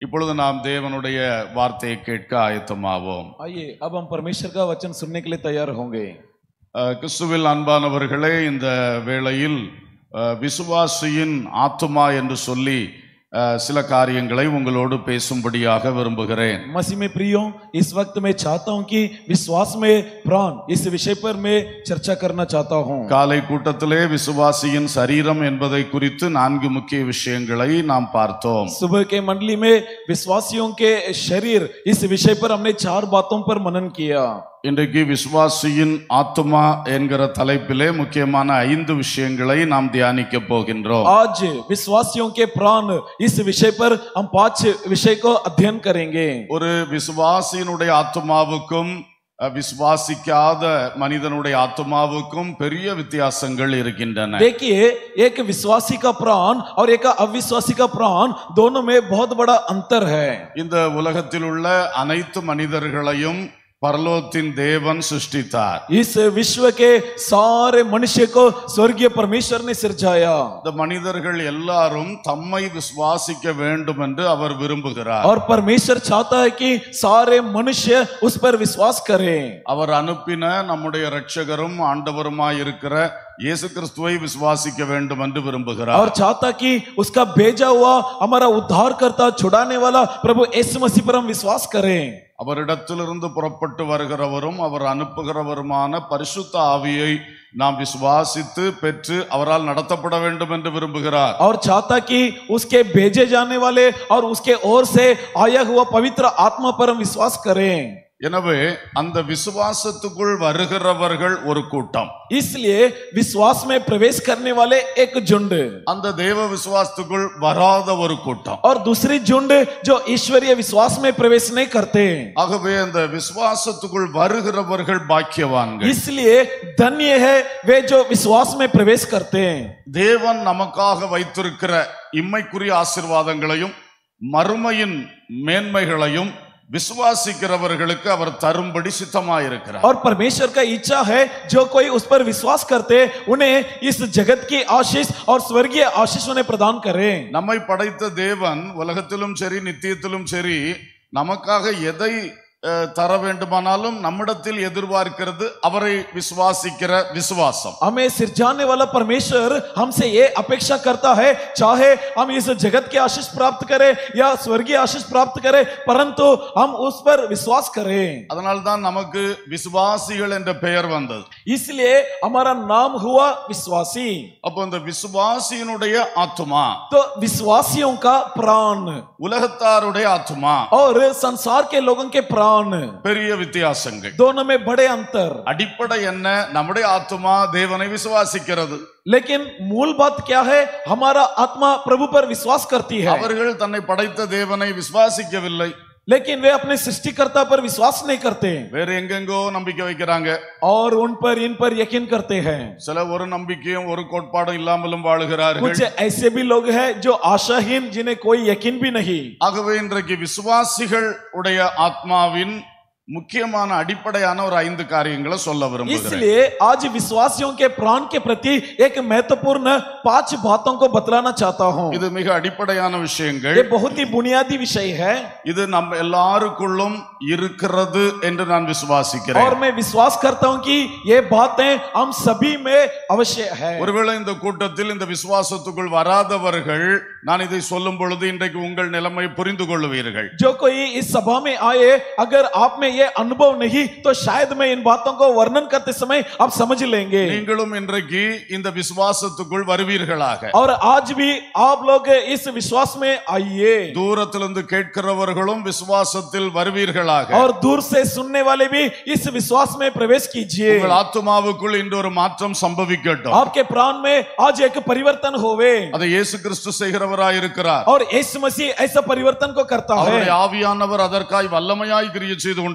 இப்பொழுது நாம் தேவனுடைய வார்த்தையை கேட்க ஆயத்தமாவோம் आइए अब हम परमेश्वर का वचन सुनने के लिए तैयार होंगे அஹ், கிறிஸ்துவில் அன்பானவர்களே இந்த வேளையில் அஹ், விசுவாசியின் ஆத்துமா என்று சொல்லி அஹ், சில காரியங்களை உங்களோடு பேசும்படியாக விரும்புகிறேன் मसीह में प्रियो इस वक्त मैं चाहता हूं कि विश्वास में प्राण इस विषय पर मैं चर्चा करना चाहता हूं காலை கூட்டத்திலே விசுவாசியின் சரீரம் என்பதை குறித்து நான்கு முக்கிய விஷயங்களை நாம் பார்த்தோம் सुबह के मंडली में विश्वासियों के शरीर इस विषय पर हमने चार बातों पर मनन किया இன்றைக்கு விசுவாசியின் ஆத்துமா என்கிற தலைப்பிலே முக்கியமான ஐந்து விஷயங்களை நாம் தியானிக்க போகின்றோம் आज विश्वासियों के प्राण इस विषय पर हम पांच विषय को अध्ययन करेंगे ஒரு விசுவாசியினுடைய ஆத்துமாவுக்கும் அஹ், விசுவாசிக்காத மனிதனுடைய ஆத்துமாவுக்கும் பெரிய வித்தியாசங்கள் இருக்கின்றன देखिए एक विश्वासी का प्राण और एक अविश्वासी का प्राण दोनों में बहुत बड़ा अंतर है இந்த உலகத்தில் உள்ள அனைத்து மனிதர்களையும் பரலோகத்தின் தேவன் சிருஷ்டித்தார் इस विश्व के सारे मनुष्य को स्वर्गीय परमेश्वर ने सिरजाया இந்த மனிதர்கள் எல்லாரும் தம்மை விசுவாசிக்க வேண்டும் என்று அவர் விரும்புகிறார் और परमेश्वर चाहता है कि सारे मनुष्य उस पर विश्वास करें அவர் அனுப்பின நம்முடைய இரட்சகரும் ஆண்டவருமாய் இருக்கிற இயேசு கிறிஸ்துவை விசுவாசிக்க வேண்டும் என்று விரும்புகிறார் और चाहता कि उसका भेजा हुआ हमारा उद्धार करता छुड़ाने वाला प्रभु यीशु मसीह पर हम विश्वास करें அவரிடத்திலிருந்து புறப்பட்டு வருகிறவரும் அவர் அனுப்புகிறவருமான பரிசுத்த ஆவியை நாம் விசுவாசித்து பெற்று அவரால் நடத்தப்பட வேண்டும் என்று விரும்புகிறார் और चाहता कि उसके भेजे जाने वाले और उसके ओर से आया हुआ पवित्र आत्मा पर हम विश्वास करें எனவே அந்த விசுவாசத்துக்குள் வருகிறவர்கள் ஒரு கூட்டம் इसलिए विश्वास में प्रवेश करने वाले एक झुंड அந்த தேவ விசுவாசத்துக்குள் வராத ஒரு கூட்டம் और दूसरी झुंड जो ईश्वरीय विश्वास में प्रवेश नहीं करते ஆகவே அந்த விசுவாசத்துக்குள் வருகிறவர்கள் பாக்கியவான்கள் इसलिए धन्य है वे जो विश्वास में प्रवेश करते हैं தேவன் நமக்காக வைத்திருக்கிற இம்மைக்குரிய ஆசிர்வாதங்களையும் மறுமையின் மேன்மைகளையும் விசுவாசிக்கிறவர்களுக்கு அவர் தரும்படி சித்தமாயிருக்கிறார் और परमेश्वर का इच्छा है जो कोई उस पर विश्वास करते उन्हें इस जगत की आशीष और स्वर्गीय आशीष उन्हें प्रदान करें நம்மை படைத்த தேவன் உலகத்திலும் சரி நித்தியத்திலும் சரி நமக்காக எதை அஹ், தர வேண்டுமானாலும் நம்மிடத்தில் எதிர்பார்க்கிறது அவரை விசுவாசிக்கிற விசுவாசம் हमें सिरजाने वाला परमेश्वर हमसे ये अपेक्षा करता है चाहे हम इस जगत की आशीष प्राप्त करें या स्वर्गीय आशीष प्राप्त करें परंतु हम उस पर विश्वास करें அதனால்தான் நமக்கு விசுவாசிகள் என்ற பெயர் வந்தது इसलिए हमारा नाम हुआ विश्वासी அப்போ இந்த விசுவாசியினுடைய ஆத்துமா तो विश्वासियों का प्राण உலகத்தாருடைய ஆத்துமா और संसार के लोगों के प्राण பெரிய வித்தியாசங்கள் दोनों में बड़े अंतर அடிப்படை என்ன நம்முடைய ஆத்துமா தேவனை விசுவாசிக்கிறது लेकिन मूल बात क्या है हमारा आत्मा प्रभु पर विश्वास करती है அவர்கள் தன்னை படைத்த தேவனை விசுவாசிக்கவில்லை लेकिन वे अपने सृष्टिकर्ता पर विश्वास नहीं करते வேற எங்கெங்கோ நம்பிக்கை வைக்கிறாங்க और उन पर इन पर यकीन करते हैं சில ஒரு நம்பிக்கையும் ஒரு கோட்பாடும் இல்லாமலும் வாழுகிறார்கள் कुछ ऐसे भी लोग हैं जो आशाहीन जिन्हें कोई यकीन भी नहीं ஆகவே இன்றைக்கு விசுவாசிகள் உடைய ஆத்மாவின் முக்கியமான அடிப்படையான ஒரு ஐந்து காரியங்களை சொல்ல விரும்புகிறேன் इसलिए आज विश्वासियों के प्राण के प्रति एक महत्वपूर्ण पांच बातों को बतलाना चाहता हूं இது மிக அடிப்படையான விஷயங்கள் ये बहुत ही बुनियादी विषय है இது நம்ம எல்லாருக்குள்ளும் இருக்கிறது என்று நான் விசுவாசிக்கிறேன் और मैं विश्वास करता हूं कि ये बातें हम सभी में अवश्य है ஒருவேளை இந்த கூட்டத்தில் இந்த விசுவாசத்துக்குள் வராதவர்கள் நான் இதை சொல்லும் பொழுது இன்றைக்கு உங்கள் நிலைமை புரிந்து கொள்ளுவீர்கள் जो कोई इस सभा में आए अगर आप में ये अनुभव नहीं तो शायद मैं इन बातों को वर्णन करते समय आप समझ लेंगे நீங்களும் இன்றைக்கு இந்த விசுவாசத்துக்குள் வருவீர்களாக और आज भी आप लोग इस विश्वास में आइए தூரத்திலிருந்து கேட்கிறவர்களும் விசுவாசத்தில் வருவீர்களாக और दूर से सुनने वाले भी इस विश्वास में प्रवेश कीजिए உங்கள் ஆத்துமாவுக்குள் இன்று ஒரு மாற்றம் சம்பவிக்கட்டும் आपके प्राण में आज एक परिवर्तन होवे அதை இயேசு கிறிஸ்து செய்கிறவராய் இருக்கிறார் और यीशु मसीह ऐसा परिवर्तन को करता है அவருடைய ஆவியானவர் அதற்காய் வல்லமையாய் கிரியை செய்து கொண்டிருக்கிறார்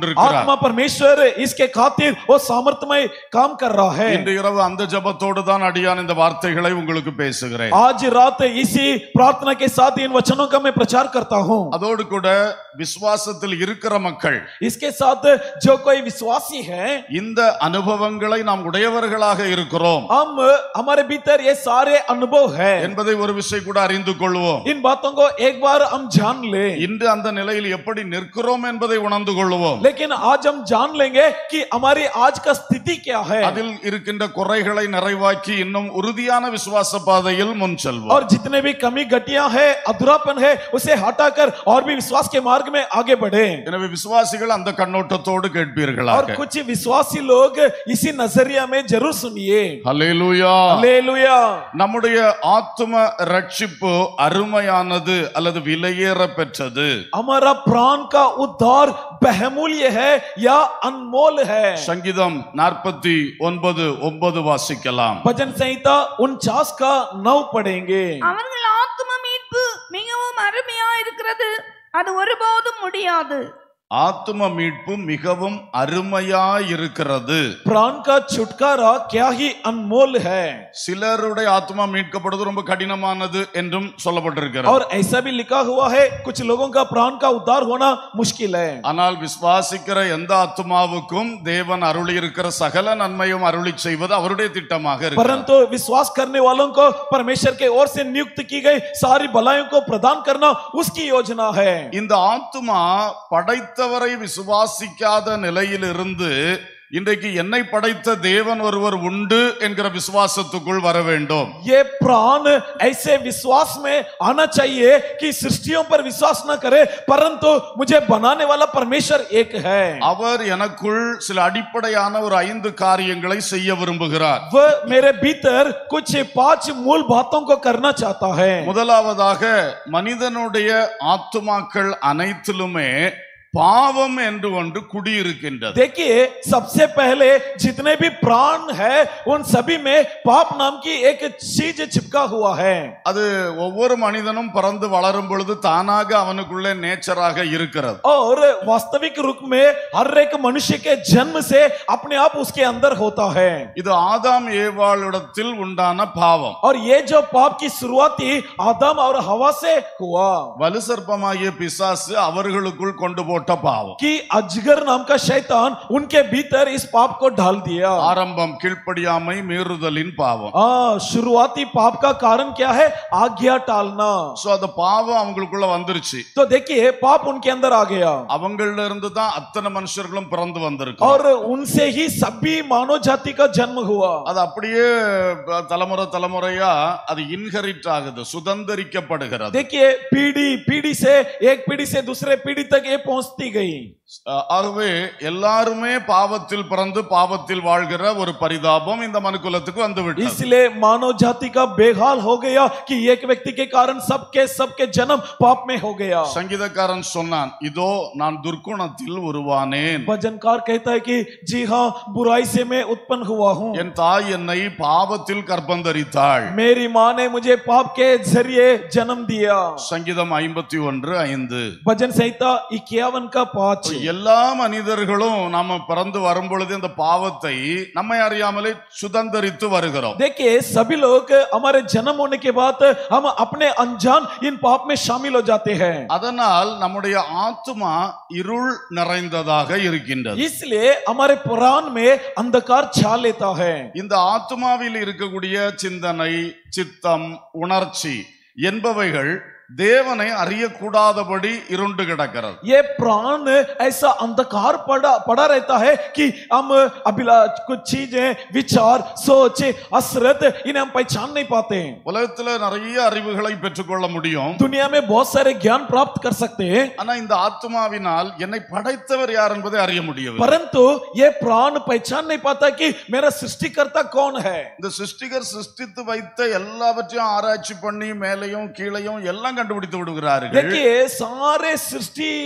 கொண்டிருக்கிறார் आत्मा परमेश्वर इसके खातिर वो सामर्थ्यमय काम कर रहा है இன்று இரவு அந்த ஜெபத்தோடு தான் அடியான் இந்த வார்த்தைகளை உங்களுக்கு பேசுகிறேன் आज रात इसी प्रार्थना के साथ इन वचनों का मैं प्रचार करता हूँ அதோடு கூட விசுவாசத்தில் இருக்கிற மக்கள் इसके साथ जो कोई विश्वासी है இந்த அனுபவங்களை நாம் உடையவர்களாக இருக்கிறோம் हम हमारे भीतर ये सारे अनुभव है என்பதை ஒரு விஷயம் கூட அறிந்து கொள்வோம் इन बातों को एक बार हम जान ले இன்று அந்த நிலையில் எப்படி நிற்கிறோம் என்பதை உணர்ந்து கொள்வோம் लेकिन आज हम जान लेंगे कि हमारी आज का स्थिति क्या है அதில் இருக்கின்ற குறைகளை நிறைவாக்கி இன்னும் உறுதியான விசுவாச பாதையில் முன் செல்வோம் और जितने भी कमी घटिया है अधूरापन है उसे हटाकर और भी विश्वास के मार्ग में आगे बढ़े எனவே விசுவாசிகள் அந்த கண்ணோட்டத்தோடு और கேட்பீர்களாக कुछ विश्वासी लोग इसी नजरिया में जरूर सुनिए ஹல்லேலூயா हालेलुया நம்முடைய ஆத்தும ரட்சிப்பு அருமையானது அல்லது விலையேற பெற்றது हमारा प्राण का उद्धार बहुमूल्य है या अनमोल है சங்கீதம் நாற்பத்தி ஒன்பது ஒன்பது வாசிக்கலாம் भजन संहिता उनचास का नव पढ़ेंगे அவர்கள் ஆத்தும மீட்பு மிகவும் அருமையா இருக்கிறது அது ஒருபோதும் முடியாது ஆத்தும மீட்பு மிகவும் அருமையாயிருக்கிறது प्राण का छुटकारा क्या ही अनमोल है சிலருடைய ஆத்மா மீட்கப்படுவது ரொம்ப கடினமானது என்றும் சொல்லப்பட்டிருக்கிறது और ऐसा भी लिखा हुआ है कुछ लोगों का प्राण का उद्धार होना मुश्किल है ஆனால் விசுவாசிக்கிற எந்த ஆத்மாவுக்கும் தேவன் அருளி இருக்கிற சகல நன்மையும் அருளி செய்வது அவருடைய திட்டமாக இருக்கிறது परंतु विश्वास करने वालों को परमेश्वर के ओर से नियुक्त की गई सारी भलाइयों को प्रदान करना उसकी योजना है இந்த ஆத்மா படைத்தவரை விசுவாசிக்காத நிலையிலிருந்து இன்றைக்கு என்னை படைத்த தேவன் ஒருவர் உண்டு என்கிற விசுவாசத்துக்குள் வர வேண்டும் ये प्राण ऐसे विश्वास में आना चाहिए कि सृष्टियों पर विश्वास न करे परंतु मुझे बनाने वाला परमेश्वर एक है அவர் எனக்குள் சில அடிப்படையான ஒரு ஐந்து காரியங்களை செய்ய விரும்புகிறார் वह मेरे भीतर कुछ पांच मूल बातों को करना चाहता है முதலாவதாக மனிதனுடைய ஆத்துமாக்கள் அனைத்திலுமே பாவம் என்று ஒன்று குடியிருக்கின்றது देखिए सबसे पहले जितने भी प्राण है उन सभी में पाप नाम की एक चीज चिपका हुआ है அது ஒவ்வொரு மனிதனும் பிறந்து வளரும் பொழுது தானாக அவனுக்குள்ளே நேச்சராக இருக்கிறது और वास्तविक रूप में हर एक मनुष्य के जन्म से अपने आप उसके अंदर होता है இது ஆதாம் ஏவாளிடத்தில் உண்டான பாவம் और ये जो पाप की शुरुआती आदम और हवा से हुआ வலு சர்ப்பமாகிய பிசாசு அவர்களுக்குள் கொண்டு போட்ட பாவம் कि अजगर नाम का शैतान उनके भीतर इस पाप को डाल दिया ஆரம்பம் கீழ்ப்படியாமை மீறுதலின் பாவம் हाँ शुरुआती पाप का कारण क्या है आज्ञा टालना சோ அந்த பாவம் அவங்களுக்குள்ள வந்துருச்சு तो देखिए पाप उनके अंदर आ गया அவங்கள இருந்து தான் அத்தனை மனுஷர்களும் பிறந்து வந்திருக்கு और उनसे ही सभी मानव जाति का जन्म हुआ அது அப்படியே ப- தலைமுறை தலைமுறையா அது இன்ஹெரிட் ஆகுது சுதந்திரிக்கப்படுகிறது देखिए पीढ़ी पीढ़ी से एक पीढ़ी से दूसरे पीढ़ी तक ये पहुंचती गई அஹ் ஆகவே எல்லாருமே பாவத்தில் பிறந்து பாவத்தில் வாழ்கிற ஒரு பரிதாபம் இந்த மனுக்குலத்துக்கு வந்து விட்டது इसलिए मानव जाति का बेहाल हो गया कि एक व्यक्ति के कारण सबके सबके जन्म पाप में हो गया சங்கீதக்காரன் சொன்னான் இதோ நான் துர்க்குணத்தில் உருவானேன் भजनकार कहता है कि जी हाँ बुराई से मैं उत्पन्न हुआ हूँ என் தாய் என்னை பாவத்தில் கர்ப்பந்தரித்தாள் मेरी माँ ने मुझे पाप के जरिए जन्म दिया சங்கீதம் ஐம்பத்தி ஒன்று ஐந்து भजन संहिता इक्यावन का पांच எல்லா மனிதர்களும் நாம பிறந்து வரும் பொழுது இந்த பாவத்தை நம்மை அறியாமலே சுதந்திரித்து வருகிறோம் देखिए सभी लोग हमारे जन्म होने के बाद हम अपने अनजान इन पाप में शामिल हो जाते हैं அதனால் நம்முடைய ஆத்துமா இருள் நிறைந்ததாக இருக்கின்றது इसलिए हमारे पुराण में अंधकार छा लेता है இந்த ஆத்துமாவில் இருக்கக்கூடிய சிந்தனை சித்தம் உணர்ச்சி என்பவைகள் தேவனை அறியக்கூடாதபடி இருண்டு கிடக்கிறது ये प्राण ऐसा अंधकार पड़ा पड़ा रहता है कि हम अभिला कुछ चीजें विचार सोच असरत इन्हें हम पहचान नहीं पाते உலகத்துல நிறைய அறிவுகளை பெற்றுக்கொள்ள முடியும் दुनिया में बहुत सारे ज्ञान प्राप्त कर सकते हैं ஆனா இந்த ஆத்மாவினால் என்னை படைத்தவர் யார் என்பதை அறிய முடியவில்லை परंतु ये प्राण पहचान नहीं पाता कि मेरा सृष्टिकर्ता कौन है இந்த சிருஷ்டிகர் சிருஷ்டித்து வைத்த எல்லாவற்றையும் ஆராய்ச்சி பண்ணி மேலையும் கீழையும் எல்லாம் கண்டுபிடித்து விடுகிறார்கள் देखिए सारे सृष्टि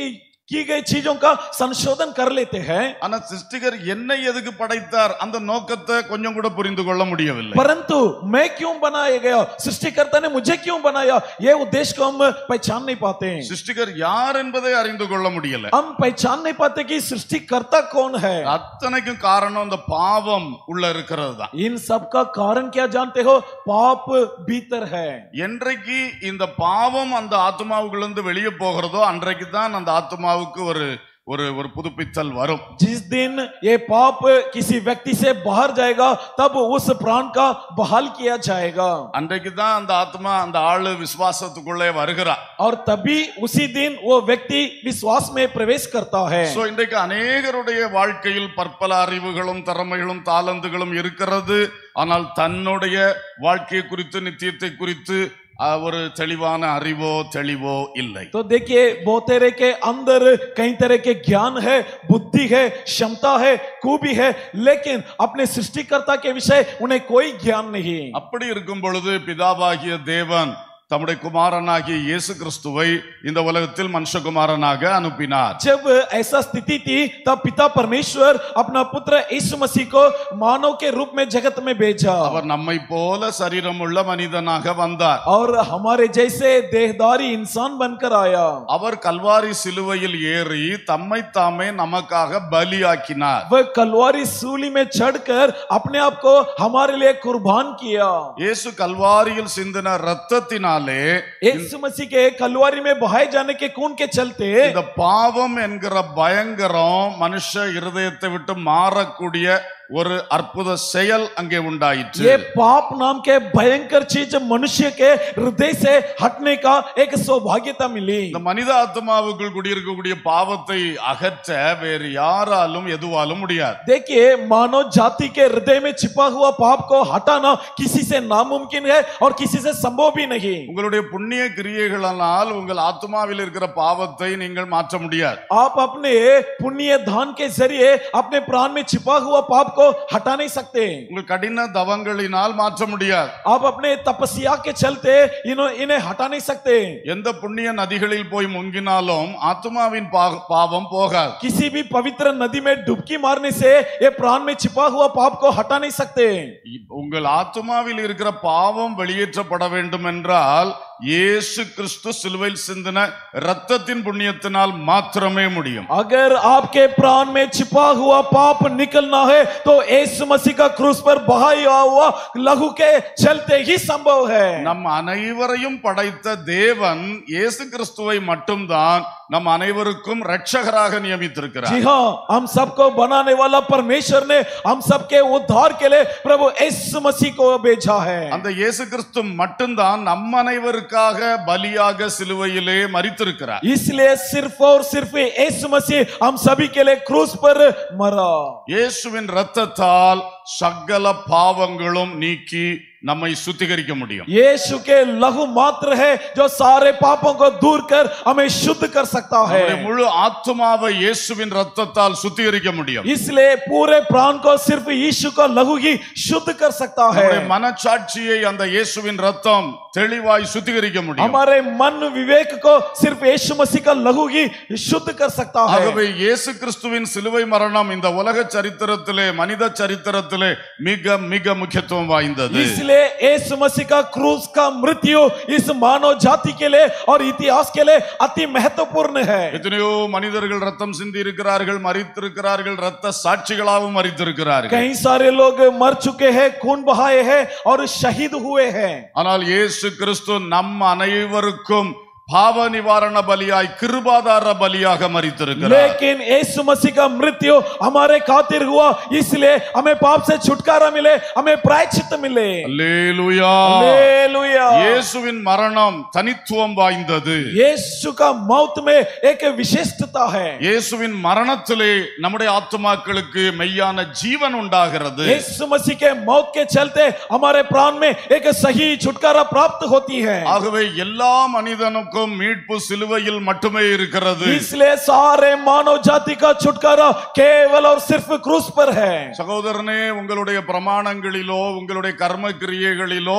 की गई चीजों का संशोधन कर लेते हैं ஆனா சிருஷ்டிகர் என்னை எதுக்கு படைத்தார் அந்த நோக்கத்தை கொஞ்சம் கூட புரிந்து கொள்ள முடியவில்லை परंतु मैं क्यों बनाया गया सृष्टिकर्ता ने मुझे क्यों बनाया ये उद्देश्य को हम पहचान नहीं पाते हैं சிருஷ்டிகர் யார் என்பதை அறிந்து கொள்ள முடியல हम पहचान नहीं पाते कि सृष्टिकर्ता कौन है அத்தனைக்கும் காரணம் இந்த பாவம் உள்ள இருக்கிறது தான் इन सब का कारण क्या जानते हो पाप भीतर है என்றைக்கு இந்த பாவம் அந்த ஆத்மாவுக்குள்ள வெளியே போகிறதோ அன்றைக்கு தான் அந்த ஆத்மாவுக்கு ஒரு ஒரு ஒரு புதுப்பித்தல் வரும் जिस दिन ये पाप किसी व्यक्ति से बाहर जाएगा तब उस प्राण का बहाल किया जाएगा அன்றைக்கு தான் அந்த ஆத்மா அந்த ஆளு விசுவாசத்துக்குள்ளே வருகிறா और तभी उसी दिन वो व्यक्ति विश्वास में प्रवेश करता है சோ இன்றைக்கு அநேகருடைய வாழ்க்கையில் பற்பல அறிவுகளும் திறமைகளும் தாளந்துகளும் இருக்கிறது ஆனால் தன்னுடைய வாழ்க்கையை குறித்து நித்தியத்தை குறித்து அஹ், ஒரு தெளிவான அறிவோ தெளிவோ இல்லை तो देखिए बहुतेरे के अंदर कई तरह के ज्ञान है बुद्धि है क्षमता है खूबी है लेकिन अपने सृष्टिकर्ता के विषय उन्हें कोई ज्ञान नहीं அப்படி இருக்கும் பொழுது பிதாவாகிய தேவன் தம்முடைய குமாரனாகிய இயேசு கிறிஸ்துவை இந்த உலகத்தில் மனுஷகுமாரனாக அனுப்பினார் जब ऐसा स्थिति थी तब पिता परमेश्वर अपना पुत्र यीशु मसीह को मानव के रूप में जगत में भेजा அவர் நம்மை போல சரீரமுள்ள மனிதனாக வந்தார் और हमारे जैसे देहदारी इंसान बनकर आया அவர் கல்வாரி சிலுவையில் ஏறி தம்மை தாமே நமக்காக பலியாக்கினார் वह कलवारी सूली में चढ़कर अपने आप को हमारे लिए कुर्बान किया இயேசு கல்வாரியில் சிந்தின ரத்தத்தினாலே यीशु मसीह के कलवारी में बहाए जाने के खून के चलते இந்த பாவம் என்கிற பயங்கரம் மனுஷ இருதயத்தை விட்டு மாறக்கூடிய ஒரு அற்புத செயல் அங்கே உண்டாயிற்று ये पाप नाम के भयंकर चीज मनुष्य के हृदय से हटने का एक सौभाग्यता मिली இந்த மனித ஆத்மாவுக்குள் குடியிருக்கக்கூடிய பாவத்தை அகற்ற வேறு யாராலும் எதுவாலும் முடியாது देखिए मानव जाति के हृदय में छिपा हुआ पाप को हटाना किसी से नामुमकिन है और किसी से संभव भी नहीं உங்களுடைய புண்ணிய கிரியைகளால் உங்கள் ஆத்மாவில் இருக்கிற பாவத்தை நீங்கள் மாற்ற முடியாது आप अपने पुण्य दान के जरिए अपने प्राण में छिपा हुआ पाप को हटा नहीं सकते உங்கள் கடின தவங்களினால் மாற்ற முடியாது आप अपने तपस्या के चलते इन्हों इन्हें हटा नहीं सकते எந்த புண்ணிய நதிகளில் போய் முங்கினாலும் ஆத்மாவின் பா- பாவம் போகாது किसी भी पवित्र नदी में डुबकी मारने से ये प्राण में छिपा हुआ पाप को हटा नहीं सकते இப்- உங்கள் ஆத்மாவில் இருக்கிற பாவம் வெளியேற்றப்பட வேண்டும் என்றால் இயேசு கிறிஸ்து சிலுவையில் சிந்தின இரத்தத்தின் புண்ணியத்தினால் மாத்திரமே முடியும் अगर आपके प्राण में छिपा हुआ पाप निकलना है तो यीशु मसीह का क्रूस पर बहाया हुआ लहू के चलते ही संभव है நம் அனைவரையும் படைத்த தேவன் இயேசு கிறிஸ்துவை மட்டும்தான் நம் அனைவருக்கும் இரட்சகராக நியமித்திருக்கிறார் जी हाँ हम सबको बनाने वाला परमेश्वर ने हम सबके उद्धार के लिए प्रभु यीशु मसीह को भेजा है அந்த இயேசு கிறிஸ்து மட்டும்தான் நம் அனைவருக்காக பலியாக சிலுவையிலே மரித்திருக்கிறார் इसलिए सिर्फ और सिर्फ यीशु मसीह हम सभी के लिए क्रूस पर मरा இயேசுவின் இரத்தத்தால் சகல பாவங்களும் நீக்கி நம்மை சுத்திகரிக்க முடியும் यीशु के लहू मात्र है जो सारे पापों को दूर कर हमें शुद्ध कर सकता है நம்முடைய முழு ஆத்மாவை இயேசுவின் ரத்தத்தால் சுத்திகரிக்க முடியும் इसलिए पूरे प्राण को सिर्फ यीशु का लहू ही शुद्ध कर सकता है நம்முடைய மனச்சாட்சியை அந்த இயேசுவின் ரத்தம் தெளிவாய் சுத்திகரிக்க முடியும் हमारे मन विवेक को सिर्फ यीशु मसीह का लहू ही शुद्ध कर सकता है ஆகவே இயேசு கிறிஸ்துவின் சிலுவை மரணம் இந்த உலக சரித்திரத்திலே மனித சரித்திரத்திலே மிக மிக முக்கியத்துவம் வாய்ந்தது इसलिए यीशु मसीह का क्रूस का मृत्यु इस मानव जाति के लिए और इतिहास के लिए अति महत्वपूर्ण है எத்தனையோ மனிதர்கள் ரத்தம் சிந்தி இருக்கிறார்கள் மறித்திருக்கிறார்கள் ரத்த சாட்சிகளாகவும் மறித்திருக்கிறார்கள் कई सारे लोग मर चुके हैं खून बहाए हैं और शहीद हुए हैं ஆனால் இயேசு கிறிஸ்து நம் அனைவருக்கும் பாவ நிவாரண பலியாய் கிருபாதார பலியாக மறித்திருக்கிறார் लेकिन यीशु मसीह का मृत्यु हमारे खातिर हुआ इसलिए हमें पाप से छुटकारा मिले हमें प्रायश्चित मिले அல்லேலூயா हालेलुया இயேசுவின் மரணம் தனித்துவம் வாய்ந்தது यीशु का मौत में एक विशिष्टता है இயேசுவின் மரணத்திலே நம்முடைய ஆத்துமாக்களுக்கு மெய்யான ஜீவன் உண்டாகிறது यीशु मसीह के मौत के चलते हमारे प्राण में एक सही छुटकारा प्राप्त होती है ஆகவே எல்லா மனிதனுக்கும் மீட்பு சிலுவையில் மட்டுமே இருக்கிறது इसलिए सारे मानव जाति का छुटकारा केवल और सिर्फ क्रूस पर है சகோதரனே உங்களுடைய பிரமாணங்களிலோ உங்களுடைய கர்ம கிரியைகளிலோ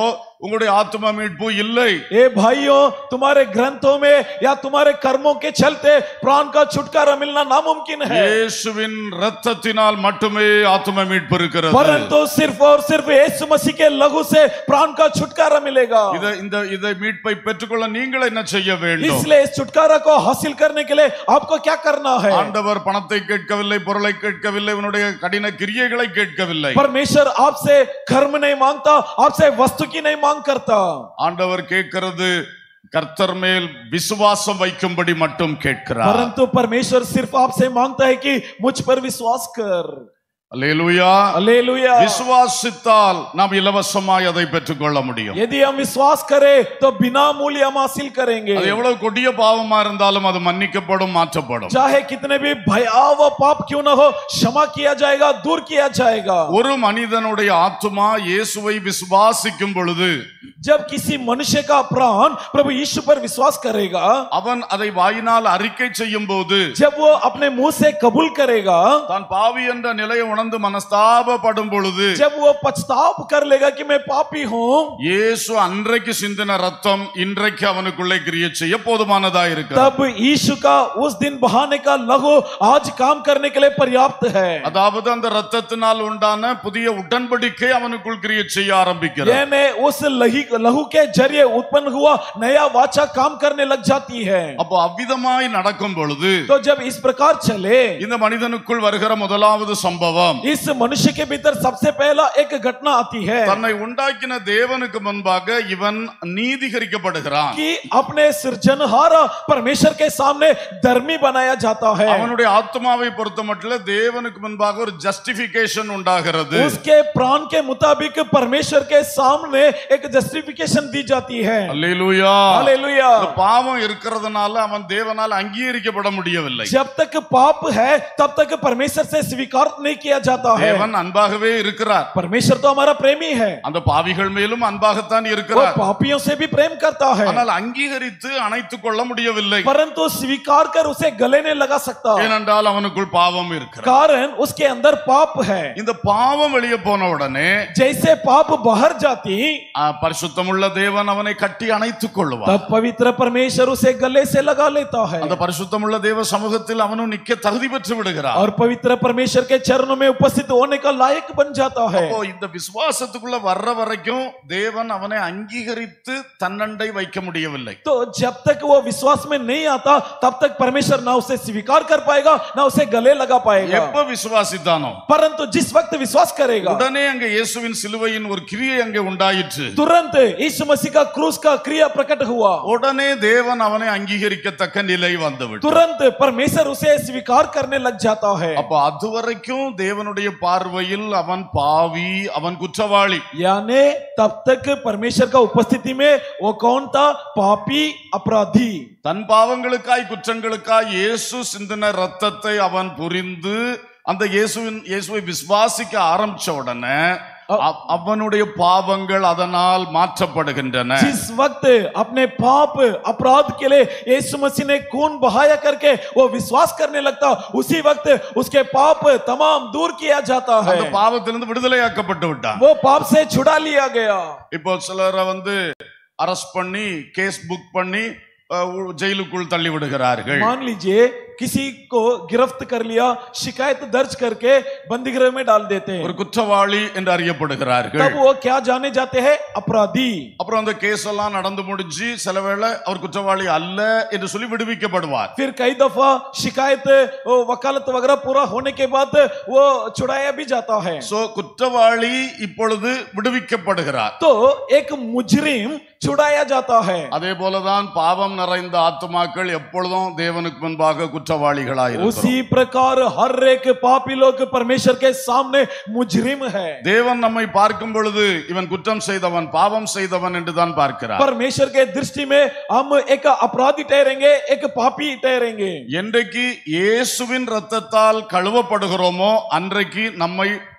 உங்களுடைய ஆத்ம மீட்பு இல்லை ए भाइयों तुम्हारे ग्रंथों में या तुम्हारे कर्मों के चलते प्राण का छुटकारा मिलना नामुमकिन है இயேசுவின் ரத்தத்தினால் மட்டுமே ஆத்ம மீட்பு இருக்கிறது परंतु सिर्फ और सिर्फ यीशु मसीह के लहू से प्राण का छुटकारा मिलेगा இதை இந்த இதை மீட்பை பெற்றுக்கொள்ள நீங்கள் என்ன செய்ய வேண்டும் इसलिए इस छुटकारा को हासिल करने के लिए आपको क्या करना है ஆண்டவர் பணத்தை கேட்கவில்லை பொருளை கேட்கவில்லை உன்னுடைய கடின கிரியைகளை கேட்கவில்லை परमेश्वर आपसे कर्म नहीं मांगता आपसे वस्तु की नहीं मांग करता ஆண்டவர் கேட்கிறது கர்த்தர் மேல் விசுவாசம் வைக்கும்படி மட்டும் கேட்கிறார் परंतु परमेश्वर सिर्फ आपसे मांगता है कि मुझ पर विश्वास कर அல்லேலூயா हालेलुया விசுவாசித்தால் நாம் இலவசமாய் அதை பெற்றுக்கொள்ள முடியும் यदि हम विश्वास करें तो बिना मूल्य हम हासिल करेंगे அது எவ்வளவு கொடிய பாவமா இருந்தாலும் அது மன்னிக்கப்படும் மாற்றப்படும் चाहे कितने भी भयावह पाप क्यों न हो क्षमा किया जाएगा दूर किया जाएगा ஒரு மனிதனுடைய ஆத்துமா இயேசுவை விசுவாசிக்கும் பொழுது जब किसी मनुष्य का प्राण प्रभु यीशु पर विश्वास करेगा அவன் அதை வாயினால் அறிக்கை செய்யும் போது जब वो अपने मुंह से कबूल करेगा தான் பாவி என்ற நிலையை உணர்ந்து மனஸ்தாபப்படும் பொழுது जब वो पछताप कर लेगा कि मैं पापी हूँ இயேசு அன்றைக்கு சிந்தின ரத்தம் இன்றைக்கு அவனுக்குள்ளே கிரியை செய்ய போதுமானதா இருக்கு तब यीशु का उस दिन बहाने का लहू आज काम करने के लिए पर्याप्त है அதாவது அந்த ரத்தத்தினால் உண்டான புதிய உடன்படிக்கை அவனுக்குள் கிரியை செய்ய ஆரம்பிக்கிறது यानी उस लही लहू के जरिए उत्पन्न हुआ नया वाचा काम करने लग जाती है அப்போ அவ்விதமாய் நடக்கும் பொழுது तो जब इस प्रकार चले இந்த மனிதனுக்குள் வருகிற முதலாவது சம்பவம் इस मनुष्य के भीतर सबसे पहला एक घटना आती है தன்னை உண்டாக்கின தேவனுக்கு முன்பாக இவன் நீதிகரிக்கப்படுகிறான் कि अपने सृजनहारा परमेश्वर के सामने धर्मी बनाया जाता है அவனுடைய ஆத்மாவை பொறுத்த மட்டும் தேவனுக்கு முன்பாக ஒரு ஜஸ்டிபிகேஷன் உண்டாகிறது उसके प्राण के मुताबिक परमेश्वर के सामने एक जस्टिफिकेशन दी जाती है அல்லேலூயா हालेलुया இந்த பாவம் இருக்கிறதுனால அவன் தேவனால் அங்கீகரிக்கப்பட முடியவில்லை जब तक पाप है तब तक परमेश्वर से स्वीकार नहीं किया जाता है தேவன் அன்பாகவே இருக்கிறார் परमेश्वर तो हमारा प्रेमी है அந்த பாவிகள் மேலும் அன்பாகத்தான் वो இருக்கிறார் पापियों से भी प्रेम करता है ஆனால் அங்கீகரித்து அணைத்துக் கொள்ள முடியவில்லை परंतु स्वीकार कर उसे गले नहीं लगा सकता ஏனென்றால் அவனுக்குள் பாவம் இருக்கிறார் कारण उसके अंदर पाप है இந்த பாவம் வெளியே போன உடனே जैसे पाप बाहर जाती ஆ, பரிசுத்தமுள்ள தேவன் அவனை கட்டி அணைத்துக் கொள்வார் तब पवित्र परमेश्वर उसे गले से लगा लेता है அந்த பரிசுத்தமுள்ள தேவ சமூகத்தில் அவனும் நிக்க தகுதி பெற்று விடுகிறார் और पवित्र परमेश्वर के चरणों में उपस्थित होने का लायक बन जाता है அப்போ இந்த விசுவாசத்துக்குள்ள வர்ற வரைக்கும் தேவன் அவனை அங்கீகரித்து தன்னண்டை வைக்க முடியவில்லை तो जब तक वो विश्वास में नहीं आता तब तक परमेश्वर ना उसे स्वीकार कर पाएगा ना उसे गले लगा पाएगा எப்ப விசுவாசித்தானோ परंतु जिस वक्त विश्वास करेगा உடனே அங்க இயேசுவின் சிலுவையின் ஒரு கிரியை அங்கே உண்டாயிற்று तुरंत यीशु मसीह का क्रूस का क्रिया प्रकट हुआ உடனே தேவன் அவனை அங்கீகரிக்கத்தக்க நிலை வந்துவிட்டு तुरंत परमेश्वर उसे स्वीकार करने लग जाता है அப்ப அது வரைக்கும் தேவனுடைய பார்வையில் அவன் பாவி அவன் குற்றவாளி यानी तब तक परमेश्वर का उपस्थिति में वो कौन था पापी अपराधी தன் பாவங்களுக்காய் குற்றங்களுக்காய் இயேசு சிந்தின ரத்தத்தை அவன் புரிந்து அந்த இயேசுவின் இயேசுவை விசுவாசிக்க ஆரம்பிச்ச உடனே அவ- அவனுடைய பாவங்கள் அதனால் மாற்றப்படுகின்றன जिस वक्त अपने पाप अपराध के लिए यीशु मसीह ने खून बहाया करके वो विश्वास करने लगता उसी वक्त उसके पाप तमाम दूर किया जाता है அந்த பாவத்திலிருந்து விடுதலையாக்கப்பட்டு விட்டான் वो पाप से छुड़ा लिया गया இப்போ சிலரை வந்து அரெஸ்ட் பண்ணி கேஸ் புக் பண்ணி அஹ், உ- ஜெயிலுக்குள் தள்ளி விடுகிறார்கள் मान लीजिए किसी को गिरफ्त कर लिया शिकायत दर्ज करके बंदी गृह में डाल देते हैं ஒரு குற்றவாளி என்று அறியப்படுகிறார்கள் तब वो क्या जाने जाते हैं अपराधी அப்புறம் அந்த கேஸ் எல்லாம் நடந்து முடிஞ்சு சில வேளை அவர் குற்றவாளி அல்ல என்று சொல்லி விடுவிக்கப்படுவார் फिर कई दफा शिकायत वो वकालत वगैरह पूरा होने के बाद वो छुड़ाया भी जाता है சோ குற்றவாளி இப்பொழுது விடுவிக்கப்படுகிறார் तो एक मुजरिम छुड़ाया जाता है அதே போலதான் பாவம் நிறைந்த ஆத்துமாக்கள் எப்பொழுதும் தேவனுக்கு முன்பாக குற்றவாளிகளாய் उसी प्रकार हर एक पापी लोग परमेश्वर के सामने मुजरिम है தேவன் நம்மை பார்க்கும் பொழுது இவன் குற்றம் செய்தவன் பாவம் செய்தவன் என்று தான் பார்க்கிறார் परमेश्वर के दृष्टि में हम एक अपराधी ठहरेंगे एक पापी ठहरेंगे என்றைக்கு இயேசுவின் ரத்தத்தால் கழுவப்படுகிறோமோ அன்றைக்கு நம்மை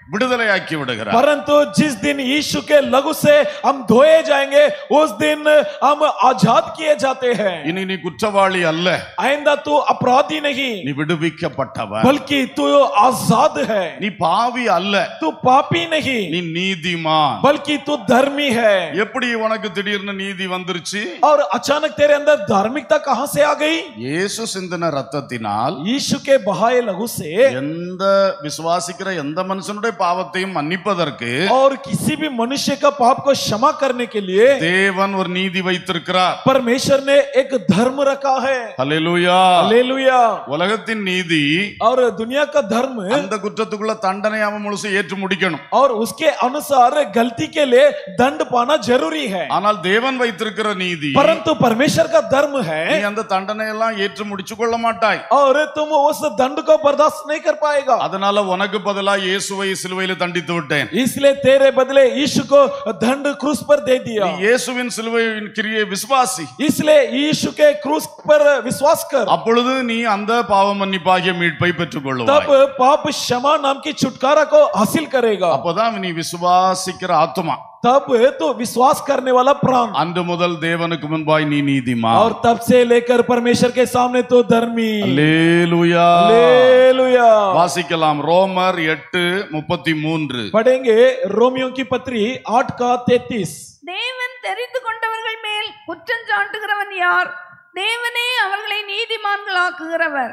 விடுதலையாக்கி விடுகிறார் परंतु जिस दिन यीशु के लघु से हम धोए जाएंगे उस दिन हम आजाद किए जाते हैं இனி நீ குற்றவாளி அல்ல आइंदा तू अपराधी नहीं நீ விடுவிக்கப்பட்டவன் बल्कि तू आजाद है நீ பாவி அல்ல तू पापी नहीं நீ நீதிமான் बल्कि तू धर्मी है எப்படி உனக்கு திடீர்னு நீதி வந்துருச்சு और अचानक तेरे अंदर धार्मिकता कहां से आ गई இயேசு சிந்தின ரத்தத்தினால் यीशु के बहाए लहू से எந்த விசுவாசிக்கிற எந்த மனுஷனுடைய பாவத்தையும் மன்னிப்பதற்கு और किसी भी मनुष्य का पाप को क्षमा करने के लिए தேவன் ஒரு நீதி வைத்திருக்கிறார் परमेश्वर ने एक धर्म रखा है ஹalleluya हालेलुया உலகத்தின் நீதி और दुनिया का धर्म அந்த குற்றத்துக்குள்ள தண்டனை அவன் முழுசு ஏற்று முடிக்கணும் और उसके अनुसार गलती के लिए दंड पाना जरूरी है ஆனால் தேவன் வைத்திருக்கிற நீதி परंतु परमेश्वर का धर्म है நீ அந்த தண்டனை எல்லாம் ஏற்று முடிச்சு கொள்ள மாட்டாய் और तुम उस दंड को बर्दाश्त नहीं कर पाएगा அதனால உனக்கு பதிலா இயேசுவை சிலுவையில் தண்டித்து விட்டேன் इसलिए तेरे बदले यीशु को दंड क्रूस पर दे दिया நீ இயேசுவின் சிலுவையின் கிரியை விசுவாசி इसलिए यीशु के क्रूस पर विश्वास कर அப்பொழுது நீ அந்த பாவ மன்னிப்பாகிய மீட்பை பெற்றுக் கொள்ளுவாய் तब पाप क्षमा नाम की छुटकारा को हासिल करेगा அப்பதான் நீ விசுவாசிக்கிற ஆத்மா तब तो विश्वास करने वाला प्राण அன்று முதல் தேவனுக்கு முன்பாய் நீ நீதிமா और तब से लेकर परमेश्वर के सामने तो धर्मी அல்லேலூயா हालेलुया வாசிக்கலாம் ரோமர் எட்டு முப்பத்தி மூன்று पढ़ेंगे रोमियो की पत्री आठ का तैतीस தேவன் தெரிந்து கொண்டவர்கள் மேல் குற்றம் சாட்டுகிறவன் யார் தேவனே அவர்களை நீதிமான்களாக்குகிறவர்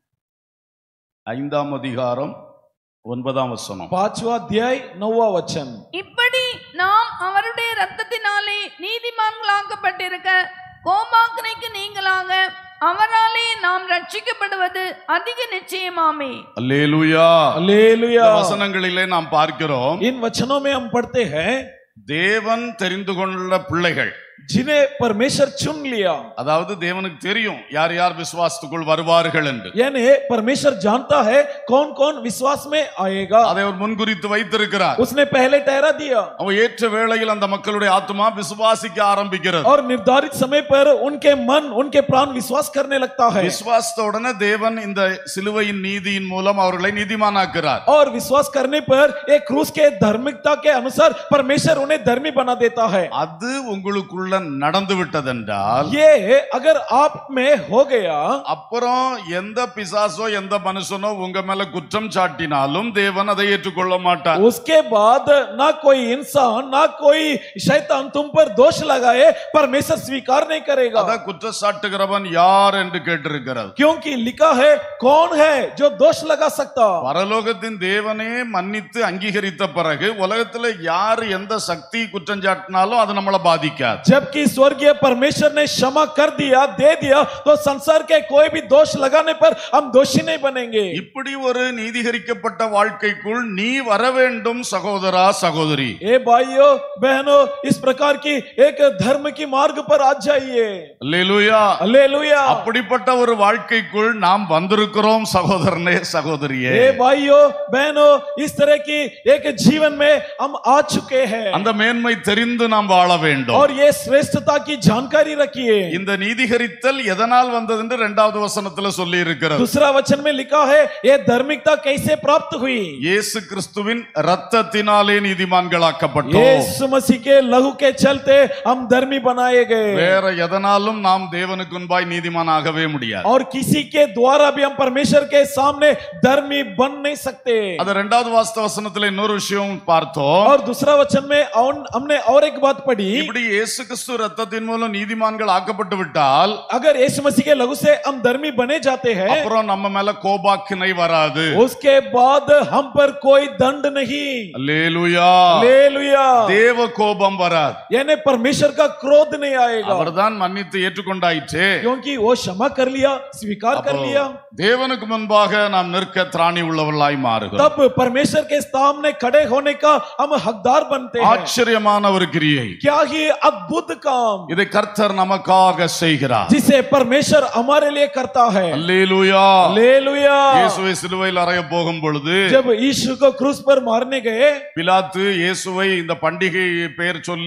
ஐந்தாம் அதிகாரம் ஒன்பதாம் வசனம் पांचवा अध्याय नौवा वचन இப்படி நாம் அவருடைய இரத்தத்தினாலே நீதிமான்களாக்கப்பட்டிருக்க கோபாக்கனைக்கு நீங்களாக அவராலே நாம் ரட்சிக்கப்படுவது அதிக நிச்சயமாமே அல்லேலூயா हालेलुया இந்த வசனங்களிலே நாம் பார்க்கிறோம் इन वचनों में हम पढ़ते हैं தேவன் தெரிந்து கொண்ட பிள்ளைகள் जिन्हें परमेश्वर चुन लिया அதாவது தேவனுக்கு தெரியும் யார் யார் விசுவாசத்துக்குள் வருவார்கள் என்று यानी परमेश्वर जानता है कौन कौन विश्वास में आएगा அதை அவர் முன்குறித்து வைத்திருக்கிறார் उसने पहले ठहरा दिया அவன் ஏற்ற வேளையில் அந்த மக்களுடைய ஆத்மா விசுவாசிக்க ஆரம்பிக்கிறது और निर्धारित समय पर उनके मन उनके प्राण विश्वास करने लगता है விசுவாசத்த உடனே தேவன் இந்த சிலுவையின் நீதியின் மூலம் அவர்களை நீதிமானாக்குறார் और विश्वास करने पर एक क्रूस के धार्मिकता के अनुसार परमेश्वर उन्हें धर्मी बना देता है அது உங்களுக்குள்ள நடந்து விட்டதென்றால் ये अगर आप में हो गया அப்புறம் எந்த பிசாசோ எந்த மனுஷனோ உங்க மேல குற்றம் சாட்டினாலும் தேவன் அதை ஏற்றுக்கொள்ள மாட்டார் उसके बाद ना कोई इंसान ना कोई शैतान तुम पर दोष लगाए परमेश्वर स्वीकार नहीं करेगा அத குற்றச்சாட்டுகிறவன் யார் என்று கேட்டிருக்கிறது क्योंकि लिखा है कौन है जो दोष लगा सकता பரலோகத்தின் தேவனே மன்னித்து அங்கீகரித்த பிறகு உலகத்துல யார் எந்த சக்தி குற்றம் சாட்டினாலும் அது நம்மளை பாதிக்காது जबकि स्वर्गीय परमेश्वर ने क्षमा कर दिया दे दिया तो संसार के कोई भी दोष लगाने पर हम दोषी नहीं बनेंगे இப்படி ஒரு நீதிகரிக்கப்பட்ட வாழ்க்கைக்குள் நீ வர வேண்டும் சகோதரா சகோதரி ए भाइयों बहनों इस प्रकार की एक धर्म की मार्ग पर आ जाइए அல்லேலூயா हालेलुया அப்படிப்பட்ட ஒரு வாழ்க்கைக்குள் நாம் வந்திருக்கிறோம் சகோதரனே சகோதரியே ए भाइयों बहनों इस तरह की एक जीवन में हम आ चुके हैं அந்த மேன்மை தெரிந்து நாம் வாழ வேண்டும் और ये श्रेष्ठता की जानकारी रखिए இந்த நீதிகரித்தல் எதனால் வந்தது என்று இரண்டாவது வசனத்துல சொல்லி இருக்கிறது दूसरा वचन में लिखा है ये धार्मिकता कैसे प्राप्त हुई இயேசு கிறிஸ்துவின் ரத்தத்தினாலே நீதிமான்களாக்கப்பட்டோம் यीशु मसीह के लहू के चलते हम धर्मी बनाए गए வேற எதனாலும் நாம் தேவனுக்கு முன்பாய் நீதிமானாகவே முடியாது और किसी के द्वारा भी हम परमेश्वर के सामने धर्मी बन नहीं सकते அது இரண்டாவது வாஸ்தவ வசனத்துல இன்னொரு விஷயம் பார்த்தோம் और दूसरा वचन में और- हमने और एक बात पढ़ी இப்படி இயேசு கிறிஸ்து ரத்தத்தின் மூலம் நீதிமான்கள் ஆக்கப்பட்டு விட்டால் अगर यीशु मसीह के लहू से हम धर्मी बने जाते हैं அப்புறம் நம்ம மேல கோபாக்கினை வராது उसके बाद हम पर कोई दंड नहीं அல்லேலூயா हालेलुया தேவ கோபம் வராது यानी परमेश्वर का क्रोध नहीं आएगा அவர்தான் மன்னித்து ஏற்றுக்கொண்டாயிற்றே क्योंकि वो क्षमा कर लिया स्वीकार कर அப்போ लिया தேவனுக்கு முன்பாக நாம் நிற்க திராணி உள்ளவர்களாய் மாறுகிறோம் तब परमेश्वर के सामने खड़े होने का हम हकदार बनते हैं ஆச்சரியமான ஒரு கிரியை क्या ही अद्भुत काम இதை கர்த்தர் நமக்காக செய்கிறார் जिसे परमेश्वर हमारे लिए करता है அல்லேலூயா हालेलुया இயேசுவை சிலுவையில் அறைய போகும் பொழுது जब यीशु को क्रूस पर मारने गए பிலாத்து இயேசுவை இந்த பண்டிகை பெயர் சொல்லி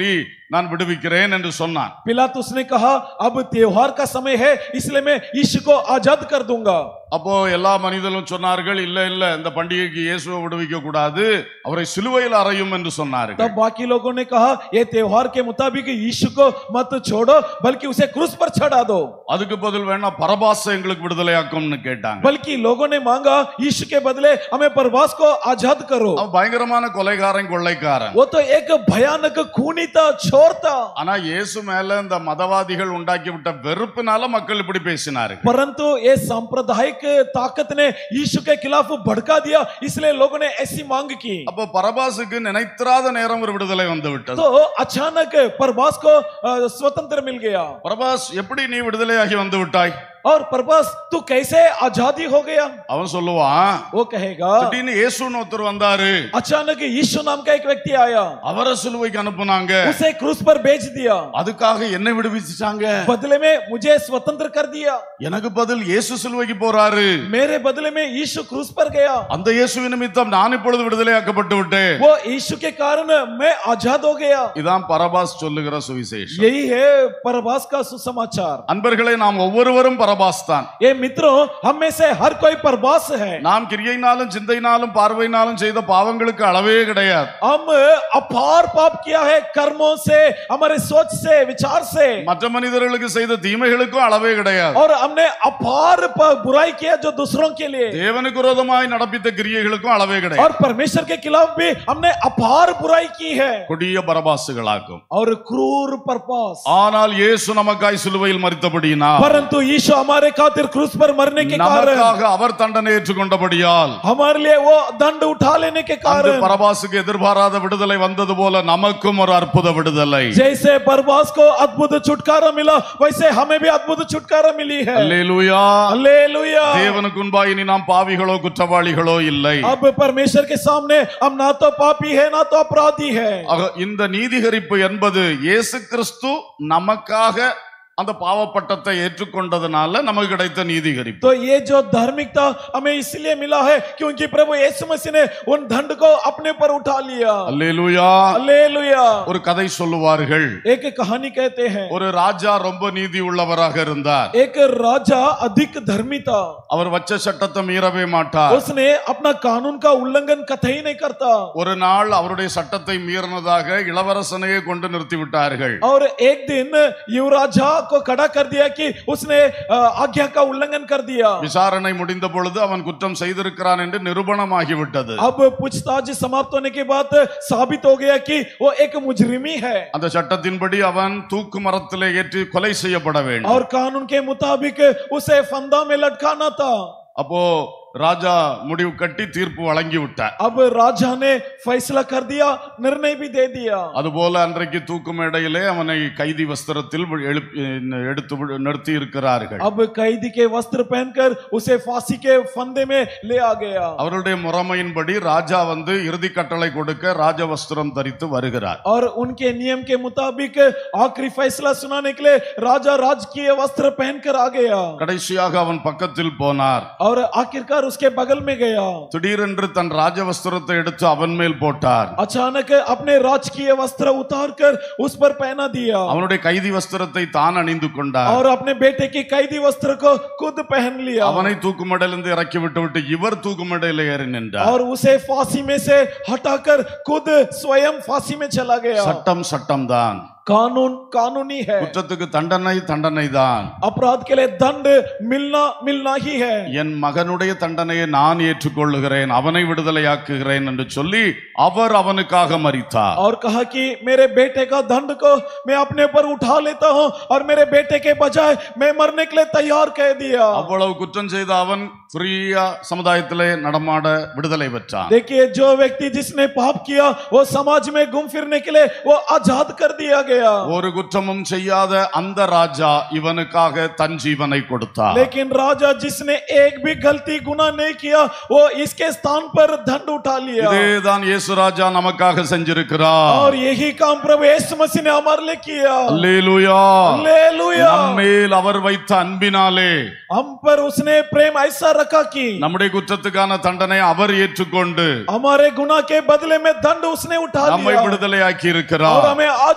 நான் விடுவிக்கிறேன் என்று சொன்னான் पिलातुस ने कहा अब त्योहार का समय है इसलिए मैं यीशु को आजाद कर दूंगा அப்போ எல்லா மனிதர்களும் சொன்னார்கள் இல்ல இல்ல இந்த பண்டிகைக்கு இயேசுவை விடுவிக்க கூடாது அவரை சிலுவையில் அறையும் என்று சொன்னார்கள் तब बाकी लोगों ने कहा ये त्योहार के मुताबिक यीशु को मत छोड़ो बल्कि उसे क्रूस पर चढ़ा दो அதுக்கு பதில் வேணா பரபாச எங்களுக்கு விடுதலையாக்கும்னு கேட்டாங்க बल्कि लोगों ने मांगा यीशु के बदले हमें परवास को आजाद करो அவன் பயங்கரமான கொலைகாரன் கொள்ளைக்காரன் वो तो एक भयानक खूनी था चोर था ஆனா இயேசு மேல இந்த மதவாதிகள் உண்டாக்கி விட்ட வெறுப்பினால மக்கள் இப்படி பேசினார்கள் परंतु ये सांप्रदायिक ताकत ने यीशु के खिलाफ भड़का दिया इसलिए लोगों ने ऐसी मांग की அப்போ பரபாசுக்கு நினைத்திராத நேரம் ஒரு விடுதலை வந்து விட்டது तो अचानक परवास को अ, स्वतंत्र मिल गया பரபாஸ் எப்படி நீ விடுதலையாகி வந்து விட்டாய் और परवास तू कैसे आजादी हो गया அவன் சொல்லுவான் वो कहेगा திடீர்னு இயேசுன்னு ஒருத்தர் வந்தாரு अचानक यीशु नाम का एक व्यक्ति आया அவரை சிலுவைக்கு அனுப்புனாங்க उसे क्रूस पर बेच दिया அதுக்காக என்ன விடுவிச்சுட்டாங்க बदले में मुझे स्वतंत्र कर दिया எனக்கு பதில் இயேசு சிலுவைக்கு போறாரு मेरे बदले में यीशु क्रूस पर गया அந்த இயேசு நிமித்தம் நான் இப்பொழுது விடுதலையாக்கப்பட்டு விட்டேன் वो यीशु के कारण मैं आजाद हो गया இதான் பரபாஸ் சொல்லுகிற சுவிசேஷம் यही है परवास का सुसमाचार அன்பர்களே நாம் ஒவ்வொருவரும் பரபாஸ் தான் ये मित्रों हम में से हर कोई परवास है நாம் கிரியைனாலும் சிந்தையினாலும் பார்வையினாலும் செய்த பாவங்களுக்கு அளவே கிடையாது हम अपार पाप किया है कर्मों से हमारे सोच से विचार से மற்ற மனிதர்களுக்கு செய்த தீமைகளுக்கும் அளவே கிடையாது और हमने अपार प- बुराई किया जो दूसरों के लिए தேவனுக்கு விரோதமாய் நடப்பித்த கிரியைகளுக்கும் அளவே கிடையாது और परमेश्वर के खिलाफ भी हमने अपार बुराई की है கொடிய பரபாசுகளாக்கும் और क्रूर परपास ஆனால் இயேசு நமக்காய் சிலுவையில் மறித்தபடியினா परंतु यीशु हमारे खातिर क्रूस पर मरने के कारण நமக்காக அவர் தண்டனை ஏற்றுக்கொண்டபடியால் हमारे लिए वो दंड उठा लेने के அந்த कारण பரபாசுக்கு எதிர்பாராத விடுதலை வந்தது போல நமக்கும் ஒரு அற்புத விடுதலை जैसे बरबास को अद्भुत छुटकारा मिला वैसे हमें भी अद्भुत छुटकारा मिली है அல்லேலூயா हालेलुया தேவனுக்கு முன்பாக இனி நாம் பாவிகளோ குற்றவாளிகளோ இல்லை अब परमेश्वर के सामने हम ना तो पापी है ना तो अपराधी है ஆக இந்த நீதிகரிப்பு என்பது இயேசு கிறிஸ்து நமக்காக அந்த பாவப்பட்டத்தை ஏற்றுக்கொண்டதுனால நமக்கு கிடைத்த நீதிகரிப்பு तो ये जो धार्मिकता हमें इसलिए मिला है क्योंकि प्रभु यीशु मसीह ने उन दंड को अपने पर उठा लिया அல்லேலூயா हालेलुया ஒரு கதை சொல்லுவார்கள் एक कहानी कहते हैं ஒரு ராஜா ரொம்ப நீதி உள்ளவராக இருந்தார் एक राजा अधिक धर्मी था அவர் வச்ச சட்டத்தை மீறவே மாட்டார் उसने अपना कानून का उल्लंघन कतई नहीं करता ஒரு நாள் அவருடைய சட்டத்தை மீறினதாக இளவரசனையே கொண்டு நிறுத்தி விட்டார்கள் और एक दिन युवराजा को खड़ा कर दिया कि उसने अ, आज्ञा का उल्लंघन कर दिया விசாரணை முடிந்த பொழுது அவன் குற்றம் செய்திருக்கிறான் என்று நிரூபணமாகிவிட்டது अब पूछताछ समाप्त होने के बाद साबित हो गया कि वो एक मुजरिमी है அந்த சட்டத்தின்படி அவன் தூக்கு மரத்திலே ஏற்றி கொலை செய்யப்பட வேண்டும் और कानून के मुताबिक उसे फंदा में लटकाना था அப்போ ராஜா முடிவு கட்டி தீர்ப்பு வழங்கி விட்டார் अब राजा ने फैसला कर दिया निर्णय भी दे दिया அதுபோல அன்றைக்கு தூக்கு மேடையிலே அவனை கைதி வஸ்திரத்தில் வி- எழுப்- எடுத்து வி- நிறுத்தி இருக்கிறார்கள் अब कैदी के वस्त्र पहनकर उसे फांसी के फंदे में ले आ गया அவருடைய முறைமையின்படி ராஜா வந்து இறுதி கட்டளை கொடுக்க ராஜ வஸ்திரம் தரித்து வருகிறார் और उनके नियम के मुताबिक आखिरी फैसला सुनाने के लिए राजा राजकीय वस्त्र पहनकर आ गया கடைசியாக அவன் பக்கத்தில் போனார் और आखिरकार उसके बगल में गया திடீரென்று தன் ராஜ வஸ்திரத்தை எடுத்து அவன் மேல் போட்டார் अचानक अपने राजकीय वस्त्र उतार कर उस पर पहना दिया அவனுடைய கைதி வஸ்திரத்தை தான் அணிந்து கொண்டார் और अपने बेटे की कैदी वस्त्र को खुद पहन लिया அவனை தூக்குமடையிலிருந்து இறக்கி விட்டு விட்டு இவர் தூக்குமடையில ஏறி நின்றார் और उसे फांसी में से हटाकर खुद स्वयं फांसी में चला गया சட்டம் சட்டம் தான் कानून कानूनी है குற்றத்துக்கு தண்டனை தண்டனை தான் अपराध के लिए दंड मिलना मिलना ही है என் மகனுடைய தண்டனையை நான் ஏற்றுக்கொள்ளுகிறேன் அவனை விடுதலையாக்குகிறேன் என்று சொல்லி அவர் அவனுக்காக மரித்தார் और कहा कि मेरे बेटे का दंड को मैं अपने पर उठा लेता हूँ और मेरे बेटे के बजाय मैं मरने के लिए तैयार कह दिया அவ்வளவு குற்றம் செய்த அவன் ஃப்ரீயா சமுதாயத்திலே நடமாட விடுதலை பெற்றான் देखिए जो व्यक्ति जिसने पाप किया वो समाज में घूम फिरने के लिए वो आजाद कर दिया गया ஒரு குற்றமும் செய்யாத அந்த ராஜா இவனுக்காக தன் ஜீவனை கொடுத்தார் लेकिन राजा जिसने एक भी गलती गुना नहीं किया वो इसके स्थान पर दंड उठा लिया இதேதான் இயேசு ராஜா நமக்காக செஞ்சிருக்கிறார் और यही काम प्रभु यीशु मसीह ने हमारे लिए किया அல்லேலூயா हालेलुया நம்மேல் அவர் வைத்த அன்பினாலே हम पर उसने प्रेम ऐसा रखा कि நம்முடைய குற்றத்துக்கான தண்டனை அவர் ஏற்றுக்கொண்டு हमारे गुनाह के बदले में दंड उसने उठा நம்மை लिया விடுதலையாக்கி और இருக்கிறார் हमें आजाद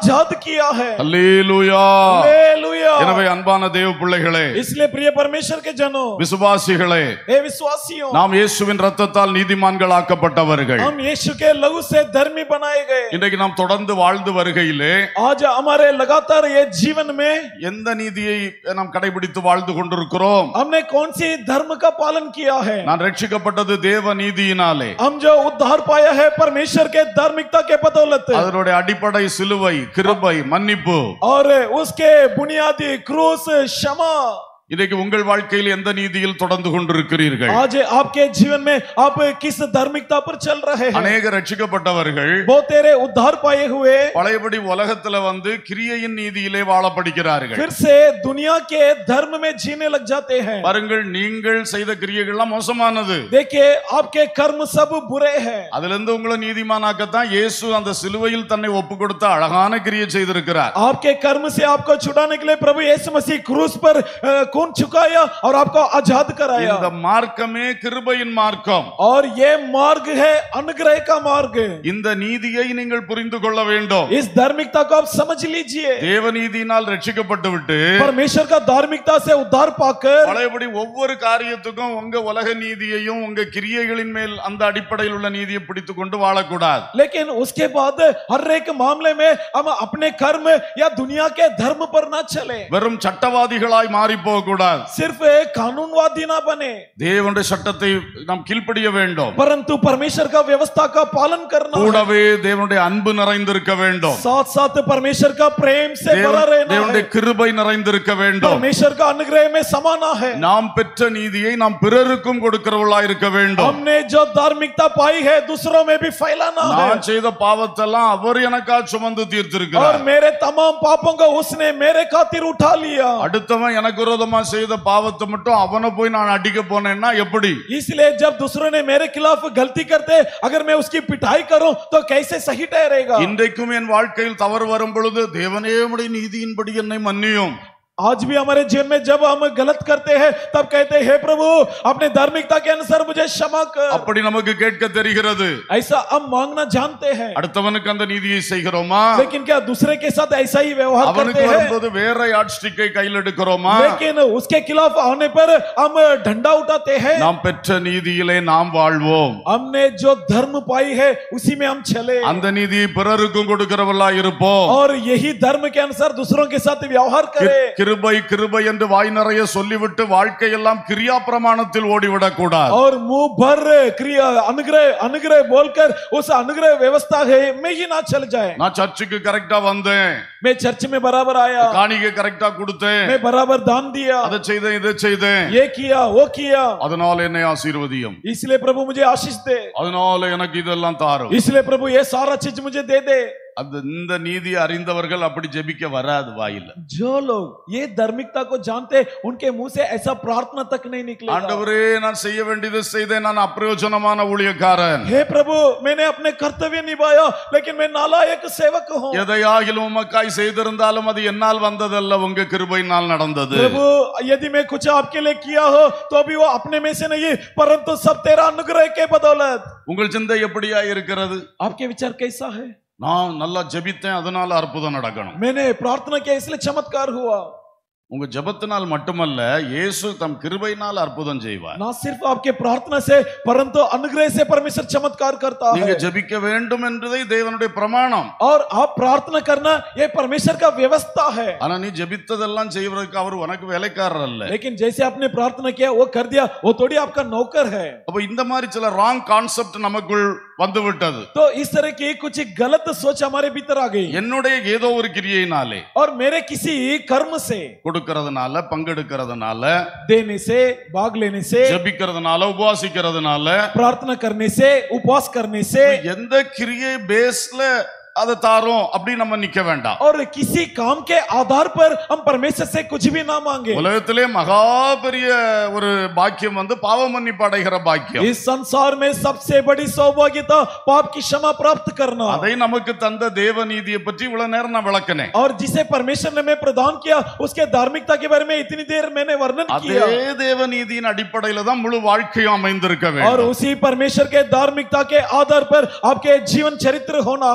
किया है அல்லேலூயா हालेलुया எனவே அன்பான தேவ பிள்ளைகளே इसलिए प्रिय परमेश्वर के जनों விசுவாசிகளே हे विश्वासियों நாம் இயேசுவின் ரத்தத்தால் நீதிமான்கள் ஆக்கப்பட்டவர்கள் हम यीशु के लहू से धर्मी बनाए गए இன்றைக்கு நாம் தொடர்ந்து வாழ்ந்து வருகையிலே आज हमारे लगातार ये जीवन में எந்த நீதியை நாம் கடைபிடித்து வாழ்ந்து கொண்டிருக்கிறோம் हमने कौन सी धर्म का पालन किया है நான் ரட்சிக்கப்பட்டது தேவ நீதியினாலே हम जो उद्धार पाया है परमेश्वर के धार्मिकता के बदौलत அதனுடைய அடிப்படை சிலுவை கிருபை மன்னிப்பு और उसके बुनियादी क्रूस क्षमा இன்றைக்கு உங்கள் வாழ்க்கையில் எந்த நீதியில் தொடர்ந்து கொண்டிருக்கிறீர்கள் आज आपके जीवन में आप किस धार्मिकता पर चल रहे हैं அநேக ரட்சிக்கப்பட்டவர்கள் वो तेरे उद्धार पाए हुए பழையபடி உலகத்துல வந்து கிரியையின் நீதியிலே வாழ படிக்கிறார்கள் फिर से दुनिया के धर्म में जीने लग जाते हैं பாருங்கள் நீங்கள் செய்த கிரியைகள்லாம் மோசமானது देखिए आपके कर्म सब बुरे हैं அதுல இருந்து உங்களை நீதிமானாக்கத்தான் இயேசு அந்த சிலுவையில் தன்னை ஒப்பு கொடுத்த அழகான கிரியை செய்திருக்கிறார் आपके कर्म से आपको छुड़ाने के लिए प्रभु यीशु मसीह क्रूस पर अ, खून चुकाया और आपको आजाद कराया இந்த மார்க்கமே கிருபையின் மார்க்கம் और ये मार्ग है अनुग्रह का मार्ग இந்த நீதியை நீங்கள் புரிந்து கொள்ள வேண்டும் इस धार्मिकता को आप समझ लीजिए தேவ நீதியினால் ரட்சிக்கப்பட்டு விட்டு परमेश्वर का धार्मिकता से उद्धार पाकर பழையபடி ஒவ்வொரு காரியத்துக்கும் உங்க உலக நீதியையும் உங்க கிரியைகளின் மேல் அந்த அடிப்படையில் உள்ள நீதியை பிடித்து கொண்டு வாழக்கூடாது लेकिन उसके बाद हर एक मामले में हम अपने कर्म या दुनिया के धर्म पर ना चले வெறும் சட்டவாதிகளாய் மாறி போகக்கூடாது सिर्फ कानूनवादी ना बने தேவனுடைய சட்டத்தை நாம் கீழ்ப்படிய வேண்டும் परंतु परमेश्वर का व्यवस्था का पालन करना है। கூடவே தேவனுடைய அன்பு நிறைந்திருக்க வேண்டும் साथ साथ परमेश्वर का प्रेम से भरा தேவன்- रहना தேவனுடைய है கிருபை நிறைந்திருக்க வேண்டும் परमेश्वर का अनुग्रह में समाना है நாம் பெற்ற நீதியை நாம் பிறருக்கும் கொடுக்கிறவர்களா இருக்க வேண்டும் हमने जो धार्मिकता पाई है दूसरों में भी फैलाना है நான் செய்த பாவத்தெல்லாம் அவர் எனக்கா சுமந்து और தீர்த்திருக்கிறார் मेरे तमाम पापों को उसने मेरे खातिर उठा लिया அடுத்தவன் எனக்கு விரோதமா செய்த பாவத்தை மட்டும் அவனை போய் நான் அடிக்க போனேன்னா எப்படி इसलिए जब दूसरों ने मेरे खिलाफ गलती करते अगर मैं उसकी पिटाई करूं तो कैसे सही ठहरेगा இன்றைக்கும் என் வாழ்க்கையில் தவறு வரும் பொழுது தேவனே உடைய நீதியின்படி என்னை மன்னியும் आज भी हमारे जीवन में जब हम गलत करते हैं तब कहते हैं हे प्रभु अपने धार्मिकता के अनुसार मुझे क्षमा कर அப்படி நமக்கு கேட்க தெரிகிறது ऐसा हम मांगना जानते हैं அடுத்தவனுக்கு அந்த நீதியை செய்கிறோமா लेकिन क्या दूसरे के साथ ऐसा ही व्यवहार அவனுக்கு करते हैं வரும்போது வேற யாட்ஸ்டிக்கை கையில் எடுக்கிறோமா लेकिन उसके खिलाफ आने पर हम डंडा उठाते हैं நாம் பெற்ற நீதியிலே நாம் வாழ்வோம் हमने जो धर्म पाई है उसी में हम चले அந்த நீதியை பிறருக்கும் கொடுக்கிறவர்களா இருப்போம் और यही धर्म के अनुसार दूसरों के साथ व्यवहार करें கிருபை கிருபை என்று வாய் நிறைய சொல்லிவிட்டு வாழ்க்கையெல்லாம் கிரியா பிரமாணத்தில் ஓடிவிடக் கூடாது और मुंह भर क्रिया अनुग्रह अनुग्रह बोलकर उस अनुग्रह व्यवस्था है में ही ना चल जाए நான் சர்ச்சுக்கு கரெக்டா வந்தேன் मैं चर्च में बराबर आया காணிக்கை கரெக்டா கொடுத்தேன் मैं बराबर दान दिया அதை செய்தேன் இதை செய்தேன் ये किया वो किया அதனால என்னை ஆசீர்வதியும் इसलिए प्रभु मुझे आशीष दे அதனால எனக்கு இதெல்லாம் தாரும் इसलिए प्रभु ये सारा चीज मुझे दे दे அந்த இந்த நீதியை அறிந்தவர்கள் அப்படி ஜெபிக்க வராது வாயில जो लोग ये धार्मिकता को जानते उनके मुंह से ऐसा प्रार्थना तक नहीं निकलेगा ஆண்டவரே நான் செய்ய வேண்டியது செய்தேன் நான் அப்பிரயோஜனமான ஊழியக்காரன் हे प्रभु मैंने अपने कर्तव्य निभाया लेकिन मैं नालायक सेवक हूँ எதையாகிலும் உமக்காய் செய்திருந்தாலும் அது என்னால் வந்ததல்ல உங்க கிருபையினால் நடந்தது प्रभु यदि मैं कुछ आपके लिए किया हो तो भी वो अपने में से नहीं परंतु सब तेरा अनुग्रह के बदौलत உங்கள் சிந்தை எப்படியா இருக்கிறது आपके विचार कैसा है நான் நல்லா ஜெபித்தேன் அதனால அற்புதம் நடக்கணும் मैंने प्रार्थना किया इसलिए चमत्कार हुआ உங்க ஜெபத்தினால் மட்டுமல்ல இயேசு தம் கிருபையினால் அற்புதம் செய்வார் ना सिर्फ आपके प्रार्थना से परंतु अनुग्रह से परमेश्वर चमत्कार करता நீங்க है ஜெபிக்க வேண்டும் என்பதை தேவனுடைய பிரமாணம் और आप प्रार्थना करना ये परमेश्वर का व्यवस्था है ஆனா நீ ஜெபித்ததெல்லாம் செய்வதற்கு அவர் உனக்கு வேலைக்காரர் அல்ல लेकिन जैसे आपने प्रार्थना किया वो कर दिया वो थोड़ी आपका नौकर है அப்ப இந்த மாதிரி சில ராங் கான்செப்ட் நமக்குள் வந்து விட்டது तो इस तरह की कुछ गलत सोच हमारे भीतर आ गई என்னுடைய ஏதோ ஒரு கிரியையினாலே और मेरे किसी कर्म से கொடுக்கறதுனால பங்கெடுக்கிறதுனால देने से भाग लेने से ஜெபிக்கிறதுனால உபவாசிக்கிறதுனால प्रार्थना करने से उपवास करने से எந்த கிரியை பேஸ்ல அதை தாரோம் அப்படி நம்ம நிக்க வேண்டாம் और किसी काम के आधार पर हम परमेश्वर से कुछ भी ना मांगे உலகத்திலே மகா பெரிய ஒரு பாக்கியம் வந்து பாவ மன்னிப்பு அடைகிற பாக்கியம் इस संसार में सबसे बड़ी सौभाग्यता पाप की क्षमा प्राप्त करना அதை நமக்கு தந்த தேவ நீதியை பற்றி இவ்வளவு நேரம் நான் விளக்கினேன் और जिसे परमेश्वर ने हमें प्रदान किया उसके धार्मिकता के बारे में इतनी देर मैंने वर्णन அதே किया தேவ நீதியின் அடிப்படையில தான் முழு வாழ்க்கையும் அமைந்திருக்க और வேண்டும் उसी परमेश्वर के धार्मिकता के आधार पर आपके जीवन चरित्र होना है ரட்சிப்பு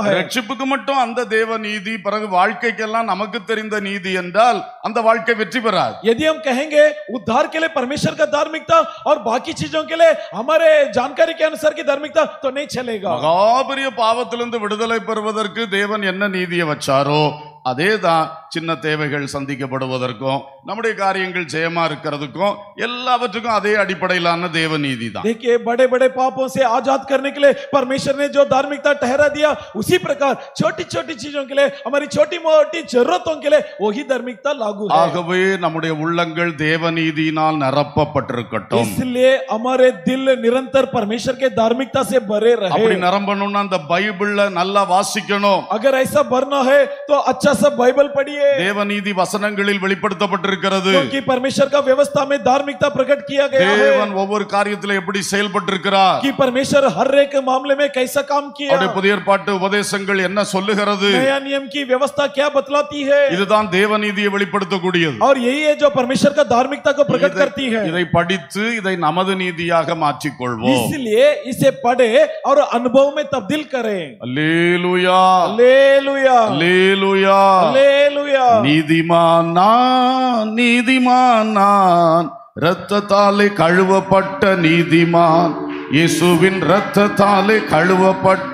ரட்சிப்புக்கு மட்டும் அந்த தேவ நீதி பிறகு வாழ்க்கைக்கெல்லாம் நமக்கு தெரிந்த நீதி என்றால் அந்த வாழ்க்கை வெற்றி பெறாது यदि हम कहेंगे उद्धार के लिए परमेश्वर का धार्मिकता और बाकी चीजों के लिए हमारे जानकारी के अनुसार की धार्मिकता तो नहीं चलेगा மகாபெரிய பாவத்திலிருந்து விடுதலை பெறுவதற்கு தேவன் என்ன நீதியை வச்சாரோ அதே தான் சின்ன தேவைகள் சந்திக்கப்படுவதற்கும் நம்முடைய காரியங்கள் ஜெயமா இருக்கிறதுக்கும் எல்லாவற்றுக்கும் அதே அடிப்படையிலான தேவ நீதி தான் देखिए बड़े बड़े पापों से आजाद करने के लिए परमेश्वर ने जो धार्मिकता ठहरा दिया उसी प्रकार छोटी छोटी चीजों के लिए हमारी छोटी मोटी जरूरतों के लिए वही धार्मिकता लागू है ஆகவே நம்முடைய உள்ளங்கள் தேவ நீதியினால் நிரப்பப்பட்டிருக்கட்டும் इसलिए हमारे दिल निरंतर परमेश्वर के धार्मिकता से भरे அப்படி रहे நிரம்பணும்னா அந்த பைபிள்ல நல்லா வாசிக்கணும் अगर ऐसा भरना है तो अच्छा सा बाइबल पढ़िए தேவநீதி வசனங்களில் வெளிப்படுத்தப்பட்டிருக்கிறது क्योंकि परमेश्वर का व्यवस्था में धार्मिकता प्रकट किया गया है தேவன் ஒவ்வொரு காரியத்துல எப்படி செயல்பட்டிருக்கிறார் कि परमेश्वर हर एक मामले में कैसा काम किया அவருடைய புதிய ஏற்பாட்டு உபதேசங்கள் என்ன சொல்லுகிறது नया नियम की व्यवस्था क्या बतलाती है இதுதான் தேவநீதியை வெளிப்படுத்தக்கூடியது और यही है जो परमेश्वर का धार्मिकता को प्रकट இதை- करती है இதை படித்து இதை நமது நீதியாக மாற்றிக்கொள்வோம் इसलिए इसे पढ़े और अनुभव में तब्दील करें அல்லேலூயா हालेलुया அல்லேலூயா हालेलुया நீதிமான் நான் நீதிமான் நான் இரத்தத்தாலே கழுவப்பட்ட நீதிமான் இயேசுவின் இரத்தத்தாலே கழுவப்பட்ட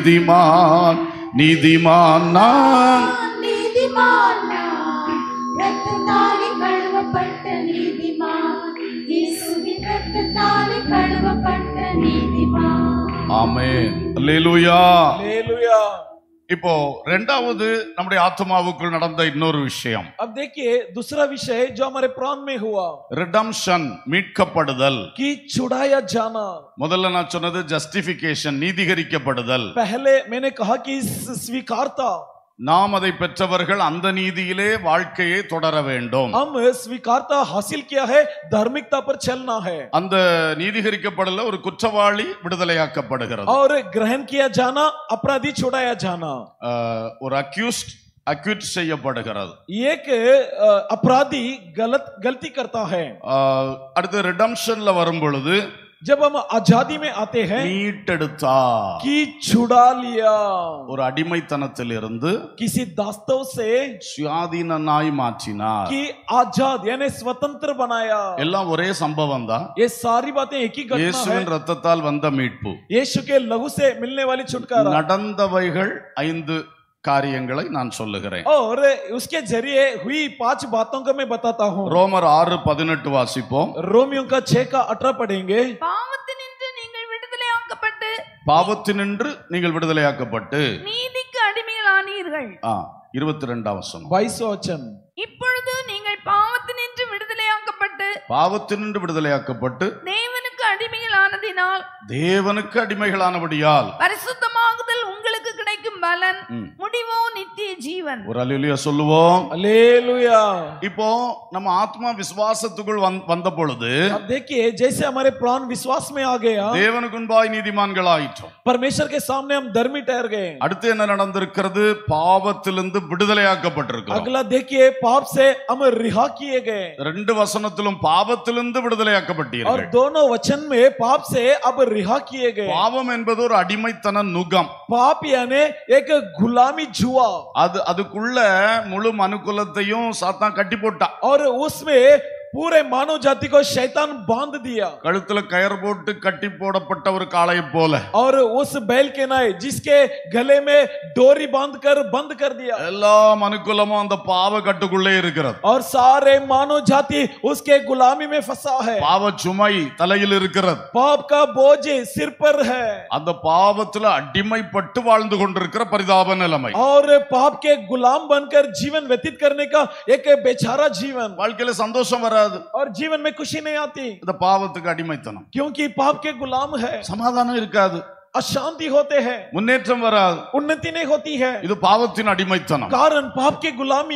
நீதிமான் நீதிமான் நான் நீதிமான் நான். இரத்தத்தாலே கழுவப்பட்ட நீதிமான் இயேசுவின் இரத்தத்தாலே கழுவப்பட்ட நீதிமான் ஆமென் அல்லேலூயா हालेलुया இப்போ ரெண்டாவது நம்முடைய ஆத்மாவுக்குள் நடந்த இன்னொரு விஷயம் अब देखिए दूसरा विषय जो हमारे प्राण में हुआ ரிடம்ஷன் மீட்கப்படுதல் कि छुड़ाया जाना முதல்ல நான் சொன்னது ஜஸ்டிபிகேஷன் நீதிகரிக்கப்படுதல் पहले मैंने कहा कि स्वीकारता நாம் அதை பெற்றவர்கள் அந்த நீதியிலே வாழ்க்கையை தொடர வேண்டும் हम स्वीकारता हासिल किया है धार्मिकता पर चलना है அந்த நீதிகரிக்கப்படல ஒரு குற்றவாளி விடுதலையாக்கப்படுகிறது और ग्रहण किया जाना अपराधी छुड़ाया जाना அஹ், ஒரு அக்யூஸ்ட் அக்யூட் செய்யப்படுகிறது एक अ, अपराधी गलत गलती करता है அஹ், அடுத்து ரிடம்ஷன்ல வரும் பொழுது जब हम आजादी में आते हैं மீட்டெடுத்தா कि छुड़ा लिया ஒரு அடிமைத்தனத்தில் இருந்து किसी दास्तव से சுயாதீனனாய் மாற்றினார் कि आजाद यानी स्वतंत्र बनाया எல்லாம் ஒரே சம்பவம் தான் ये सारी बातें एक ही घटना है இயேசுவின் ரத்தத்தால் வந்த மீட்பு यीशु के लहू से मिलने वाली छुटकारा நடந்தவைகள் ஐந்து காரியங்களை நான் சொல்லுகிறேன் और उसके जरिए हुई पांच बातों को मैं बताता हूँ ரோமர் ஆறு பதினெட்டு வாசிப்போம் रोमियो का छह का अठारह पढ़ेंगे பாவத்தினின்று நீங்கள் விடுதலையாக்கப்பட்டு பாவத்தினின்று நீங்கள் விடுதலையாக்கப்பட்டு நீதிக்கு அடிமைகளானீர்கள் ஆ இருபத்தி ரெண்டாம் வசனம் बाईसो वचन இப்பொழுது நீங்கள் பாவத்தினின்று விடுதலையாக்கப்பட்டு பாவத்தினின்று விடுதலையாக்கப்பட்டு தேவனுக்கு அடிமைகளானதினால் தேவனுக்கு அடிமைகளானபடியால் பரிசுத்தமாகுதல் உங்களுக்கு கிடைக்கும் பலன் ம். முடிவோ நித்திய ஜீவன் ஒரு அலுலியா சொல்லுவோம் हालेलुया இப்போ நம்ம ஆத்மா விசுவாசத்துக்குள் வந்- வந்த பொழுது अब देखिए जैसे हमारे प्राण विश्वास में आ गया தேவனுக்குன்பாய் நீதிமான்கள் ஆயிற்றோம் परमेश्वर के सामने हम धर्मी ठहर गए அடுத்து என்ன நடந்திருக்கிறது பாவத்திலிருந்து விடுதலையாக்கப்பட்டிருக்கிறோம் अगला देखिए पाप से हम रिहा किए गए ரெண்டு வசனத்திலும் பாவத்திலிருந்து और விடுதலையாக்கப்பட்டீர்கள் दोनों वचन में पाप से अब रिहा किए गए பாவம் என்பது ஒரு அடிமைத்தன நுகம் पाप यानी एक गुलामी जुआ அது அதுக்குள்ள முழு மனுக்குலத்தையும் சாத்தான் கட்டி போட்டான் और उसमें पूरे मानव जाति को शैतान बांध दिया கழுத்துல கயர் போட்டு கட்டி போடப்பட்ட ஒரு காளை போல और उस बैल के नाय जिसके गले में डोरी बांध कर बंद कर दिया எல்லா மனுக்குலமும் அந்த பாவ கட்டுக்குள்ளே இருக்கிறது और सारे मानव जाति उसके गुलामी में फंसा है பாவ சுமை தலையில் இருக்கிறது पाप का बोझ सिर पर है அந்த பாவத்துல அடிமைப்பட்டு வாழ்ந்து கொண்டிருக்கிற பரிதாப நிலைமை और पाप के गुलाम बनकर जीवन व्यतीत करने का एक बेचारा जीवन வாழ்க்கையில சந்தோஷம் வராது और जीवन में खुशी नहीं आती இந்த பாவத்துக்கு அடிமைத்தனம் क्योंकि पाप के गुलाम है சமாதானம் இருக்காது अशांति होते हैं முன்னேற்றம் வராது उन्नति नहीं होती है இது பாவத்தின் அடிமைத்தனம் कारण पाप की गुलामी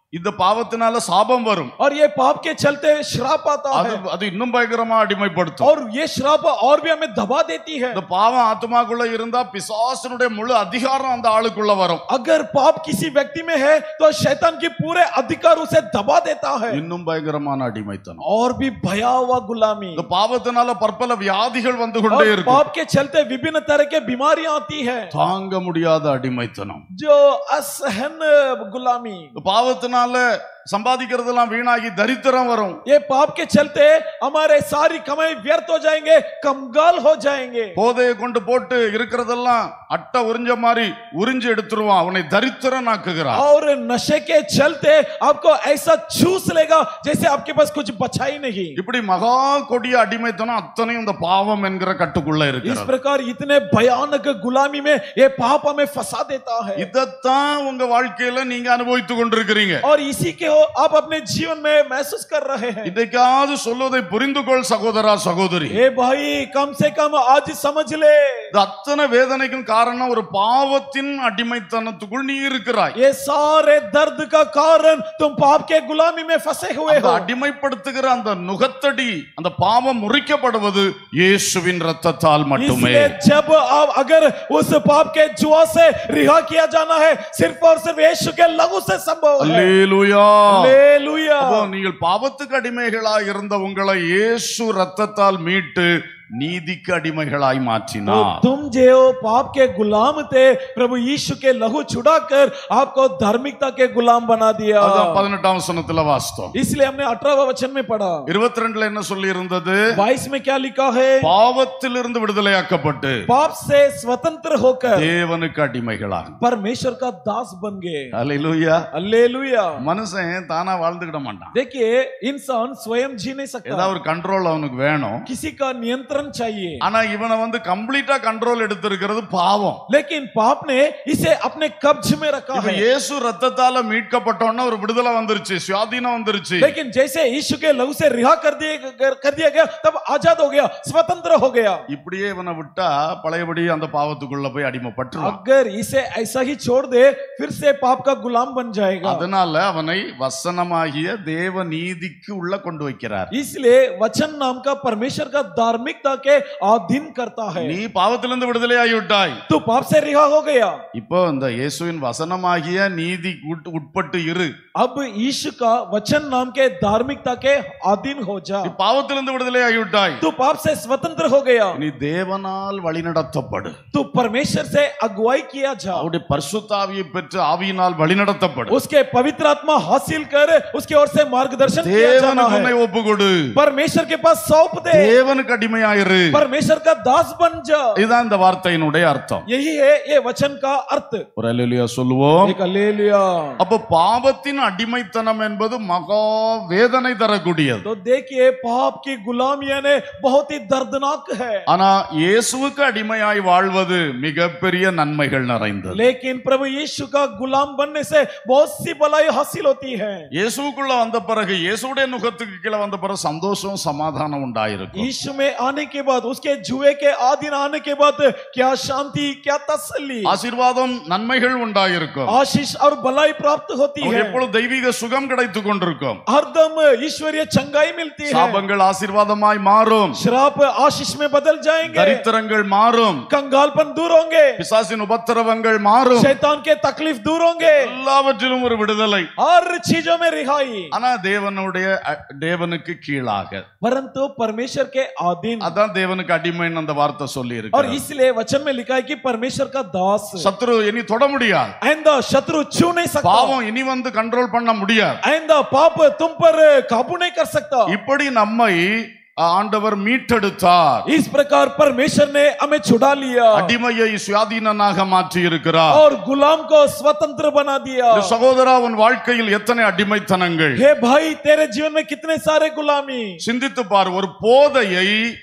இந்த பாவத்தினால சாபம் வரும் और ये पाप के चलते श्राप आता அது है அது இன்னும் பயங்கரமா அடிமைப்படுத்தும் और ये श्राप और भी हमें दबा देती है இந்த பாவம் ஆத்மாக்குள்ள இருந்தா பிசாசனுடைய முழு அதிகாரம் அந்த ஆளுக்குள்ள வரும் अगर पाप किसी व्यक्ति में है तो शैतान की पूरे अधिकार उसे दबा देता है இன்னும் பயங்கரமான அடிமைத்தனம் और भी भयावह गुलामी இந்த பாவத்தினால பற்பல வியாதிகள் வந்து கொண்டே और இருக்கும் पाप के चलते विभिन्न तरह के बीमारियां आती है தாங்க முடியாத அடிமைத்தனம் जो असहन गुलामी இந்த பாவத்தினால சம்பாதிக்கிறதெல்லாம் வீணாகி தரித்திரம் வரும் ये पाप के चलते हमारे सारी कमाई व्यर्थ हो जाएंगे कमगाल हो जाएंगे போதையை கொண்டு போட்டு இருக்கிறதெல்லாம் அட்டை உறிஞ்ச மாதிரி உறிஞ்சு எடுத்துருவான் அவனை தரித்திரன் ஆக்குகிறான் और नशे के चलते आपको ऐसा चूस लेगा जैसे आपके पास कुछ बचा ही नहीं இப்படி மகா கொடிய அடிமைத்தனம் அத்தனையும் இந்த பாவம் என்கிற கட்டுக்குள்ள इस இருக்கிறது प्रकार इतने भयानक गुलामी में ये पाप हमें फंसा देता है இதைத்தான் உங்க வாழ்க்கையில நீங்க அனுபவித்து கொண்டிருக்கிறீங்க और इसी के हो आप अपने जीवन में महसूस कर रहे हैं இன்றைக்காவது சொல்வதை புரிந்து கொள் சகோதரா சகோதரி हे भाई कम से कम आज समझ ले இது அத்தனை வேதனைக்கும் காரணம் ஒரு பாவத்தின் அடிமைத்தனத்துக்குள் நீ இருக்கிறாய் ये सारे दर्द का कारण तुम पाप के गुलामी में फंसे हुए அந்த हो அடிமைப்படுத்துகிற அந்த நுகத்தடி அந்த பாவம் முறிக்கப்படுவது இயேசுவின் ரத்தத்தால் மட்டுமே इसलिए जब आप अगर उस पाप के जुआ से रिहा किया जाना है सिर्फ और सिर्फ यीशु के लहू से संभव है அல்லேலூயா हालेलुया அப்போ நீங்கள் பாவத்துக்கு அடிமைகளாய் இருந்த உங்களை இயேசு ரத்தத்தால் மீட்டு நீதிக்கு அடிமைகளாய் तो மாற்றினார் तुम जो पाप के गुलाम थे प्रभु यीशु के लहू छुड़ाकर आपको धार्मिकता के गुलाम बना दिया அதான் பதினெட்டாம் வசனத்துல வாஸ்தவம் इसलिए हमने अठारह वचन में पढ़ा இருபத்தி ரெண்டுல என்ன சொல்லி இருந்தது बाईस में क्या लिखा है பாவத்திலிருந்து விடுதலையாக்கப்பட்டு पाप से स्वतंत्र होकर தேவனுக்கு அடிமைகளாக परमेश्वर का दास बन गए அல்லேலூயா हालेलुया மனுஷன் தானா வாழ்ந்துக்கிட மாட்டான் देखिए इंसान स्वयं जी नहीं सकता ஏதாவது ஒரு கண்ட்ரோல் அவனுக்கு வேணும் किसी का नियंत्रण चाहिए ஆனா இவனை வந்து கம்ப்ளீட்டா கண்ட்ரோல் எடுத்திருக்கிறது பாவம் लेकिन पाप ने इसे अपने कब्ज में रखा இப்ப है இயேசு ரத்தத்தால மீட்கப்பட்டோன்னா ஒரு விடுதலை வந்துருச்சு சுயாதீனம் வந்துருச்சு लेकिन जैसे यीशु के लहू से रिहा कर दिए कर दिया गया तब आजाद हो गया स्वतंत्र हो गया இப்படியே இவனை விட்டா பழையபடி அந்த பாவத்துக்குள்ள போய் அடிமைப்பட்டுருவான் अगर इसे ऐसा ही छोड़ दे फिर से पाप का गुलाम बन जाएगा அதனால அவனை வசனமாகிய தேவ நீதிக்கு உள்ள கொண்டு வைக்கிறார் इसलिए वचन नाम का परमेश्वर का धार्मिकता के अधीन करता है நீ பாவத்திலிருந்து விடுதலையாகி விட்டாய் तू पाप से रिहा हो गया இப்போ இந்த இயேசுவின் வசனமாகிய நீதி உட்- உட்பட்டு இரு अब यीशु का वचन नाम के धार्मिकता के अधीन हो जा நீ பாவத்திலிருந்து விடுதலையாகி விட்டாய் तू पाप से स्वतंत्र हो गया நீ தேவனால் வழிநடத்தப்படு तू परमेश्वर से अगुवाई किया जा அவருடைய பரிசுத்தாவியை பெற்று ஆவியினால் வழிநடத்தப்படு उसके पवित्र आत्मा हासिल कर उसके ओर से मार्गदर्शन किया जाना தேவனுக்கு है உன்னை ஒப்பு கொடு परमेश्वर के पास सौंप दे தேவனுக்கு அடிமையாயிரு परमेश्वर का दास बन जा இதுதான் இந்த வார்த்தையினுடைய அர்த்தம் यही है ये वचन का अर्थ ஒரு அல்லேலூயா சொல்லுவோம் एक हालेलुया அப்ப பாவத்தின் அடிமைத்தனம் என்பது மகா வேதனை தரக்கூடியது तो देखिए पाप की गुलामियां ने बहुत ही दर्दनाक है ஆனா இயேசுவுக்கு அடிமையாய் வாழ்வது மிகப்பெரிய நன்மைகள் நிறைந்தது लेकिन प्रभु यीशु का गुलाम बनने से बहुत सी भलाई हासिल होती है இயேசுக்குள்ள வந்த பிறகு இயேசுடைய நுகத்துக்கு கீழே வந்த பிறகு சந்தோஷம் சமாதானம் உண்டாயிருக்கும் यीशु में आने के बाद उसके जुए के आधीन आने के बाद क्या शांति क्या तसल्ली ஆசீர்வாதம் நன்மைகள் உண்டாயிருக்கும் आशीष और भलाई प्राप्त होती நமக்கு है எப்பொழுது தெய்வீக சுகம் கிடைத்துக் கொண்டிருக்கும் हरदम ईश्वरीय चंगाई मिलती है சாபங்கள் ஆசீர்வாதமாய் மாறும் श्राप आशीष में बदल जाएंगे தரித்திரங்கள் மாறும் कंगालपन दूर होंगे பிசாசின் உபத்திரவங்கள் மாறும் शैतान के तकलीफ दूर होंगे எல்லாவற்றிலும் ஒரு விடுதலை हर चीजों में रिहाई ஆனா தேவனுடைய அ- தேவனுக்கு கீழாக परंतु परमेश्वर के अधीन அதான் தேவனுக்கு அடிமைன்னு அந்த வார்த்தை சொல்லி और இருக்கு इसलिए वचन में लिखा है कि परमेश्वर का दास சத்ரு இனி தொட முடியாது आइंदा शत्रु छू नहीं सकता பாவம் இனி வந்து கண்ட்ரோல் பண்ண முடியாது आइंदा पाप तुम पर काबू नहीं कर सकता இப்படி நம்மை ஆண்டவர் மீட்டெடுத்தார் इस प्रकार परमेश्वर ने हमें छुड़ा लिया அடிமையை சுயாதீனனாக மாற்றி இருக்கிறார் और गुलाम को स्वतंत्र बना दिया சகோதரா உன் வாழ்க்கையில் எத்தனை அடிமைத்தனங்கள் हे भाई तेरे जीवन में कितने सारे गुलामी சிந்தித்து பார் ஒரு போதையை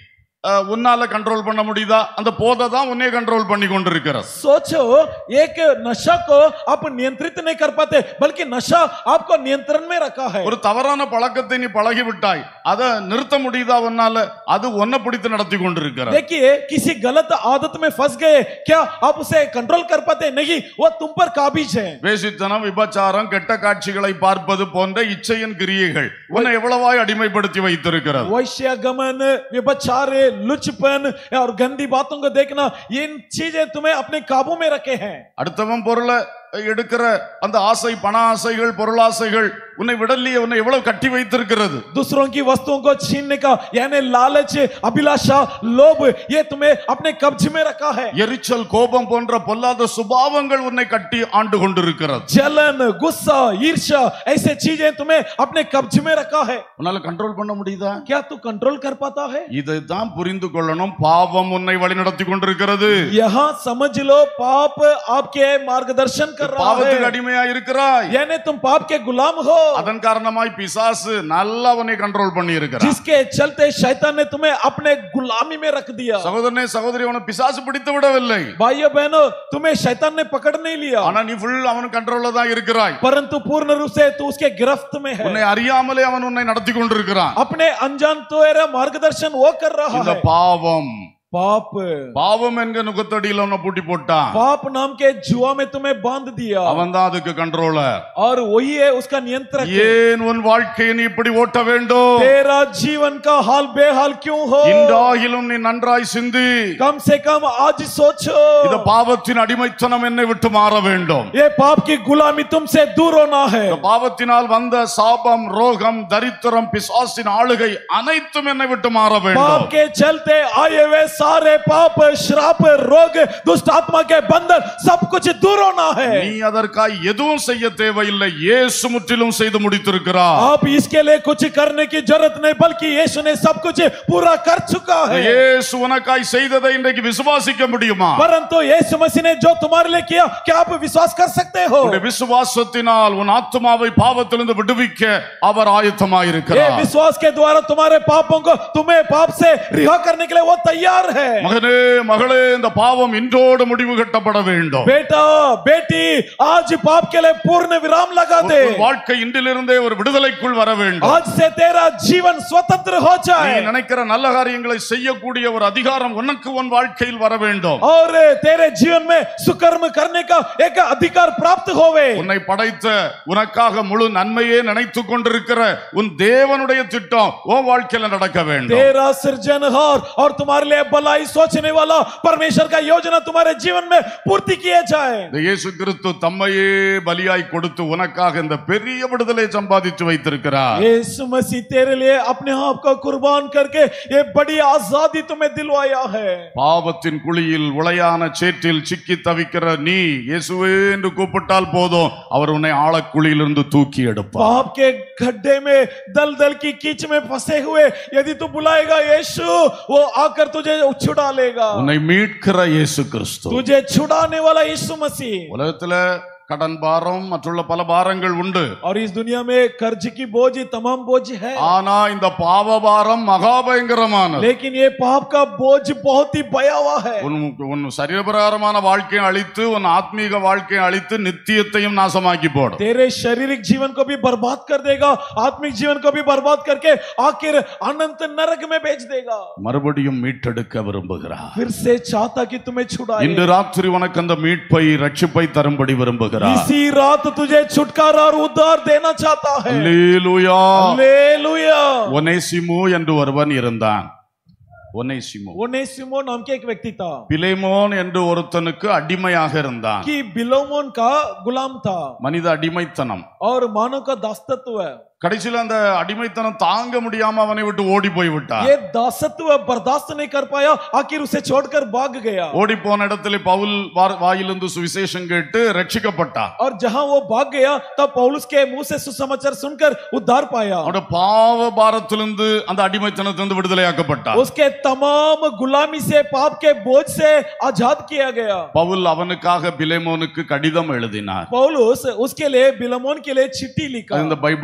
அஹ், உன்னால கண்ட்ரோல் பண்ண முடியுதா அந்த போதை தான் உன்னை கண்ட்ரோல் பண்ணி கொண்டிருக்கிறது सोचो एक नशा को आप नियंत्रित नहीं कर पाते बल्कि नशा आपको नियंत्रण में रखा है ஒரு தவறான பழக்கத்தை நீ பழகி விட்டாய் அதை நிறுத்த முடியுதா உன்னால அது உன்னை பிடித்து நடத்தி கொண்டிருக்கிறது देखिए किसी गलत आदत में फंस गए क्या आप उसे कंट्रोल कर पाते नहीं वो तुम पर काबिज है வேசித்தனம் விபச்சாரம் கெட்ட காட்சிகளை பார்ப்பது போன்ற இச்சையின் கிரியைகள் உன்னை எவ்வளவாய் அடிமைப்படுத்தி வைத்திருக்கிறது वैश्यगमन व्यभिचार लुचपन और गंदी बातों को देखना इन चीजें तुम्हें अपने काबू में रखे हैं அடுத்தவன் பொருளை எடுக்கிற அந்த ஆசை பண ஆசைகள் பொருளாசைகள் உன்னை விடலையே உன்னை எவ்வளவு கட்டி வைத்திருக்கிறது दूसरों की वस्तुओं को छीनने का यानी लालच अभिलाषा लोभ ये तुम्हें अपने कब्ज में रखा है எரிச்சல் கோபம் போன்ற பொல்லாத சுபாவங்கள் உன்னை கட்டி ஆண்டு கொண்டிருக்கிறது जलन गुस्सा ईर्ष्या ऐसे चीजें तुम्हें अपने कब्ज में रखा है உன்னால கண்ட்ரோல் பண்ண முடியுதா क्या तू कंट्रोल कर पाता है இதைத்தான் புரிந்து கொள்ளணும் பாவம் உன்னை வழிநடத்தி கொண்டிருக்கிறது यहाँ समझ लो पाप आपके मार्गदर्शन कर रहा பாவத்துக்கு है அடிமையா இருக்கிறாய் यानी तुम पाप के गुलाम हो அதன் காரணமாய் பிசாசு நல்லா உன்னை கண்ட்ரோல் பண்ணி இருக்கிறான் जिसके चलते शैतान ने तुम्हें अपने गुलामी में रख दिया சகோதரனே சகோதரி அவனை பிசாசு பிடித்து விடவில்லை भाइयों बहनों तुम्हें शैतान ने पकड़ नहीं लिया ஆனா நீ ஃபுல் அவன் கண்ட்ரோல்ல தான் இருக்கிறாய் परंतु पूर्ण रूप से तू उसके गिरफ्त में है உன்னை அறியாமலே அவன் உன்னை நடத்தி கொண்டிருக்கிறான் अपने अनजान तेरा मार्गदर्शन वो कर रहा இந்த है பாவம் पाप பாவம் என்க நுகத்தடியில உன்னை பூட்டி போட்டான் पाप नाम के जुआ में तुम्हें बांध दिया அவன் தான் அதுக்கு கண்ட்ரோலர் और वही है उसका नियंत्रक ஏன் உன் வாழ்க்கையை நீ இப்படி ஓட்ட வேண்டும் तेरा जीवन का हाल बेहाल क्यों हो இன்றாகிலும் நீ நன்றாய் சிந்தி कम से कम आज सोचो இந்த பாவத்தின் அடிமைத்தனம் என்னை விட்டு மாற வேண்டும் ये पाप की गुलामी तुमसे दूर होना है இந்த பாவத்தினால் வந்த சாபம் ரோகம் தரித்திரம் பிசாசின் ஆளுகை அனைத்தும் என்னை விட்டு மாற पाप வேண்டும் के चलते आए हुए सारे पाप श्राप रोग दुष्ट आत्मा के बंधन सब कुछ दूर होना है நீ அதற்காய் எதுவும் செய்ய தேவையில்லை இயேசு முற்றிலும் செய்து முடித்திருக்கிறார் आप इसके लिए कुछ करने की जरूरत नहीं बल्कि यीशु ने सब कुछ पूरा कर चुका है இயேசு உனக்காய் செய்ததை இன்றைக்கு விசுவாசிக்க முடியுமா परंतु यीशु मसीह ने जो तुम्हारे लिए किया क्या आप विश्वास कर सकते हो உன்னுடைய விசுவாசத்தினால் உன் ஆத்மாவை பாவத்திலிருந்து விடுவிக்க அவர் ये ஆயத்தமாயிருக்கிறார் विश्वास के द्वारा तुम्हारे पापों को तुम्हें पाप से रिहा करने के लिए वो तैयार है மகனே மகளே இந்த பாவம் இன்றோடு முடிவு கட்டப்பட வேண்டும் बेटा बेटी आज पाप के लिए पूर्ण विराम लगा दे உன் வாழ்க்கை இன்றிலிருந்தே ஒரு விடுதலைக்குள் வர வேண்டும் आज से तेरा जीवन स्वतंत्र हो நீ जाए நினைக்கிற நல்ல காரியங்களை செய்யக்கூடிய ஒரு அதிகாரம் உனக்கு உன் வாழ்க்கையில் வர வேண்டும் और तेरे जीवन में सुकर्म करने का एक अधिकार प्राप्त होवे உன்னை படைத்த உனக்காக முழு நன்மையே நினைத்துக் கொண்டிருக்கிற உன் தேவனுடைய திட்டம் உன் வாழ்க்கையில நடக்க வேண்டும் तेरा सृजनहार और तुम्हारे लिए भलाई सोचने वाला परमेश्वर का योजना तुम्हारे जीवन में पूर्ति किए जाए இந்த இயேசு கிறிஸ்து தம்மையே பலியாய் கொடுத்து உனக்காக இந்த பெரிய விடுதலை சம்பாதித்து வைத்திருக்கிறார் यीशु मसीह तेरे लिए अपने आप को कुर्बान करके ये बड़ी आजादी तुम्हें दिलवाया है பாவத்தின் குழியில் உளையான சேற்றில் சிக்கி தவிக்கிற நீ இயேசுவே என்று கூப்பிட்டால் போதும் அவர் உன்னை ஆழக்குழியிலிருந்து தூக்கி எடுப்பார் पाप के गड्ढे में दलदल की कीच में फंसे हुए यदि तू बुलाएगा यीशु वो आकर तुझे छुड़ा लेगा உன்னை மீட்கிற இயேசு கிறிஸ்து तुझे छुड़ाने वाला यीशु मसीह உலகத்துல கடன் பாரம் மற்றுள்ள பல பாரங்கள் உண்டு और इस दुनिया में कर्ज की बोझ तमाम बोझ है ஆனா இந்த பாவ பாரம் மகாபயங்கரமானது लेकिन ये पाप का बोझ बहुत ही भयावह है உன் உன் சரீரபிரகாரமான வாழ்க்கையை அழித்து உன் ஆத்மீக வாழ்க்கையை அழித்து நித்தியத்தையும் நாசமாக்கி போடும் तेरे शारीरिक जीवन को भी बर्बाद कर देगा आत्मिक जीवन को भी बर्बाद करके आखिर अनंत नरक में भेज देगा மறுபடியும் மீட்டெடுக்க விரும்புகிறார் फिर से चाहता कि तुम्हें छुड़ाए இன்று ராத்திரி உனக்கு அந்த மீட்பை ரட்சிப்பை தரும்படி விரும்புகிறார் इसी रात तुझे छुटकारा और उद्धार देना चाहता है அல்லேலூயா हालेलुया ஒனேசிமு என்று ஒருவன் இருந்தான் ஒனேசிமு ओनेसिमो नाम के एक व्यक्ति था பிலேமோன் என்று ஒருத்தனுக்கு அடிமையாக இருந்தான் कि बिलोमोन का गुलाम था மனித அடிமைத்தனம் और मानव का दासत्व है கடைசியில அந்த அடிமைத்தனம் தாங்க முடியாம அவனை விட்டு ஓடி போய் விட்டான் ये दासत्व बर्दाश्त नहीं कर पाया आखिर उसे छोड़कर भाग गया ஓடி போன இடத்துல பவுல் வா- வாயிலிருந்து சுவிசேஷம் கேட்டு ரட்சிக்கப்பட்டான் और जहां वो भाग गया तब पौलुस के मुंह से सुसमाचार सुनकर उद्धार पाया அவனோட பாவ பாரத்திலிருந்து அந்த அடிமைத்தனத்திலிருந்து விடுதலையாக்கப்பட்டான் उसके तमाम गुलामी से पाप के बोझ से आजाद किया गया பவுல் அவனுக்காக பிலேமோனுக்கு கடிதம் எழுதினார் पौलुस उसके लिए बिलमोन के लिए चिट्ठी लिखा அது இந்த பைபிள்ல இருக்கிற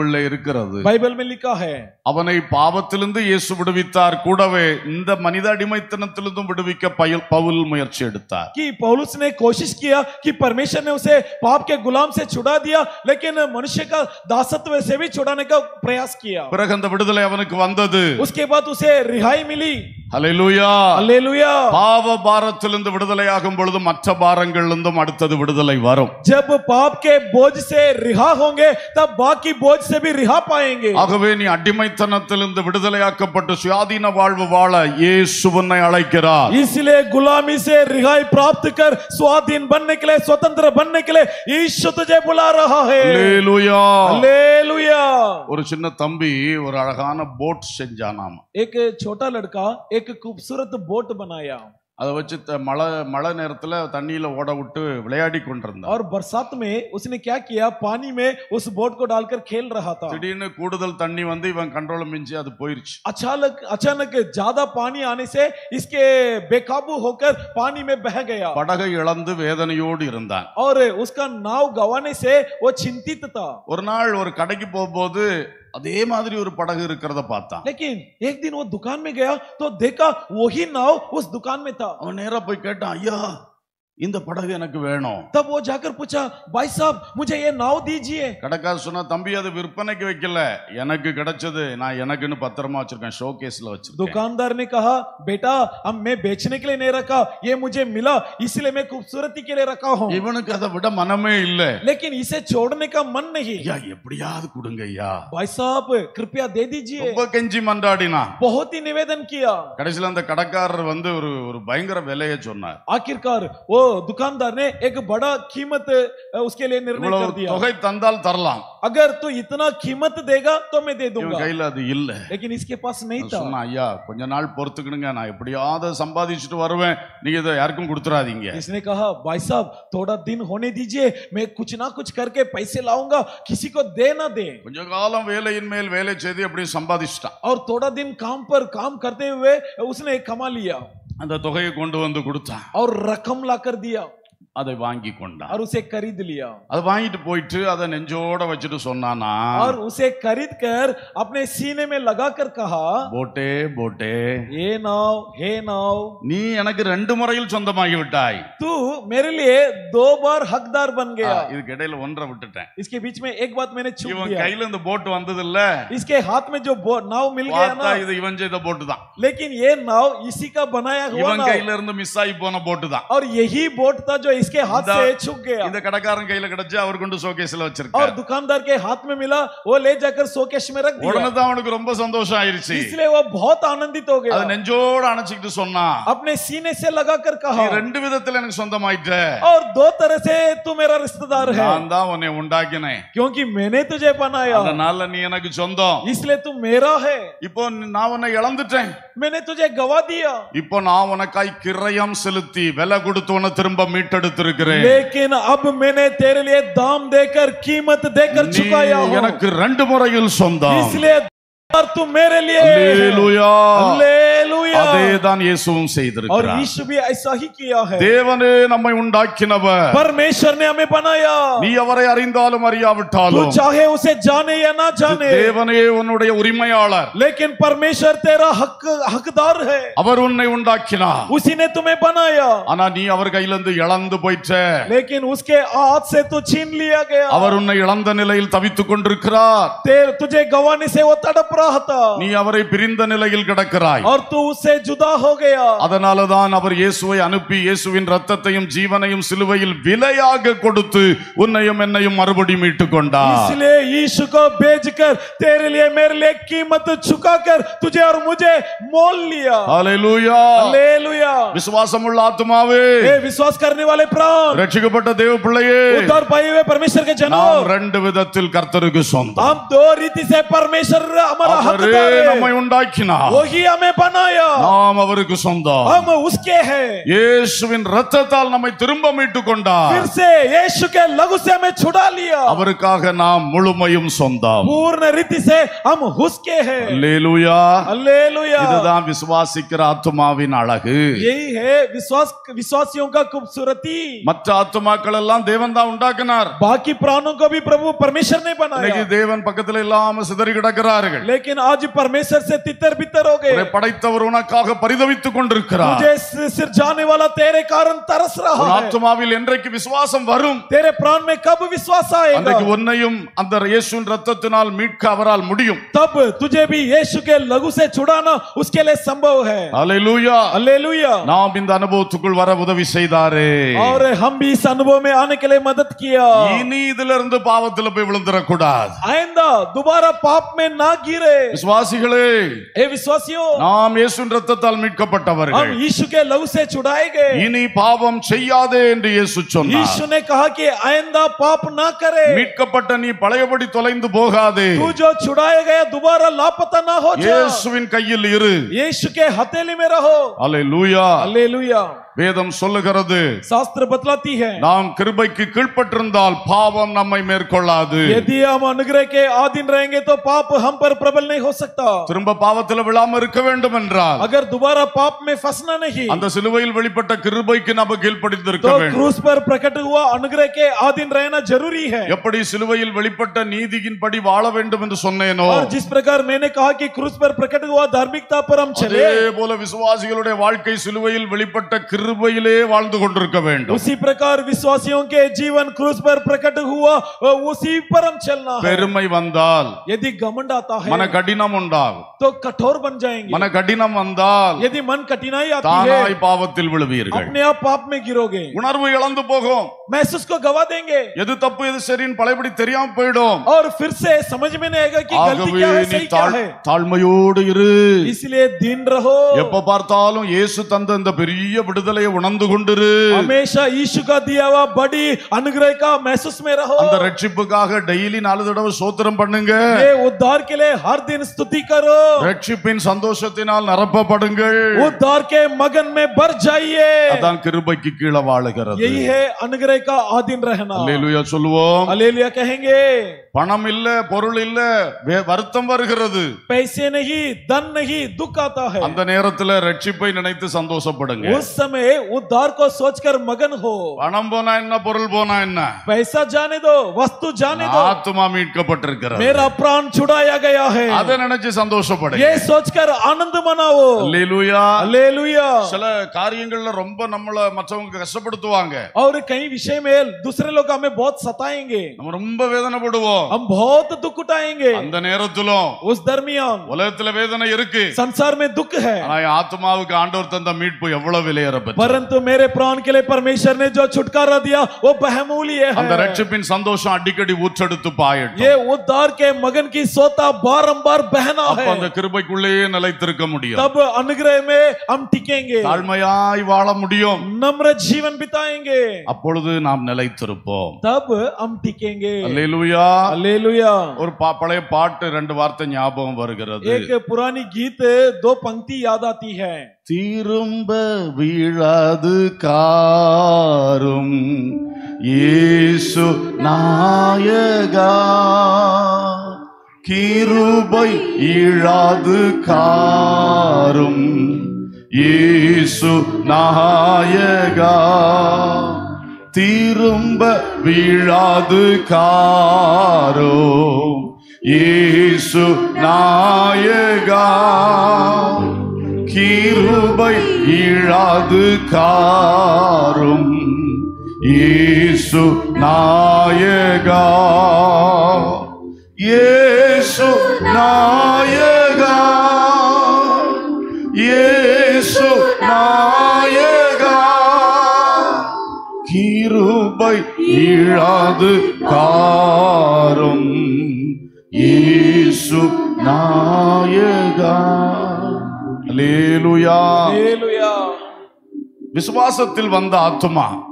இருக்கிறது बाइबल में लिखा है அவனை பாவத்திலிருந்து இயேசு விடுவித்தார் கூடவே இந்த மனித அடிமைத்தனத்திலிருந்தும் விடுவிக்க பயில் பவுல் முயற்சி எடுத்தார் कि पौलुस ने कोशिश किया कि परमेश्वर ने उसे पाप के गुलाम से छुड़ा दिया लेकिन मनुष्य का दासत्व से भी छुड़ाने का प्रयास किया பிறகு அந்த விடுதலை அவனுக்கு வந்தது उसके बाद उसे रिहाई मिली ஹalleluya हालेलुया பாவ பாரத்திலிருந்து விடுதலையாகும் பொழுது மற்ற பாரங்களிலிருந்தும் அடுத்தது விடுதலை வரும் जब पाप के बोझ से रिहा होंगे तब बाकी बोझ से भी रिहा पाएंगे ஆகவே நீ அடிமைத்தனத்திலிருந்து விடுதலையாக்கப்பட்டு சுயாதீன வாழ்வு வாழ இயேசு உன்னை அழைக்கிறார் इसलिए गुलामी से रिहाई प्राप्त कर स्वाधीन बनने के लिए स्वतंत्र बनने के लिए ईश्वर तुझे बुला रहा है ஹalleluya हालेलुया ஒரு சின்ன தம்பி ஒரு அழகான போட் செஞ்சானாம் एक छोटा लड़का एक खूबसूरत बोट बनाया அதை வச்சு த- மழை மழை நேரத்துல தண்ணியில ஓட விட்டு விளையாடி கொண்டிருந்தான் और बरसात में उसने क्या किया पानी में उस बोट को डालकर खेल रहा था திடீர்னு கூடுதல் தண்ணி வந்து இவன் கண்ட்ரோல மிஞ்சி அது போயிருச்சு अचानक अचानक ज्यादा पानी आने से इसके बेकाबू होकर पानी में बह गया படகை இழந்து வேதனையோடு இருந்தான் और उसका नाव गवाने से वो चिंतित था ஒரு நாள் ஒரு கடைக்கு போகும்போது அதே மாதிரி ஒரு படகு இருக்கிறத பார்த்தான் लेकिन एक दिन वो दुकान में गया तो देखा वही नाव उस दुकान में था அவன் நேரா போய் கேட்டான் ஐயா இந்த படகு எனக்கு வேணும் तब वो जाकर पूछा भाई साहब मुझे ये नाव दीजिए கடைக்காரர் சொன்னா தம்பி அது விற்பனைக்கு வைக்கல எனக்கு கிடைச்சது நான் எனக்குன்னு பத்திரமா வச்சிருக்கேன் ஷோ கேஸ்ல வச்சிருக்கேன் दुकानदार ने कहा बेटा अब मैं बेचने के लिए नहीं रखा ये मुझे मिला इसलिए मैं खूबसूरती के लिए रखा हूँ இவனுக்கு அதை விட மனமே இல்ல लेकिन इसे छोड़ने का मन नहीं ஐயா எப்படியாவது கொடுங்க ஐயா भाई साहब कृपया दे दीजिए ரொம்ப கெஞ்சி மன்றாடினா बहुत ही निवेदन किया கடைசியில அந்த கடைக்காரர் வந்து ஒரு ஒரு பயங்கர விலையை சொன்னார் आखिरकार वो दुकानदार ने एक बड़ा कीमत अ, उसके लिए निर्णय कर இவ்வளவு दिया தொகை தந்தால் தரலாம் अगर तू इतना कीमत देगा तो मैं दे இவன் दूंगा கையில அது இல்ல लेकिन इसके पास नहीं था சொன்னா ஐயா கொஞ்ச நாள் பொறுத்துக்கிடுங்க நான் எப்படியாவது சம்பாதிச்சுட்டு வருவேன் நீங்க இதை யாருக்கும் கொடுத்துறாதீங்க इसने कहा भाई साहब थोड़ा दिन होने दीजिए मैं कुछ ना कुछ करके पैसे लाऊंगा किसी को दे ना दे கொஞ்ச காலம் வேலையின் மேல் வேலை செய்து அப்படி சம்பாதிச்சிட்டான் और थोड़ा दिन काम पर काम करते हुए उसने कमा लिया அந்த தொகையை கொண்டு வந்து கொடுத்தான் और रकम लाकर दिया அதை வாங்கி கொண்டான் और उसे खरीद लिया அதை வாங்கிட்டு போயிட்டு அதை நெஞ்சோட வச்சுட்டு சொன்னானா और उसे खरीद कर अपने सीने में लगाकर कहा போட்டே போட்டே हे नाव हे नाव நீ எனக்கு ரெண்டு முறையில் சொந்தமாகி விட்டாய் तू मेरे लिए दो बार हकदार बन ஆ, गया இதுக்கு இடையில ஒன்றை விட்டுட்டேன் इसके बीच में एक बात मैंने छू இவன் दिया கையில இந்த போட் வந்தது இல்ல इसके हाथ में जो बो- नाव मिल गया பார்த்தா ना இது இவன் செய்த போட்டு தான் लेकिन ये नाव इसी का बनाया हुआ இவன் नाव கையில இருந்து மிஸ் ஆகி போன போட்டு தான் और यही बोट था जो इसके हाथ இந்த- से छूट गया இந்த கடைக்காரன் கையில கிடைச்சு அவர் கொண்டு ஷோகேஸ்ல और வச்சிருக்காரு दुकानदार के हाथ में मिला वो ले जाकर शोकेश में रख உடனே दिया தான் அவனுக்கு ரொம்ப சந்தோஷம் ஆயிருச்சு इसलिए वो बहुत आनंदित हो அது गया நெஞ்சோட அணைச்சிக்கிட்டு சொன்னான் अपने सीने से लगाकर நீ कहा ரெண்டு விதத்துல எனக்கு சொந்தமாயிட்ட और दो तरह से तू मेरा रिश्तेदार है நான் தான் உன்னை உண்டாக்கினேன் क्योंकि मैंने तुझे बनाया அதனால நீ எனக்கு சொந்தம் इसलिए तू मेरा है இப்போ நான் உன்னை இழந்துட்டேன் मैंने तुझे गवा दिया இப்போ நான் உனக்காய் கிரயம் செலுத்தி விலை கொடுத்து உன்னை திரும்ப மீட்டெடுத்திருக்கிறேன் लेकिन अब मैंने तेरे लिए दाम देकर कीमत देकर நீ चुकाया हूं எனக்கு ரெண்டு முறையில் சொந்தம் इसलिए और तू मेरे लिए அல்லேலூயா. हालेलुया அதேதான் இயேசுவும் और செய்திருக்கிறார் यीशु भी ऐसा ही किया है தேவனே நம்மை உண்டாக்கினவர் परमेश्वर ने हमें बनाया நீ அவரை அறிந்தாலும் तू அறியாவிட்டாலும் चाहे उसे जाने या ना जाने தேவனே உன்னுடைய உரிமையாளர் लेकिन परमेश्वर तेरा हक हकदार है அவர் உன்னை உண்டாக்கினார் उसी ने तुम्हें बनाया ஆனா நீ அவர் கையிலிருந்து இழந்து போயிட்ட लेकिन उसके हाथ से तू छीन लिया गया அவர் உன்னை இழந்த நிலையில் தவித்துக் கொண்டிருக்கிறார் ते- तुझे गवाने से वो तड़प रहा था நீ அவரை பிரிந்த நிலையில் கிடக்கிறாய் और तू उससे जुदा हो गया அதனாலதான் அவர் இயேசுவை அனுப்பி இயேசுவின் ரத்தத்தையும் ஜீவனையும் சிலுவையில் விலையாக கொடுத்து உன்னையும் என்னையும் மறுபடி மீட்டுக் கொண்டார் इसलिए यीशु को भेजकर तेरे लिए मेरे लिए कीमत चुकाकर तुझे और मुझे मोल लिया ஹalleluya हालेलुया விசுவாசமுள்ள ஆத்துமாவே ए विश्वास करने वाले प्राण ரட்சிக்கப்பட்ட தேவ பிள்ளையே उद्धार पाए हुए परमेश्वर के जनों நாம் ரெண்டு விதத்தில் கர்த்தருக்கு சொந்தம் हम दो रीति से परमेश्वर हमारा அவரே हकदार நம்மை है உண்டாக்கினார் वही हमें बनाया நாம் அவருக்கு சொந்தம் हम उसके हैं இயேசுவின் ரத்தத்தால் நம்மை திரும்ப மீட்டு கொண்டார் फिर से यीशु के लघु से हमें छुड़ा लिया அவருக்காக நாம் முழுமையும் சொந்தம் पूर्ण रीति से हम उसके हैं அல்லேலூயா हालेलुया இதுதான் விசுவாசிக்கிற ஆத்துமாவின் அழகு यही है विश्वास विश्वासियों का खूबसूरती மற்ற ஆத்துமாக்கள் எல்லாம் தேவன் தான் உண்டாக்கினார் बाकी प्राणों को भी प्रभु परमेश्वर ने இன்னைக்கு बनाया தேவன் பக்கத்துல இல்லாம சிதறி கிடக்கிறார்கள் लेकिन आज परमेश्वर से तितर बितर हो உன்னை गए படைத்தவர் உனக்காக பரிதவித்துக் கொண்டிருக்கிறார் तुझे सि- सिर जाने वाला तेरे कारण तरस உன் रहा है ஆத்துமாவில் என்றைக்கு விசுவாசம் வரும் तेरे प्राण में कब विश्वास आएगा அன்றைக்கு உன்னையும் அந்த இயேசுவின் ரத்தத்தினால் மீட்க அவரால் முடியும் तब तुझे भी यीशु के लघु से छुड़ाना उसके लिए संभव है அல்லேலூயா हालेलुया நாம் இந்த அனுபவத்துக்குள் வர உதவி செய்தாரே और हम भी इस अनुभव में आने के लिए मदद किया இனி இதுல இருந்து பாவத்துல போய் விழுந்துடக்கூடாது आइंदा दोबारा पाप में ना गिरे விசுவாசிகளே हे विश्वासियों நாம் இயேசுவின் ரத்தத்தால் हम மீட்கப்பட்டவர்கள் यीशु के लहू से छुड़ाए गए இனி பாவம் செய்யாதே என்று இயேசு சொன்னார் यीशु ने कहा कि आइंदा पाप ना करे மீட்கப்பட்ட நீ பழையபடி தொலைந்து போகாதே तू जो छुड़ाए गया दोबारा लापता ना हो जा இயேசுவின் கையில் இரு यीशु के हथेली में रहो அல்லேலூயா हालेलुया வேதம் சொல்லுகிறது शास्त्र बतलाती है நாம் கிருபைக்கு கீழ்ப்பட்டிருந்தால் பாவம் நம்மை மேற்கொள்ளாது यदि हम अनुग्रह के अधीन रहेंगे तो पाप हम पर प्रबल नहीं हो सकता திரும்ப பாவத்துல விழாம இருக்க வேண்டும் என்றால் अगर दोबारा पाप में फंसना नहीं அந்த சிலுவையில் வெளிப்பட்ட கிருபைக்கு நம்ம கீழ்ப்படிந்திருக்க तो வேண்டும் क्रूस पर प्रकट हुआ अनुग्रह के अधीन रहना जरूरी है எப்படி சிலுவையில் வெளிப்பட்ட நீதியின்படி வாழ வேண்டும் என்று சொன்னேனோ और जिस प्रकार मैंने कहा कि क्रूस पर प्रकट हुआ धार्मिकता पर हम चले அதே போல விசுவாசிகளுடைய வாழ்க்கை சிலுவையில் வெளிப்பட்ட கிருபையிலே வாழ்ந்து கொண்டிருக்க வேண்டும் उसी प्रकार विश्वासियों के जीवन क्रूस पर प्रकट हुआ और उसी पर हम चलना है பெருமை வந்தால் यदि घमंड आता மன है கடினம் உண்டாகும் तो कठोर बन जाएंगे மன கடினம் வந்தால் यदि मन कठिनाई आती தானாய் है பாவத்தில் விழுவீர்கள் अपने आप पाप में गिरोगे உணர்வு இழந்து போகும் महसूस को गवा देंगे எது தப்பு எது சரின்னு பழையபடி தெரியாம போயிடும் और फिर से समझ में नहीं आएगा कि गलती ஆகவே क्या है நீ सही क्या தாழ்- है தாழ்மையோடு இரு इसलिए दिन रहो எப்ப பார்த்தாலும் இயேசு தந்த இந்த பெரிய விடுதலையை உணர்ந்து கொண்டிரு हमेशा यीशु का दिया हुआ बड़ी अनुग्रह का महसूस में रहो அந்த ரட்சிப்புக்காக டெய்லி நாலு தடவை சோத்திரம் பண்ணுங்க ये उद्धार के लिए हर दिन स्तुति करो ரட்சிப்பின் சந்தோஷத்தினால் நிரப்பப்படுங்கள் उद्धार के मगन में भर जाइए அதான் கிருபைக்கு கீழே வாழுகிறது यही है अनुग्रह का आधीन रहना அல்லேலூயா சொல்லுவோம் हालेलुया कहेंगे பணம் இல்ல பொருள் இல்ல வே- வருத்தம் வருகிறது पैसे नहीं धन नहीं दुख आता है அந்த நேரத்துல ரட்சிப்பை நினைத்து சந்தோஷப்படுங்க उस समय उद्धार को सोचकर मगन हो பணம் போனா என்ன பொருள் போனா என்ன पैसा जाने दो वस्तु जाने दो ஆத்மா மீட்கப்பட்டிருக்கிறது मेरा प्राण छुड़ाया गया है அதை நினைச்சு சந்தோஷப்படுங்க ये सोचकर आनंद मनाओ அல்லேலூயா हालेलुया சில காரியங்கள்ல ரொம்ப நம்மள மற்றவங்க கஷ்டப்படுத்துவாங்க और कई विषय में दूसरे लोग हमें बहुत सताएंगे நம்ம ரொம்ப வேதனைப்படுவோம் हम बहुत दुख उठाएंगे அந்த நேரத்திலும் उस दरमियान உலகத்துல வேதனை இருக்கு संसार में दुख है ஆனா என் ஆத்மாவுக்கு ஆண்டவர் தந்த மீட்பு எவ்வளவு விலையேறப்பட்டு परंतु मेरे प्राण के लिए परमेश्वर ने जो छुटकारा दिया वो बहुमूल्य அந்த है ரட்சிப்பின் சந்தோஷம் அடிக்கடி ஊற்றெடுத்து பாயட்டும் ये उद्धार के मगन की सोता बारंबार बहना அப்ப है அந்த கிருபைக்குள்ளேயே நிலைத்திருக்க முடியும் तब अनुग्रह में हम टिकेंगे தாழ்மையாய் வாழ முடியும் नम्र जीवन बिताएंगे அப்பொழுது நாம் நிலைத்திருப்போம் तब हम टिकेंगे அல்லேலூயா हालेलुया ஒரு பா- பழைய பாட்டு ரெண்டு வார்த்தை ஞாபகம் வருகிறது एक पुरानी गीत दो पंक्ति याद आती है திரும்ப வீழாது காரும் இயேசு நாயகா கிருபை இழாது காரும் இயேசு நாயகா திரும்ப வீழாது காரோ இயேசு நாயகா கிருபை இழாது காரும் இயேசு நாயகா இயேசு நாயகா இயேசு நாயகா கிருபை இழாது காரும் இயேசு நாயகா அல்லேலூயா हालेलुया விசுவாசத்தில் வந்த ஆத்துமா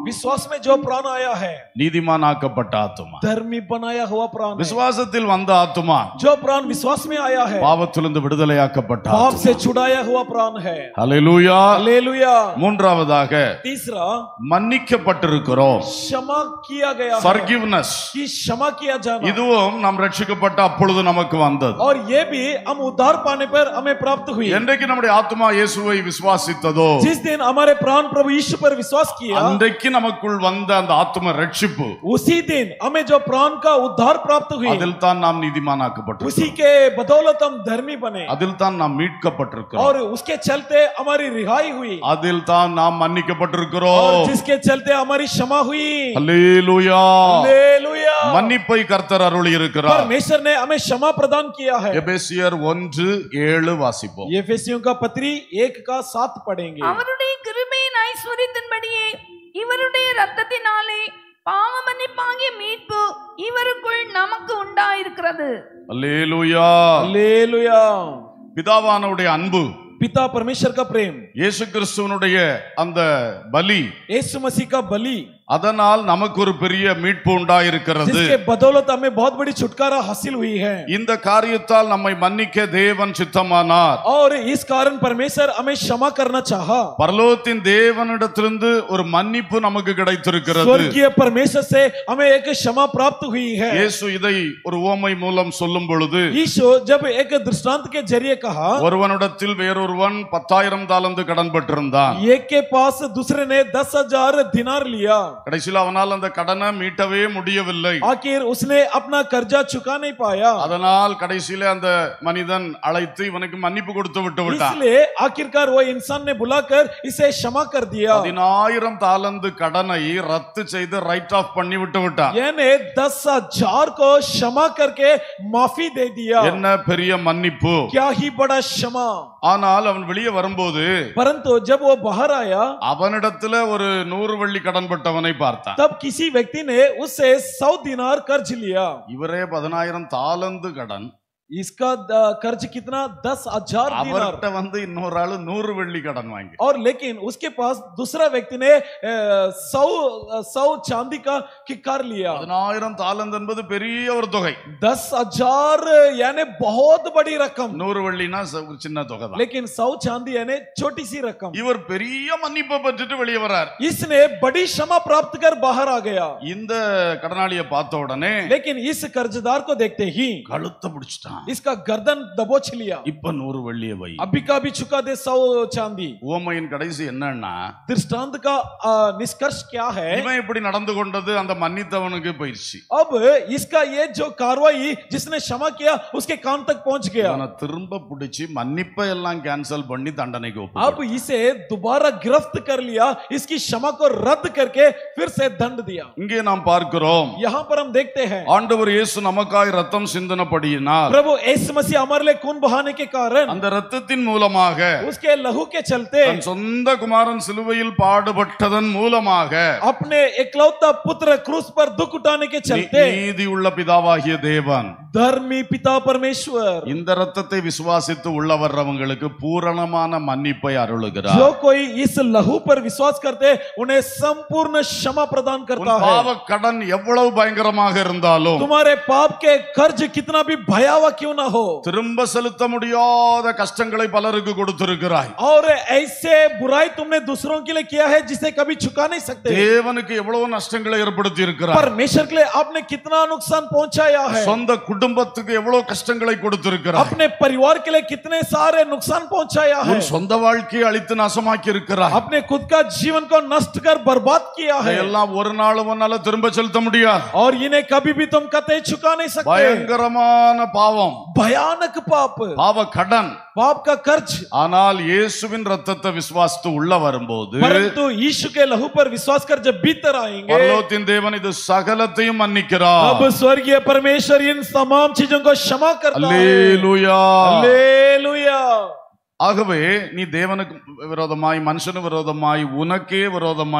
विश्वास में जो प्राण आया है நீதிமானாக்கப்பட்ட ஆத்துமா धर्मी बनाया हुआ प्राण है। விசுவாசத்தில் வந்த ஆத்துமா जो प्राण विश्वास में आया है பாவத்திலிருந்து விடுதலையாக்கப்பட்ட पाप से ஆத்துமா. छुड़ाया हुआ प्राण है ஹalleluya हालेलुया மூன்றாவதாக तीसरा மன்னிக்கப்பட்டிருக்கிறோம் क्षमा किया गया है forgiveness कि क्षमा किया जाना இதுவும் நாம் ரட்சிக்கப்பட்ட அப்பொழுது நமக்கு வந்தது और ये भी हम उद्धार पाने पर हमें प्राप्त हुई என்றைக்கு நம்முடைய ஆத்மா இயேசுவை விசுவாசித்ததோ जिस दिन हमारे प्राण प्रभु यीशु पर विश्वास किया அன்றைக்கு நமக்குள் வந்த அந்த ஆத்ம ரட்சிப்பு उसी दिन हमें जो प्राण का उद्धार प्राप्त हुई அதில் தான் நாம் நீதிமானாக்கப்பட்டிருக்கிறோம் उसी के बदौलत हम धर्मी बने அதில் தான் நாம் மீட்கப்பட்டிருக்கிறோம் और उसके चलते हमारी रिहाई हुई அதில் தான் நாம் और மன்னிக்கப்பட்டிருக்கிறோம் जिसके चलते हमारी क्षमा हुई அல்லேலூயா हालेलुया மன்னிப்பை கர்த்தர் அருளி இருக்கிறார் परमेश्वर ने हमें क्षमा प्रदान किया है எபேசியர் ஒன்று ஏழு வாசிப்போம் ये फेसियों का पत्री एक का सात पढ़ेंगे அவருடைய கிருபையின் ஐஸ்வர்யத்தின்படியே இவருடைய ரத்தத்தினாலே பாவ மன்னிப்பாகிய மீட்பு இவருக்குள் நமக்கு உண்டாயிருக்கிறது அல்லேலூயா हालेलुया பிதாவானவருடைய அன்பு पिता परमेश्वर का प्रेम இயேசு கிறிஸ்துவனுடைய அந்த பலி यीशु मसीह का बलि அதனால் நமக்கு ஒரு பெரிய மீட்பு உண்டாயிருக்கிறது जिसके बदौलत हमें बहुत बड़ी छुटकारा हासिल हुई है இந்த காரியத்தால் நம்மை மன்னிக்க தேவன் சித்தமானார் और इस कारण परमेश्वर हमें क्षमा करना चाहा பரலோகத்தின் தேவனிடத்திலிருந்து ஒரு மன்னிப்பு நமக்கு கிடைத்திருக்கிறது स्वर्गीय परमेश्वर से हमें एक क्षमा प्राप्त हुई है இயேசு இதை ஒரு உவமை மூலம் சொல்லும் பொழுது यीशु जब एक दृष्टांत के जरिए कहा ஒருவனிடத்தில் வேறொருவன் பத்தாயிரம் தாளந்து கடன் பட்டிருந்தான் एक के पास दूसरे ने दस हजार दिनार लिया கடைசியில் அவனால் அந்த கடனை மீட்டவே முடியவில்லை आखिर उसने अपना कर्जा चुका नहीं पाया அதனால் கடைசியில அந்த மனிதன் அழைத்து இவனுக்கு மன்னிப்பு கொடுத்து விட்டு விட்டான் इसलिए आखिरकार वो इंसान ने बुलाकर इसे क्षमा कर दिया பதினாயிரம் தாளந்து கடனை ரத்து செய்து ரைட் ஆஃப் பண்ணி விட்டு விட்டான் यानी दस हजार को क्षमा करके माफी दे दिया என்ன பெரிய மன்னிப்பு क्या ही बड़ा क्षमा ஆனால் அவன் வெளியே வரும்போது परंतु जब वो बाहर आया அவனிடத்துல ஒரு நூறு வெள்ளி கடன் பட்டவனை பார்த்தான் तब किसी व्यक्ति ने उससे सौ दिनार कर्ज लिया இவரே பதினாயிரம் தாளந்து கடன் इसका अ, कर्ज कितना दस हजार दिनार அவர்கிட்ட வந்து இன்னொரு ஆளு நூறு வெள்ளி கடன் வாங்கி और लेकिन उसके पास दूसरा व्यक्ति ने अ, सौ अ, सौ चांदी का किकार लिया பதினாயிரம் தாளந்து என்பது பெரிய ஒரு தொகை दस हजार यानी बहुत बड़ी रकम நூறு வெள்ளினா ச- ஒரு சின்ன தொகை தான் लेकिन सौ चांदी यानी छोटी सी रकम இவர் பெரிய மன்னிப்பை பெற்றுட்டு வெளியே வர்றார் इसने बड़ी क्षमा प्राप्त कर बाहर आ गया இந்த கடனாளியை பார்த்த உடனே लेकिन इस कर्जदार को देखते ही கழுத்தை பிடிச்சிட்டான் इसका गर्दन दबोच लिया இப்ப நூறு வெள்ளிய வை अभी का भी चुका दे सौ चांदी உவமையின் கடைசி என்னன்னா दृष्टांत का अ, निष्कर्ष क्या है இவன் இப்படி நடந்து கொண்டது அந்த மன்னித்தவனுக்கு போயிடுச்சு अब इसका ये जो कार्रवाई जिसने क्षमा किया उसके कान तक पहुंच गया அவனை திரும்ப பிடிச்சி மன்னிப்பை எல்லாம் கேன்சல் பண்ணி தண்டனைக்கு ஒப்பு अब इसे दोबारा गिरफ्त कर लिया इसकी क्षमा को रद्द करके फिर से दंड दिया இங்கே நாம் பார்க்கிறோம் यहाँ पर हम देखते हैं ஆண்டவர் இயேசு நமக்காய் ரத்தம் சிந்தனப்படியினால் प्रभु यीशु मसीह हमारे लिए खून बहाने के कारण அந்த ரத்தத்தின் மூலமாக उसके लहू के चलते தன் சொந்த குமாரன் சிலுவையில் பாடுபட்டதன் மூலமாக अपने एकलौता पुत्र क्रूस पर दुख उठाने के चलते நீதி உள்ள பிதாவாகிய தேவன் धर्मी पिता परमेश्वर இந்த ரத்தத்தை விசுவாசித்து உள்ள வர்றவங்களுக்கு பூரணமான மன்னிப்பை அருளுகிறார் जो कोई इस लहू पर विश्वास करते उन्हें संपूर्ण क्षमा प्रदान உன் करता है பாவ கடன் எவ்வளவு பயங்கரமாக இருந்தாலும் तुम्हारे पाप के कर्ज कितना भी भयावह क्यों ना हो திரும்ப செலுத்த முடியாத கஷ்டங்களை பலருக்கு கொடுத்திருக்கிறாய் और ऐसे बुराई तुमने दूसरों के लिए किया है जिसे कभी चुका नहीं सकते தேவனுக்கு எவ்வளவு நஷ்டங்களை ஏற்படுத்தி இருக்கிறார் परमेश्वर के लिए आपने कितना नुकसान पहुंचाया है சொந்த குடும்பத்துக்கு எவ்வளவு கஷ்டங்களை கொடுத்திருக்கிறார் अपने परिवार के लिए कितने सारे नुकसान पहुंचाया है உன் சொந்த வாழ்க்கையை அழித்து நாசமாக்கி இருக்கிறார் अपने खुद का जीवन को नष्ट कर बर्बाद किया है எல்லாம் ஒரு நாள் உன்னால திரும்ப செலுத்த முடியாது और इन्हें कभी भी तुम कतई चुका नहीं सकते பயங்கரமான பாவம் भयानक पाप பாவ கடன் पाप का कर्ज ஆனால் இயேசுவின் ரத்தத்தை விசுவாசித்து உள்ள வரும்போது परंतु यीशु के लहू पर विश्वास कर जब भीतर आएंगे பரலோகத்தின் தேவன் இது சகலத்தையும் மன்னிக்கிறார் अब स्वर्गीय परमेश्वर इन तमाम चीजों को क्षमा करता है அல்லேலூயா हालेलुया ஆகவே நீ தேவனுக்கு விரோதமாய் மனுஷனு விரோதமாய் உனக்கே விரோதமாய்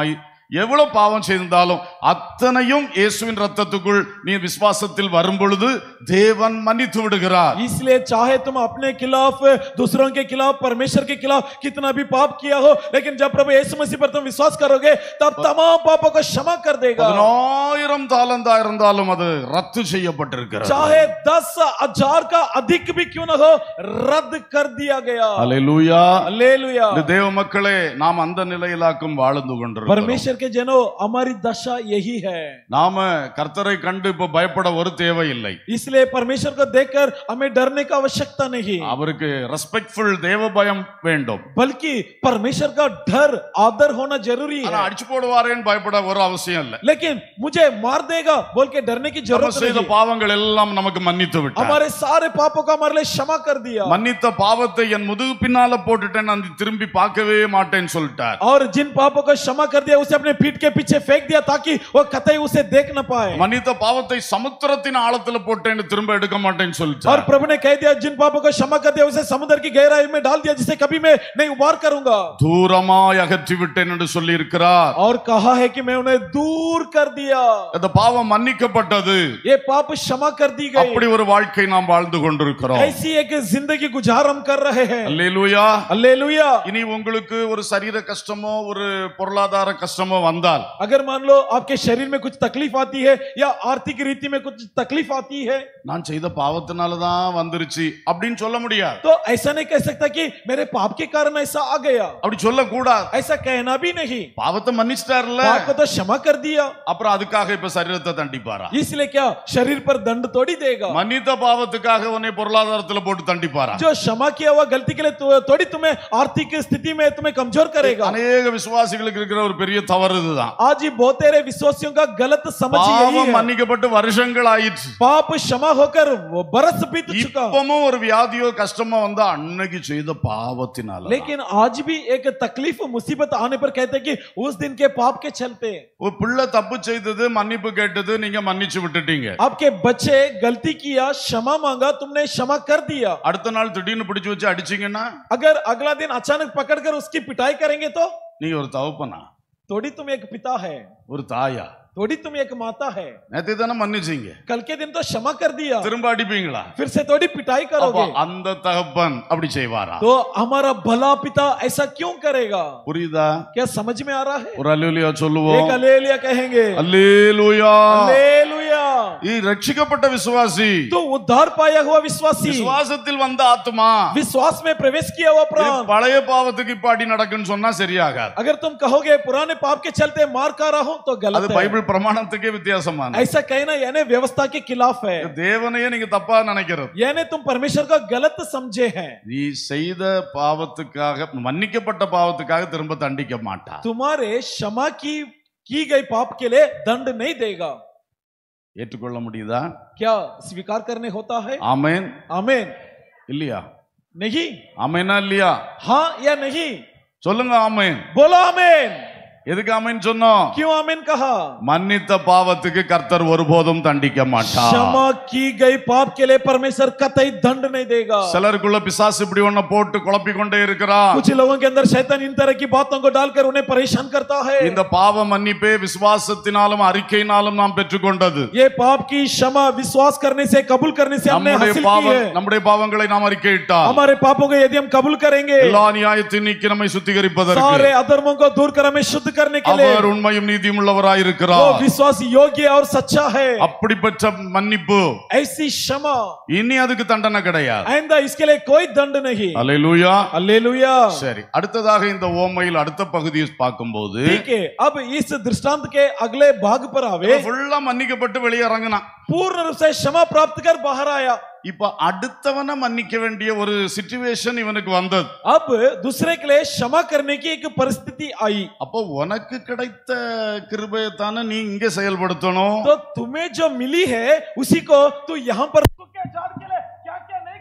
எவ்வளவு பாவம் செய்திருந்தாலும் அத்தனையும் இயேசுவின் ரத்தத்துக்குள் நீ விசுவாசத்தில் வரும் பொழுது தேவன் மன்னித்து விடுகிறார் इसलिए चाहे तुम अपने खिलाफ दूसरों के खिलाफ परमेश्वर के खिलाफ कितना भी पाप किया हो लेकिन जब प्रभु यीशु मसीह पर तुम विश्वास करोगे तब तमाम पापों को क्षमा कर देगा பதினாயிரம் தாளந்தா இருந்தாலும் அது ரத்து செய்யப்பட்டிருக்கிறது चाहे दस हजार का अधिक भी क्यों न हो रद्द कर दिया गया அல்லேலூயா हालेलुया இந்த தேவ மக்களே நாம் அந்த நிலையிலாக்கும் வாழ்ந்து கொண்டிருக்கிறோம் परमेश्वर के जनों हमारी दशा यही है நாம கர்த்தரை கண்டு இப்ப பயப்பட ஒரு தேவை இல்லை इसलिए परमेश्वर को देखकर हमें डरने का आवश्यकता नहीं அவருக்கு ரெஸ்பெக்ட்ஃபுல் தேவ பயம் வேண்டும் बल्कि परमेश्वर का डर आदर होना जरूरी ஆனா है அடிச்சு போடுவாரேன்னு பயப்பட ஒரு அவசியம் இல்ல लेकिन मुझे मार देगा बोल के डरने की நம்ம जरूरत செய்த नहीं பாவங்கள் எல்லாம் நமக்கு மன்னித்து விட்டார் हमारे सारे पापों का हमारे लिए क्षमा कर दिया மன்னித்த பாவத்தை என் முதுகு பின்னால போட்டுட்டேன் நான் திரும்பி பார்க்கவே மாட்டேன்னு சொல்லிட்டார் और जिन पापों को क्षमा कर दिया उसे अपने पीठ के पीछे फेंक दिया ताकि वो कतई उसे देख न पाए மன்னித்த பாவத்தை சமுத்திரத்தின் ஆழத்துல போட்டேன்னு திரும்ப எடுக்க மாட்டேன்னு और சொல்லிட்டார் प्रभु ने कह दिया जिन पापों को क्षमा कर दिया उसे समुद्र की गहराई में डाल दिया जिसे कभी मैं नहीं उबार करूंगा தூரமாய் அகற்றி விட்டேன் என்று சொல்லி இருக்கிறார் और कहा है कि मैं उन्हें दूर कर दिया அந்த பாவம் மன்னிக்கப்பட்டது ये पाप क्षमा कर दी गई அப்படி ஒரு வாழ்க்கை நாம் வாழ்ந்து கொண்டிருக்கிறோம் ऐसी एक जिंदगी गुजार हम कर रहे हैं அல்லேலூயா हालेलुया இனி உங்களுக்கு ஒரு சரீர கஷ்டமோ ஒரு பொருளாதார கஷ்டமோ வந்தால் अगर मान लो आपके शरीर में कुछ तकलीफ आती है या आर्थिक रीति में कुछ तकलीफ आती है நான் செய்த பாவத்தினால தான் வந்துருச்சு அப்படின்னு சொல்ல முடியாது तो ऐसा नहीं कह सकता कि मेरे पाप के कारण ऐसा आ गया அப்படி சொல்லக்கூடாது ऐसा कहना भी नहीं பாவத்தை மன்னிச்சிட்டார்ல पाप को तो क्षमा कर दिया அப்புறம் அதுக்காக இப்ப சரீரத்தை தண்டிப்பாரா इसलिए क्या शरीर पर दंड तोड़ी देगा மன்னித்த பாவத்துக்காக உன்னை பொருளாதாரத்துல போட்டு தண்டிப்பாரா जो क्षमा किया हुआ गलती के लिए तो- थोड़ी तुम्हें आर्थिक स्थिति में तुम्हें कमजोर करेगा அநேக விசுவாசிகளுக்கு இருக்கிற ஒரு பெரிய தவறு இதுதான் आज ही बहुत तेरे विश्वासियों का गलत समझ यही பாவம் है மன்னிக்கப்பட்டு வருஷங்கள் ஆயிடுச்சு पाप क्षमा होकर वो बरस बीत चुका இப்பமும் ஒரு வியாதியோ கஷ்டமோ வந்தா அன்னைக்கு செய்த பாவத்தினால लेकिन आज भी एक तकलीफ मुसीबत आने पर कहते हैं कि उस दिन के पाप के चलते ஒரு பிள்ளை தப்பு செய்தது மன்னிப்பு கேட்டது நீங்க மன்னிச்சு விட்டுட்டீங்க आपके बच्चे गलती किया क्षमा मांगा तुमने क्षमा कर दिया அடுத்த நாள் திடீர்னு பிடிச்சு வச்சு அடிச்சீங்கன்னா अगर अगला दिन अचानक पकड़कर उसकी पिटाई करेंगे तो நீங்க ஒரு தகப்பனா थोड़ी तुम एक पिता है ஒரு தாயா थोड़ी तुम एक माता है நேத்து தானே மன்னிச்சீங்க कल के दिन तो क्षमा कर दिया திரும்ப அடிப்பீங்களா फिर से थोड़ी पिटाई அப்ப करोगे அந்த தகப்பன் அப்படி செய்வாரா तो हमारा भला पिता ऐसा क्यों करेगा புரியுதா क्या समझ में आ रहा है ஒரு அல்லேலூயா சொல்லுவோம் एक अलेलिया कहेंगे அல்லேலூயா हालेलुया இது ரட்சிக்கப்பட்ட விசுவாசி तो उद्धार पाया हुआ विश्वासी விசுவாசத்தில் வந்த ஆத்மா विश्वास में प्रवेश किया हुआ இது प्राण பழைய பாவத்துக்கு இப்ப அடி நடக்குன்னு சொன்னா சரியாகாது अगर तुम कहोगे पुराने पाप के चलते मार खा रहा हूं तो அது गलत है பைபிள் பிரமாணத்துக்கே வித்தியாசமான ऐसा कहना यानी व्यवस्था के खिलाफ है தேவனையே நீங்க தப்பா நினைக்கிறது यानी तुम परमेश्वर का गलत समझे हैं நீ செய்த பாவத்துக்காக மன்னிக்கப்பட்ட பாவத்துக்காக திரும்ப தண்டிக்க மாட்டா तुम्हारे क्षमा की की गई पाप के लिए दंड नहीं देगा ஏற்றுக்கொள்ள முடியுதா क्या स्वीकार करने होता है ஆமென் आमेन இல்லையா नहीं ஆமெனா இல்லையா हाँ या नहीं சொல்லுங்க ஆமென் बोलो आमेन எதுக்கு ஆமென் சொன்னோம் क्यों आमेन कहा மன்னித்த பாவத்துக்கு கர்த்தர் ஒருபோதும் தண்டிக்க மாட்டார் क्षमा की गई पाप के लिए परमेश्वर कतई दंड नहीं देगा சிலருக்குள்ள பிசாசு இப்படி ஒன்ன போட்டு குழப்பிக் கொண்டே இருக்கிறான் कुछ लोगों के अंदर शैतान इन तरह की बातों को डालकर उन्हें परेशान करता है இந்த பாவ மன்னிப்பே விசுவாசத்தினாலும் அறிக்கையினாலும் நாம் பெற்றுக்கொண்டது ये पाप की क्षमा विश्वास करने से कबूल करने से हमने நம்முடைய हासिल की பாவம் है நம்முடைய பாவங்களை நாம் அறிக்கையிட்டால் हमारे पापों को यदि हम कबूल करेंगे எல்லா நியாயத்தையும் நீக்கி நம்மை சுத்திகரிப்பதற்கு सारे अधर्मों को दूर कर हमें शुद्ध करने के लिए அவர் உண்மையும் நீதியும் உள்ளவராய் वो இருக்கிறார் विश्वास योग्य और सच्चा है அப்படிப்பட்ட மன்னிப்பு ऐसी क्षमा இனி அதுக்கு தண்டனை கிடையாது आइंदा इसके लिए कोई दंड नहीं அல்லேலூயா हालेलुया சரி அடுத்ததாக இந்த ஓமையில் அடுத்த பகுதியை பார்க்கும்போது ठीक है अब इस दृष्टांत के अगले भाग पर आवे ஃபுல்லா மன்னிக்கப்பட்டு வெளியே இறங்கினான் पूर्ण रूप से क्षमा प्राप्त कर बाहर आया இப்ப அடுத்தவனை மன்னிக்க வேண்டிய ஒரு சிச்சுவேஷன் இவனுக்கு வந்தது अब दूसरे के लिए क्षमा करने की एक परिस्थिति आई அப்போ உனக்கு கிடைத்த கிருபையத்தானே நீ இங்க செயல்படுத்தணும் तो तुम्हें जो मिली है उसी को तू यहाँ पर क्या जान के लिए क्या क्या नहीं करेंगे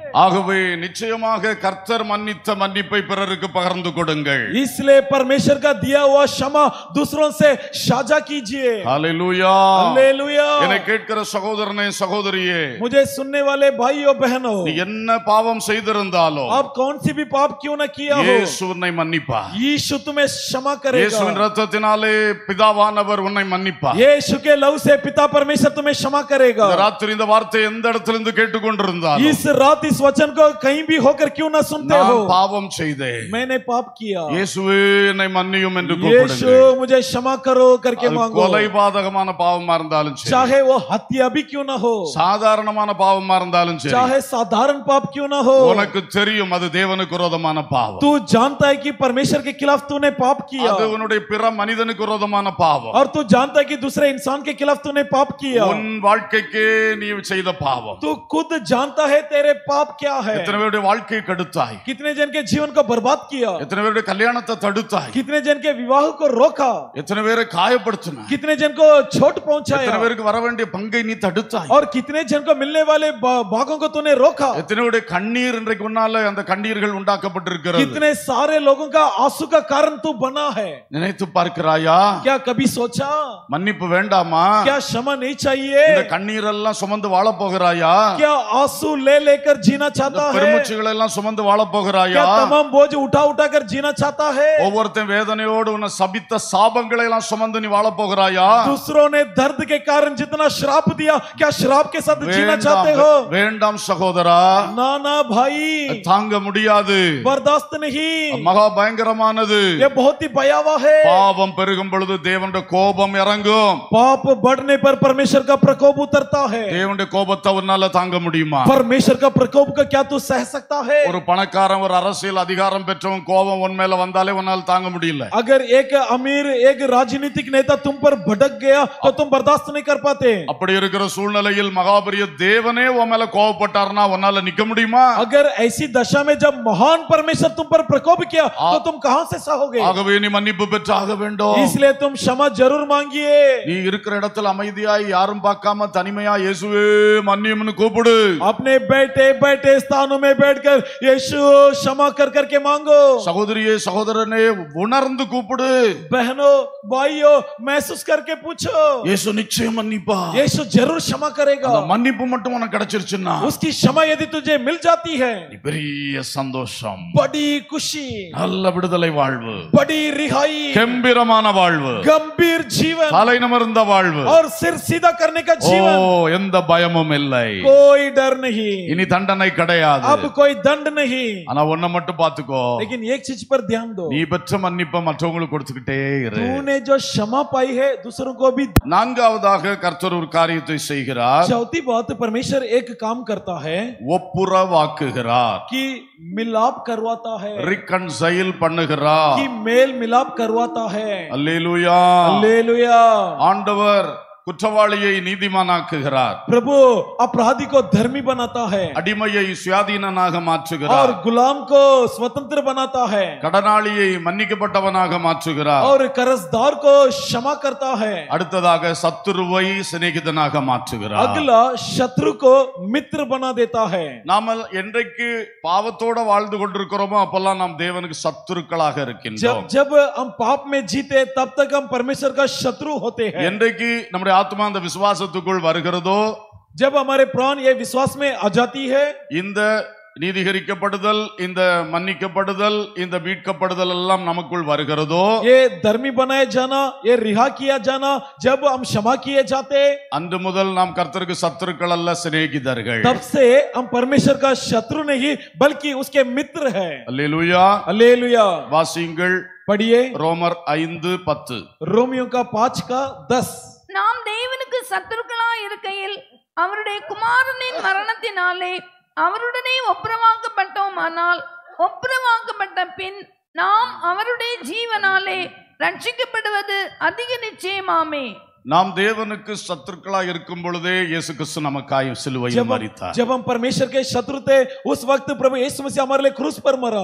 ஆகவே நிச்சயமாக கர்த்தர் மன்னித்த மன்னிப்பை பிறருக்கு பகிர்ந்து கொடுங்கள் इसलिए परमेश्वर का दिया हुआ क्षमा दूसरों से साझा कीजिए ஹalleluya हालेलुया என்னை கேட்கிற சகோதரனே சகோதரியே मुझे सुनने वाले भाइयों बहनों நீ என்ன பாவம் செய்திருந்தாலும் आप कौन सी भी पाप क्यों न किया हो இயேசு உன்னை மன்னிப்பா यीशु तुम्हें क्षमा करेगा இயேசுவின் ரத்தத்தினாலே பிதாவானவர் உன்னை மன்னிப்பா यीशु के लहू से पिता परमेश्वर तुम्हें क्षमा करेगा இந்த ராத்திரி இந்த வார்த்தை எந்த இடத்துல இருந்து கேட்டுக்கொண்டிருந்தாலும் इस रात इस वचन को कहीं भी होकर क्यों ना सुनते நான் हो பாவம் செய்தேன் मैंने पाप किया இயேசுவே என்னை மன்னியும் என்று यीशु கூப்பிடுங்க मुझे क्षमा करो करके அது मांगो கொலை பாதகமான பாவமா இருந்தாலும் சரி चाहे वो हत्या भी क्यों ना हो சாதாரணமான பாவமா இருந்தாலும் சரி चाहे साधारण पाप क्यों ना हो உனக்கு தெரியும் அது தேவனுக்கு விரோதமான பாவம் तू जानता है कि परमेश्वर के खिलाफ तूने पाप किया அது உன்னுடைய பிற மனிதனுக்கு விரோதமான பாவம் और तू जानता है कि दूसरे इंसान के खिलाफ तूने पाप किया உன் வாழ்க்கைக்கே நீ செய்த பாவம் तू खुद जानता है तेरे पाप क्या है எத்தனை பேருடைய வாழ்க்கையை கெடுத்தாய் कितने जन के जीवन को बर्बाद किया எத்தனை பேருடைய கல்யாணத்தை தடுத்தாய் कितने जन के विवाह को रोका எத்தனை பேரை காயப்படுத்தினாய் कितने जन को छोट எத்தனை पहुंचाया பேருக்கு வர வேண்டிய பங்கை நீ தடுத்தாய் और कितने जन को मिलने वाले बा- भागों को तूने रोका எத்தனையுடைய கண்ணீர் இன்றைக்கு முன்னால அந்த கண்ணீர்கள் உண்டாக்கப்பட்டிருக்கிறது कितने सारे लोगों का आंसू का कारण तू बना है நினைத்து பார்க்கிறாயா क्या कभी सोचा மன்னிப்பு வேண்டாமா क्या क्षमा नहीं चाहिए இந்த கண்ணீர் எல்லாம் சுமந்து வாழ போகிறாயா क्या आंसू ले लेकर जीना இந்த चाहता है பெருமூச்சுகள் எல்லாம் சுமந்து வாழ போகிறாயா क्या तमाम बोझ उठा उठा कर जीना चाहता है ஒவ்வொருத்தன் வேதனையோடு உன்னை சபித்த சாபங்களை எல்லாம் சுமந்து நீ வாழ போகிறாயா दूसरों ने दर्द के कारण जितना श्राप दिया क्या श्राप के साथ जीना चाहते हो வேண்டாம் வேண்டாம் சகோதரா ना ना भाई தாங்க முடியாது बर्दाश्त नहीं மகா பயங்கரமானது ये बहुत ही भयावह है பாவம் பெருகும் பொழுது தேவனுடைய கோபம் இறங்கும் पाप बढ़ने पर परमेश्वर का प्रकोप उतरता है தேவனுடைய கோபத்தை உன்னால தாங்க முடியுமா परमेश्वर का प्रकोप का क्या तू सह सकता है ஒரு பணக்காரன் ஒரு அரசியல் அதிகாரம் பெற்றவன் கோபம் உன் மேல வந்தாலே உன்னால தாங்க முடியல अगर एक अमीर एक राजनीतिक नेता तुम पर भटक गया तो तुम बर्दाश्त नहीं कर पाते அப்படி இருக்கிற சூழ்நிலையில் மகாபரிய தேவனே உன் மேல கோபப்பட்டார்னா உன்னால நிக்க முடியுமா अगर ऐसी दशा में जब महान परमेश्वर तुम पर प्रकोप किया तो तुम कहां से सहोगे ஆகவே நீ மன்னிப்பு பெற்றாக வேண்டும் इसलिए तुम क्षमा जरूर मांगिए நீ இருக்கிற இடத்துல அமைதியாய் யாரும் பார்க்காம தனிமையா இயேசுவே மன்னியும்னு கூப்பிடு अपने बैठे बैठे स्थानों में बैठकर यीशु क्षमा कर करके मांगो சகோதரியே சகோதரனே உணர்ந்து கூப்பிடு बहनों भाइयों महसूस करके पूछो இயேசு நிச்சயம் மன்னிப்பா यीशु जरूर क्षमा करेगा அந்த மன்னிப்பு மட்டும் உனக்கு கிடைச்சிருச்சுன்னா उसकी क्षमा यदि तुझे मिल जाती है நீ பெரிய சந்தோஷம் बड़ी खुशी நல்ல விடுதலை வாழ்வு बड़ी रिहाई கெம்பீரமான வாழ்வு गंभीर जीवन தலை நிமிர்ந்த வாழ்வு और सिर सीधा करने का ஓ जीवन எந்த பயமும் இல்லை कोई डर नहीं இனி தண்டனை கிடையாது अब कोई दंड नहीं ஆனா ஒன்ன மட்டும் பாத்துக்கோ लेकिन एक चीज पर ध्यान दो நீ பெற்ற மன்னிப்பை மற்றவங்களுக்கு கொடுத்துக்கிட்டே இரு तूने जो क्षमा पाई है दूसरों को भी நான்காவதாக கர்த்தர் ஒரு காரியத்தை செய்கிறார் चौथी बात परमेश्वर एक काम करता है ஒப்புரவாக்குகிறார் कि मिलाप करवाता है ரிகன்சைல் பண்ணுகிறார் कि मेल मिलाप करवाता है அல்லேலூயா हालेलुया ஆண்டவர் குற்றவாளியை நீதிமானாக்குகிறார் प्रभु अपराधी को धर्मी बनाता है அடிமையை சுயாதீனனாக और மாற்றுகிறார் गुलाम को स्वतंत्र बनाता है கடனாளியை மன்னிக்கப்பட்டவனாக மாற்றுகிறார் और कर्जदार को क्षमा करता है அடுத்ததாக சத்துருவை சிநேகிதனாக மாற்றுகிறார் अगला शत्रु को मित्र बना देता है நாம என்றைக்கு பாவத்தோட வாழ்ந்து கொண்டிருக்கிறோமோ அப்பெல்லாம் நாம் தேவனுக்கு சத்துருக்களாக இருக்கின்றோம் जब जब हम पाप में जीते तब तक हम परमेश्वर का शत्रु होते हैं என்றைக்கு நம்முடைய ஆத்மா அந்த விசுவாசத்துக்குள் வருகிறதோ जब हमारे प्राण ये विश्वास में आ जाती है இந்த நீதிகரிக்கப்படுதல் இந்த மன்னிக்கப்படுதல் இந்த மீட்கப்படுதல் எல்லாம் நமக்குள் வருகிறதோ ये धर्मी बनाए जाना ये रिहा किया जाना जब हम क्षमा किए जाते அன்று முதல் நாம் கர்த்தருக்கு சத்துருக்கள் அல்ல சிநேகிதர்கள் तब से हम परमेश्वर का शत्रु नहीं बल्कि उसके मित्र हैं அல்லேலூயா हालेलुया வாசியுங்கள் पढ़िए ரோமர் ஐந்து பத்து रोमियो का पांच का दस நாம் தேவனுக்கு சத்துருக்களாய் இருக்கையில் அவருடைய குமாரனின் மரணத்தினாலே அவருடனே ஒப்புரவாக்கப்பட்டோமானால் ஒப்புரவாக்கப்பட்ட பின் நாம் அவருடைய ஜீவனாலே ரட்சிக்கப்படுவது அதிக நிச்சயமாமே நாம் தேவனுக்கு சத்துருக்களா இருக்கும் பொழுதே இயேசு கிறிஸ்து நமக்காய் சிலுவையில் जब மரித்தார் जब हम परमेश्वर के शत्रु थे उस वक्त प्रभु यीशु मसीह हमारे लिए क्रूस पर मरा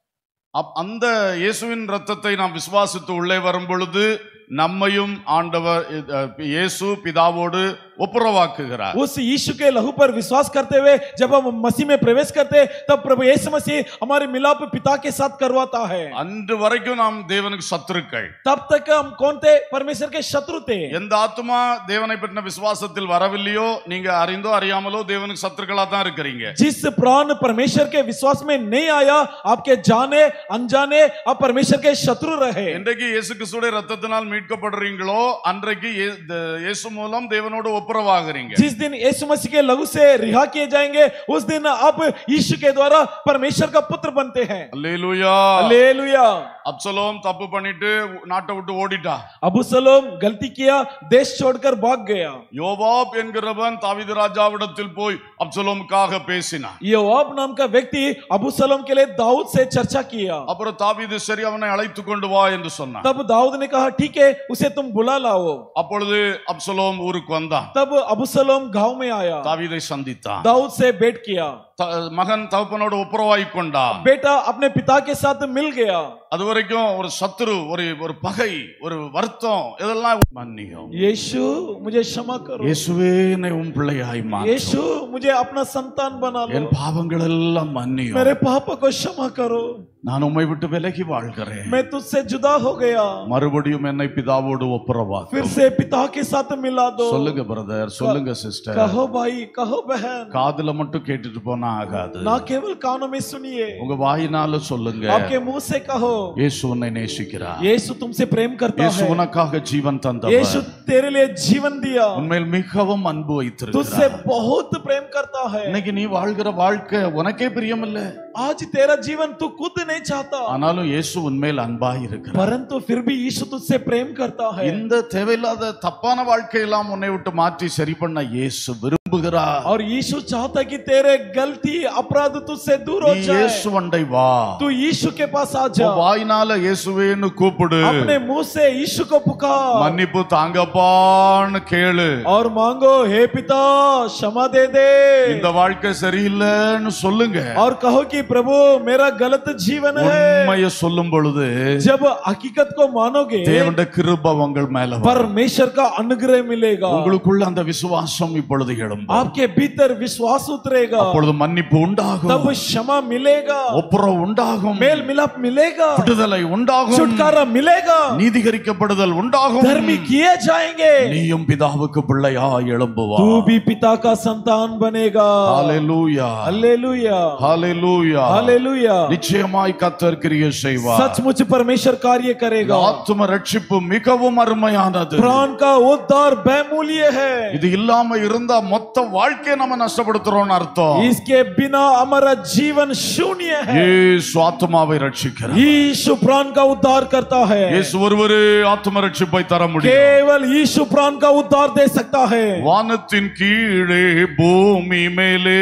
அப்- அந்த இயேசுவின் ரத்தத்தை நாம் விசுவாசித்து உள்ளே வரும் பொழுது நம்மையும் ஆண்டவர் அஹ், இயேசு பிதாவோடு ஒப்புரவாக்குகிறார் उस यीशु के लहू पर विश्वास करते हुए जब हम मसीह में प्रवेश करते हैं, तब प्रभु यीशु मसीह हमारे मिलाप पिता के साथ करवाता है அன்று வரைக்கும் நாம் தேவனுக்கு சத்துருக்கள் तब तक हम कौन थे परमेश्वर के शत्रु थे எந்த ஆத்துமா தேவனை பற்றின விசுவாசத்தில் வரவில்லையோ நீங்க அறிந்தோ அறியாமலோ தேவனுக்கு சத்துருக்களா தான் இருக்கிறீங்க जिस प्राण परमेश्वर के विश्वास में नहीं आया आपके जाने अनजाने आप परमेश्वर के शत्रु रहे என்றைக்கு இயேசு கிறிஸ்துடைய ரத்தத்தினால் மீட்கப்படுறீங்களோ அன்றைக்கு இயே- த- இயேசு மூலம் தேவனோடு ஒப்புரவாகிறீங்க जिस दिन यीशु मसीह के लहू से रिहा किए जाएंगे उस दिन आप यीशु के द्वारा परमेश्वर का पुत्र बनते हैं அல்லேலூயா हालेलुया அப்சலோம் தப்பு பண்ணிட்டு நாட்டை விட்டு ஓடிட்டா अबू सलोम गलती किया देश छोड़कर भाग गया யோவாப் என்கிறவன் தாவீது ராஜாவிடத்தில் போய் அப்சலோமுக்காக பேசினான் योआब नाम का व्यक्ति अबू सलोम के लिए दाऊद से चर्चा किया அப்புறம் தாவீது சரி அவனை அழைத்து கொண்டு வா என்று சொன்னான் तब दाऊद ने कहा ठीक है उसे तुम बुला लाओ அப்பொழுது அப்சலோம் ஊருக்கு வந்தான் तब अबू सलोम गांव में आया தாவீதை சந்தித்தான் दाऊद से भेंट किया த- மகன் தகப்பனோடு ஒப்புரவாய் கொண்டான் बेटा अपने पिता के साथ मिल गया அது வரைக்கும் ஒரு சத்துரு ஒரு ஒரு பகை ஒரு வருத்தம் இதெல்லாம் மன்னியும் यीशु मुझे क्षमा करो இயேசுவே என்னை உன் பிள்ளையாய் மாற்றும். यीशु मुझे अपना संतान बना என் लो பாவங்கள் எல்லாம் மன்னியும் मेरे पाप को क्षमा करो நான் உம்மை விட்டு விலகி வாழ்கிறேன் मैं तुझसे जुदा हो गया மறுபடியும் என்னை பிதாவோடு ஒப்புரவா फिर से पिता के साथ मिला दो சொல்லுங்க பிரதர் சொல்லுங்க சிஸ்டர் कहो भाई कहो बहन காதுல மட்டும் கேட்டுட்டு போனா ஆகாது ना केवल कानों में सुनिए உங்க வாயினால சொல்லுங்க आपके मुंह से कहो இயேசு உன்னை நேசிக்கிறார் यीशु तुमसे प्रेम करता இயேசு है உனக்காக ஜீவன் यीशु தந்தவர் तेरे लिए जीवन दिया உண்மையில் மிகவும் அன்பு तुझसे வைத்திருக்கிறார் बहुत प्रेम करता है இன்னைக்கு நீ வாழ்கிற வாழ்க்கை உனக்கே பிரியமில்ல आज तेरा जीवन तू खुद नहीं चाहता ஆனாலும் இயேசு உண்மையில் அன்பாய் இருக்கிறார் परंतु फिर भी यीशु तुझसे प्रेम करता है இந்த தேவையில்லாத தப்பான வாழ்க்கையெல்லாம் உன்னை விட்டு மாற்றி சரி பண்ண இயேசு விரும்புகிறார் और यीशु चाहता कि तेरे गलती अपराध तुझसे दूर हो நீ जाए இயேசு வண்டை வா तू यीशु के पास आ जा உன் வாயினால இயேசுவேன்னு கூப்பிடு अपने मुंह से यीशु को पुकार மன்னிப்பு தாங்கப்பான்னு கேளு और मांगो हे पिता क्षमा दे दे இந்த வாழ்க்கை சரியில்லைன்னு சொல்லுங்க और कहो कि प्रभु मेरा गलत जीवन है உண்மையை சொல்லும் பொழுது जब हकीकत को मानोगे தேவனுடைய கிருப உங்கள் மேல வரும். परमेश्वर का अनुग्रह मिलेगा உங்களுக்குள்ள அந்த விசுவாசம் இப்பொழுது எழும்பும் आपके भीतर विश्वास उतरेगा அப்பொழுது மன்னிப்பு உண்டாகும் तब क्षमा मिलेगा ஒப்புரவு உண்டாகும் मेल मिलाप मिलेगा விடுதலை உண்டாகும் छुटकारा मिलेगा நீதிகரிக்கப்படுதல் உண்டாகும் धर्मी किए जाएंगे நீயும் பிதாவுக்கு பிள்ளையா எழும்புவா तू भी पिता का संतान बनेगा ஹalleluya हालेलुया ஹalleluya हालेलुया நிச்சயமாய் கர்த்தர் கிரியை செய்வார் सचमुच परमेश्वर कार्य करेगा ஆத்தும ரட்சிப்பு மிகவும் அருமையானது प्राण का उद्धार बहुमूल्य है இது இல்லாம இருந்தா மொத்த வாழ்க்கையை நம்ம நஷ்டப்படுத்துறோம்னு அர்த்தம் इसके बिना हमारा जीवन शून्य है இயேசு ஆத்மாவை ரட்சிக்கிறார் यीशु प्राण का उद्धार करता है இயேசு ஒருவரே ஆத்ம ரட்சிப்பை தர முடியும் केवल यीशु प्राण का उद्धार दे सकता है வானத்தின் கீழே பூமி மேலே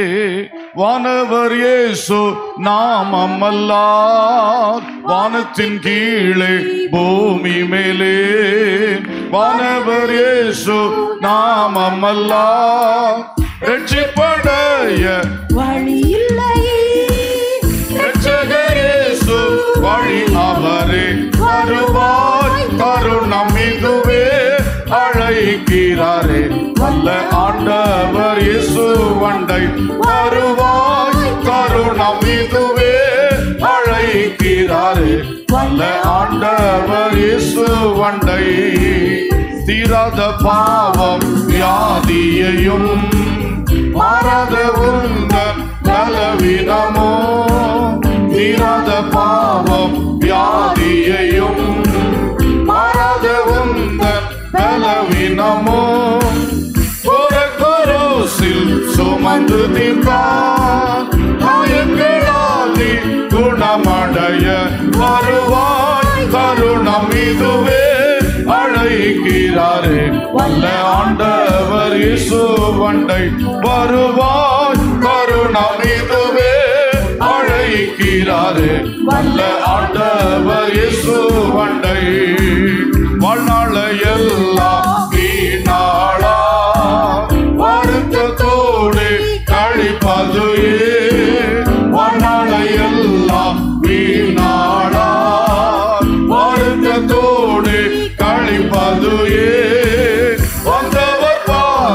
வானவர் இயேசு நாமம் அல்லார் வானத்தின் கீழே பூமி மேலே வானவர் இயேசு நாமம் அல்லார் ரட்சிப்படைய வழி இல்லையே ரட்சகர் இயேசு வழி அவரே வருவாய் தருணம் இதுவே அழைக்கிறாரே வல்ல ஆண்டவர் இயேசு வண்டை வருவாய் தருணம் இதுவே அழைக்கிறாரே வல்ல ஆண்டவர் இயேசு வண்டை தீராத பாவம் வியாதியையும் மாறாத உந்தன் பலவீனமோ தீராத பாவம் வியாதியையும் மாறாத உந்தன் பலவீனமோ ஒரு குரோசில் சுமந்து தீர்த்தான் காயங்களால் நீ குணமடைய வருவாய் தருணம் இதுவே அழைக்கிறாரே வல்ல ஆண்டவர் இயேசு வண்டை வருவாய் தருணம் இதுவே அழைக்கிறாரே வல்ல ஆண்டவர் இயேசு வண்டை வாழ்நாளை எல்லாம் வீணாளா வருத்தத்தோடு கழிப்பது வாழ்நாளை எல்லாம் வீணாளா வருத்தத்தோடு கழிப்பது வந்தவர்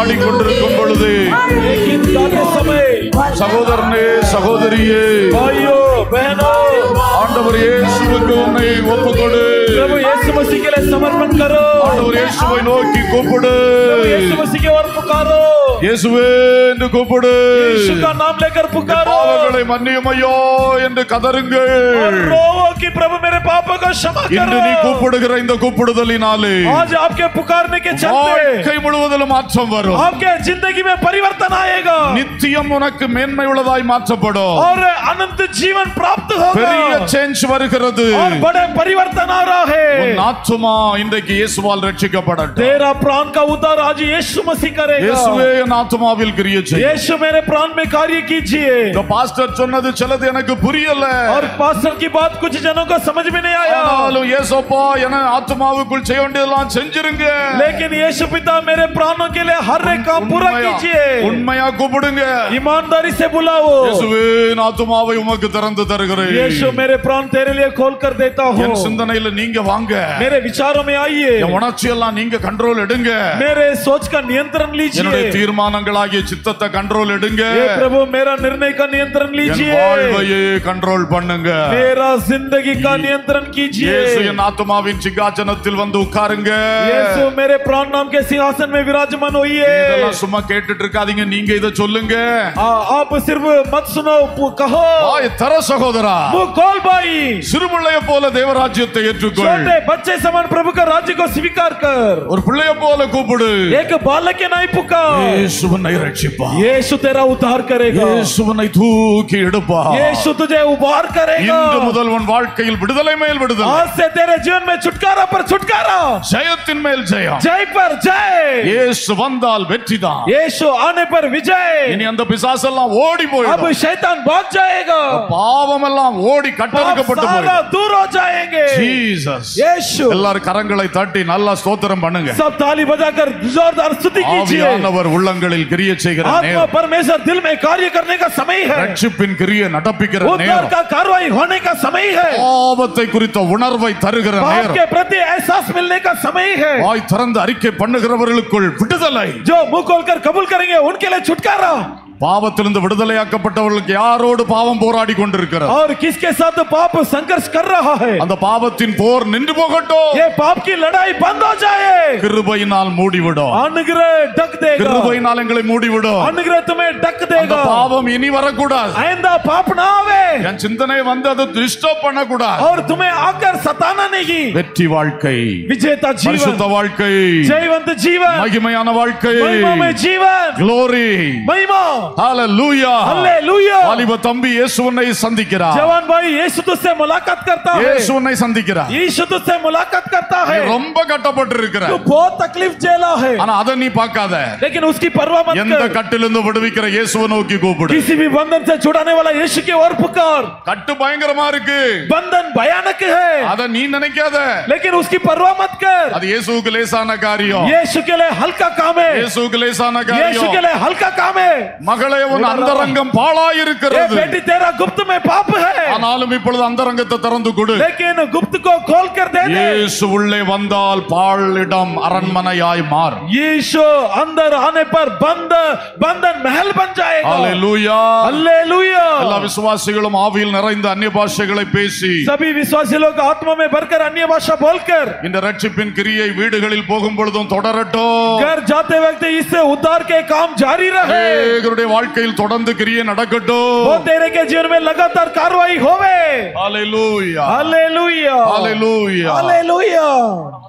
போராடி கொண்டிருக்கும் பொழுது लेकिन जाते समय சகோதரனே சகோதரியே भाइयों बहनों ஆண்டவர் இயேசுவுக்கு உன்னை ஒப்புக்கொடு प्रभु यीशु मसीह के लिए समर्पण करो ஆண்டவர் இயேசுவை நோக்கி கூப்பிடு प्रभु यीशु मसीह की ओर पुकारो இயேசுவே என்று கூப்பிடு यीशु का नाम लेकर पुकारो பாவங்களை மன்னியும் ஐயோ என்று और கதறுங்கள் रो कि प्रभु मेरे पापों को क्षमा இன்று நீ करो கூப்பிடுகிற இந்த கூப்பிடுதலினாலே आज आपके पुकारने के चलते வாழ்க்கை முழுவதிலும் மாற்றம் வரும் आपके जिंदगी में परिवर्तन आएगा நித்தியம் உனக்கு மேன்மை உள்ளதாய் மாற்றப்படும் और अनंत जीवन प्राप्त பெரிய होगा சேஞ்ச் வருகிறது और बड़े परिवर्तन आ रहा உன் है ஆத்துமா இன்றைக்கு இயேசுவால் ரட்சிக்கப்படட்டும் तेरा प्राण का उद्धार आज यीशु मसीह करेगा இயேசுவே என் ஆத்துமாவில் கிரிய செய்யும் यीशु मेरे प्राण में कार्य कीजिए இந்த பாஸ்டர் சொன்னது சிலது எனக்கு புரியல और पास्टर की बात कुछ जनों को समझ में नहीं आया ஆனாலும் ஏசப்பா என ஆத்துமாவுக்குள் செய்ய வேண்டியதெல்லாம் செஞ்சிருங்க लेकिन यीशु पिता मेरे प्राणों के लिए हर एक काम पूरा உண்மையா- कीजिए உண்மையா கூப்பிடுங்க ईमानदारी से बुलाओ இயேசுவே என் ஆத்துமாவை உமக்கு திறந்து தருகிறேன் यीशु मेरे प्राण तेरे लिए खोल कर देता हूँ என் சிந்தனையில நீங்க வாங்க मेरे विचारों में आइए என் உணர்ச்சி எல்லாம் நீங்க கண்ட்ரோல் எடுங்க मेरे सोच का नियंत्रण என்னுடைய लीजिए தீர்மானங்களாகிய சித்தத்தை கண்ட்ரோல் எடுங்க हे प्रभु मेरा निर्णय का नियंत्रण என் लीजिए வாழ்வையே கண்ட்ரோல் பண்ணுங்க मेरा जिंदगी का नियंत्रण कीजिए இயேசு என் ஆத்மாவின் சிங்காசனத்தில் வந்து உட்காருங்க यीशु मेरे प्राण नाम के सिंहासन में विराजमान होइए இதெல்லாம் சும்மா கேட்டுட்டு இருக்காதீங்க நீங்க இதை சொல்லுங்க आ- आप सिर्फ मत सुनो पु- कहो வாய் தர சகோதரா मुंह खोल भाई சிறுபிள்ளைய போல தேவராஜ்யத்தை ஏற்றுக்கொள் छोटे बच्चे समान प्रभु का राज्य को स्वीकार कर ஒரு பிள்ளைய போல கூப்பிடு एक बालक के नहीं पुकार இயேசுவனை ரட்சிப்பா यीशु तेरा उद्धार करेगा இயேசுவனை தூக்கி எடுப்பா यीशु तुझे उबार करेगा இன்று முதல் உன் வாழ்க்கையில் விடுதலை மேல் விடுதலை आज से तेरे जीवन में छुटकारा पर छुटकारा ஜெயத்தின் மேல் ஜெயம் जय पर जय இயேசு வந்தால் வெற்றிதான் यीशु आने पर विजय இனி அந்த பிசாசெல்லாம் ஓடி अब போயிடும் शैतान भाग जाएगा பாவம் எல்லாம் ஓடி पाप கட்டறுக்கப்பட்டு सारा போயிடும் दूर हो जाएंगे ஜீசஸ் यीशु எல்லாரும் கரங்களை தட்டி நல்லா ஸ்தோத்திரம் பண்ணுங்க सब ताली बजाकर जोरदार स्तुति कीजिए ஆவியானவர் உள்ளங்களில் கிரிய செய்கிற आत्मा நேரம் परमेश्वर दिल में कार्य करने का समय है ரட்சிப்பின் கிரிய நடப்பிக்கிற उद्धार நேரம் का कार्रवाई होने का समय है பாவத்தை குறித்த உணர்வை தருகிற पाप நேரம் के प्रति एहसास मिलने का समय है வாய் திறந்து அறிக்கை பண்ணுகிறவர்களுக்குள் விடுதலை जो मुंह खोलकर कबूल करेंगे उनके लिए छुटकारा பாவத்திலிருந்து விடுதலையாக்கப்பட்டவர்களுக்கு யாரோடு பாவம் போராடி கொண்டிருக்கிறது और किसके साथ पाप संघर्ष कर रहा है அந்த பாவத்தின் போர் நின்று போகட்டும் ये पाप की लड़ाई बंद हो जाए கிருபையினால் மூடிவிடும் अनुग्रह ढक देगा கிருபையினால் எங்களை மூடிவிடும் अनुग्रह तुम्हें ढक அந்த देगा பாவம் இனி வரக்கூடாது आइंदा पाप ना आवे என் சிந்தனை வந்து அதை டிஸ்டர்ப் பண்ணக்கூடாது और तुम्हें आकर सताना नहीं வெற்றி வாழ்க்கை विजेता जीवन பரிசுத்த வாழ்க்கை जयवंत जीवन மகிமையான வாழ்க்கை महिमा में जीवन க்ளோரி महिमा ஹalleluya हालेलुया வாலிப தம்பி இயேசு உன்னை சந்திக்கிறார் जवान भाई यीशु तुझसे मुलाकात करता है இயேசு உன்னை சந்திக்கிறார் यीशु तुझसे मुलाकात करता நீ है ரொம்ப கட்டப்பட்டு இருக்கிற तू बहुत तकलीफ झेला है ஆனா அதை நீ பார்க்காத लेकिन उसकी परवाह मत எந்த कर கட்டிலிருந்து விடுவிக்கிற இயேசுவை நோக்கி கூப்பிடு किसी भी बंधन से छुड़ाने वाला यीशु की ओर पुकार கட்டு பயங்கரமா இருக்கு बंधन भयानक है அத நீ நினைக்காத लेकिन उसकी परवाह मत कर அது இயேசுவுக்கு லேசான காரியம் यीशु के लिए हल्का काम है இயேசுவுக்கு லேசான यीशु के காரியம் लिए हल्का काम है மகளே உன் அந்தரங்கம் ये பாழாயிருக்கிறது बेटी तेरा गुप्त में पाप है ஆனாலும் இப்பொழுது அந்தரங்கத்தை திறந்து கொடு लेकिन गुप्त को खोल कर दे दे இயேசு உள்ளே வந்தால் பாழிடம் அரண்மனையாய் மாறும் यीशु अंदर आने पर बंद बंधन महल बन जाएगा ஹalleluya हालेलुया எல்லா விசுவாசிகளும் ஆவியில் நிறைந்த அந்நிய பாஷைகளை பேசி सभी विश्वासी लोग आत्मा में भरकर अन्य भाषा बोलकर இந்த ரட்சிப்பின் கிரியை வீடுகளில் போகும் பொழுதும் தொடரட்டும் घर जाते वक्त इससे उद्धार के काम जारी रहे அநேகருடைய வாழ்க்கையில் தொடர்ந்து கிரியை நடக்கட்டும் वो तेरे के जीवन में लगातार कार्रवाई होवे ஹalleluya हालेलुया ஹalleluya हालेलुया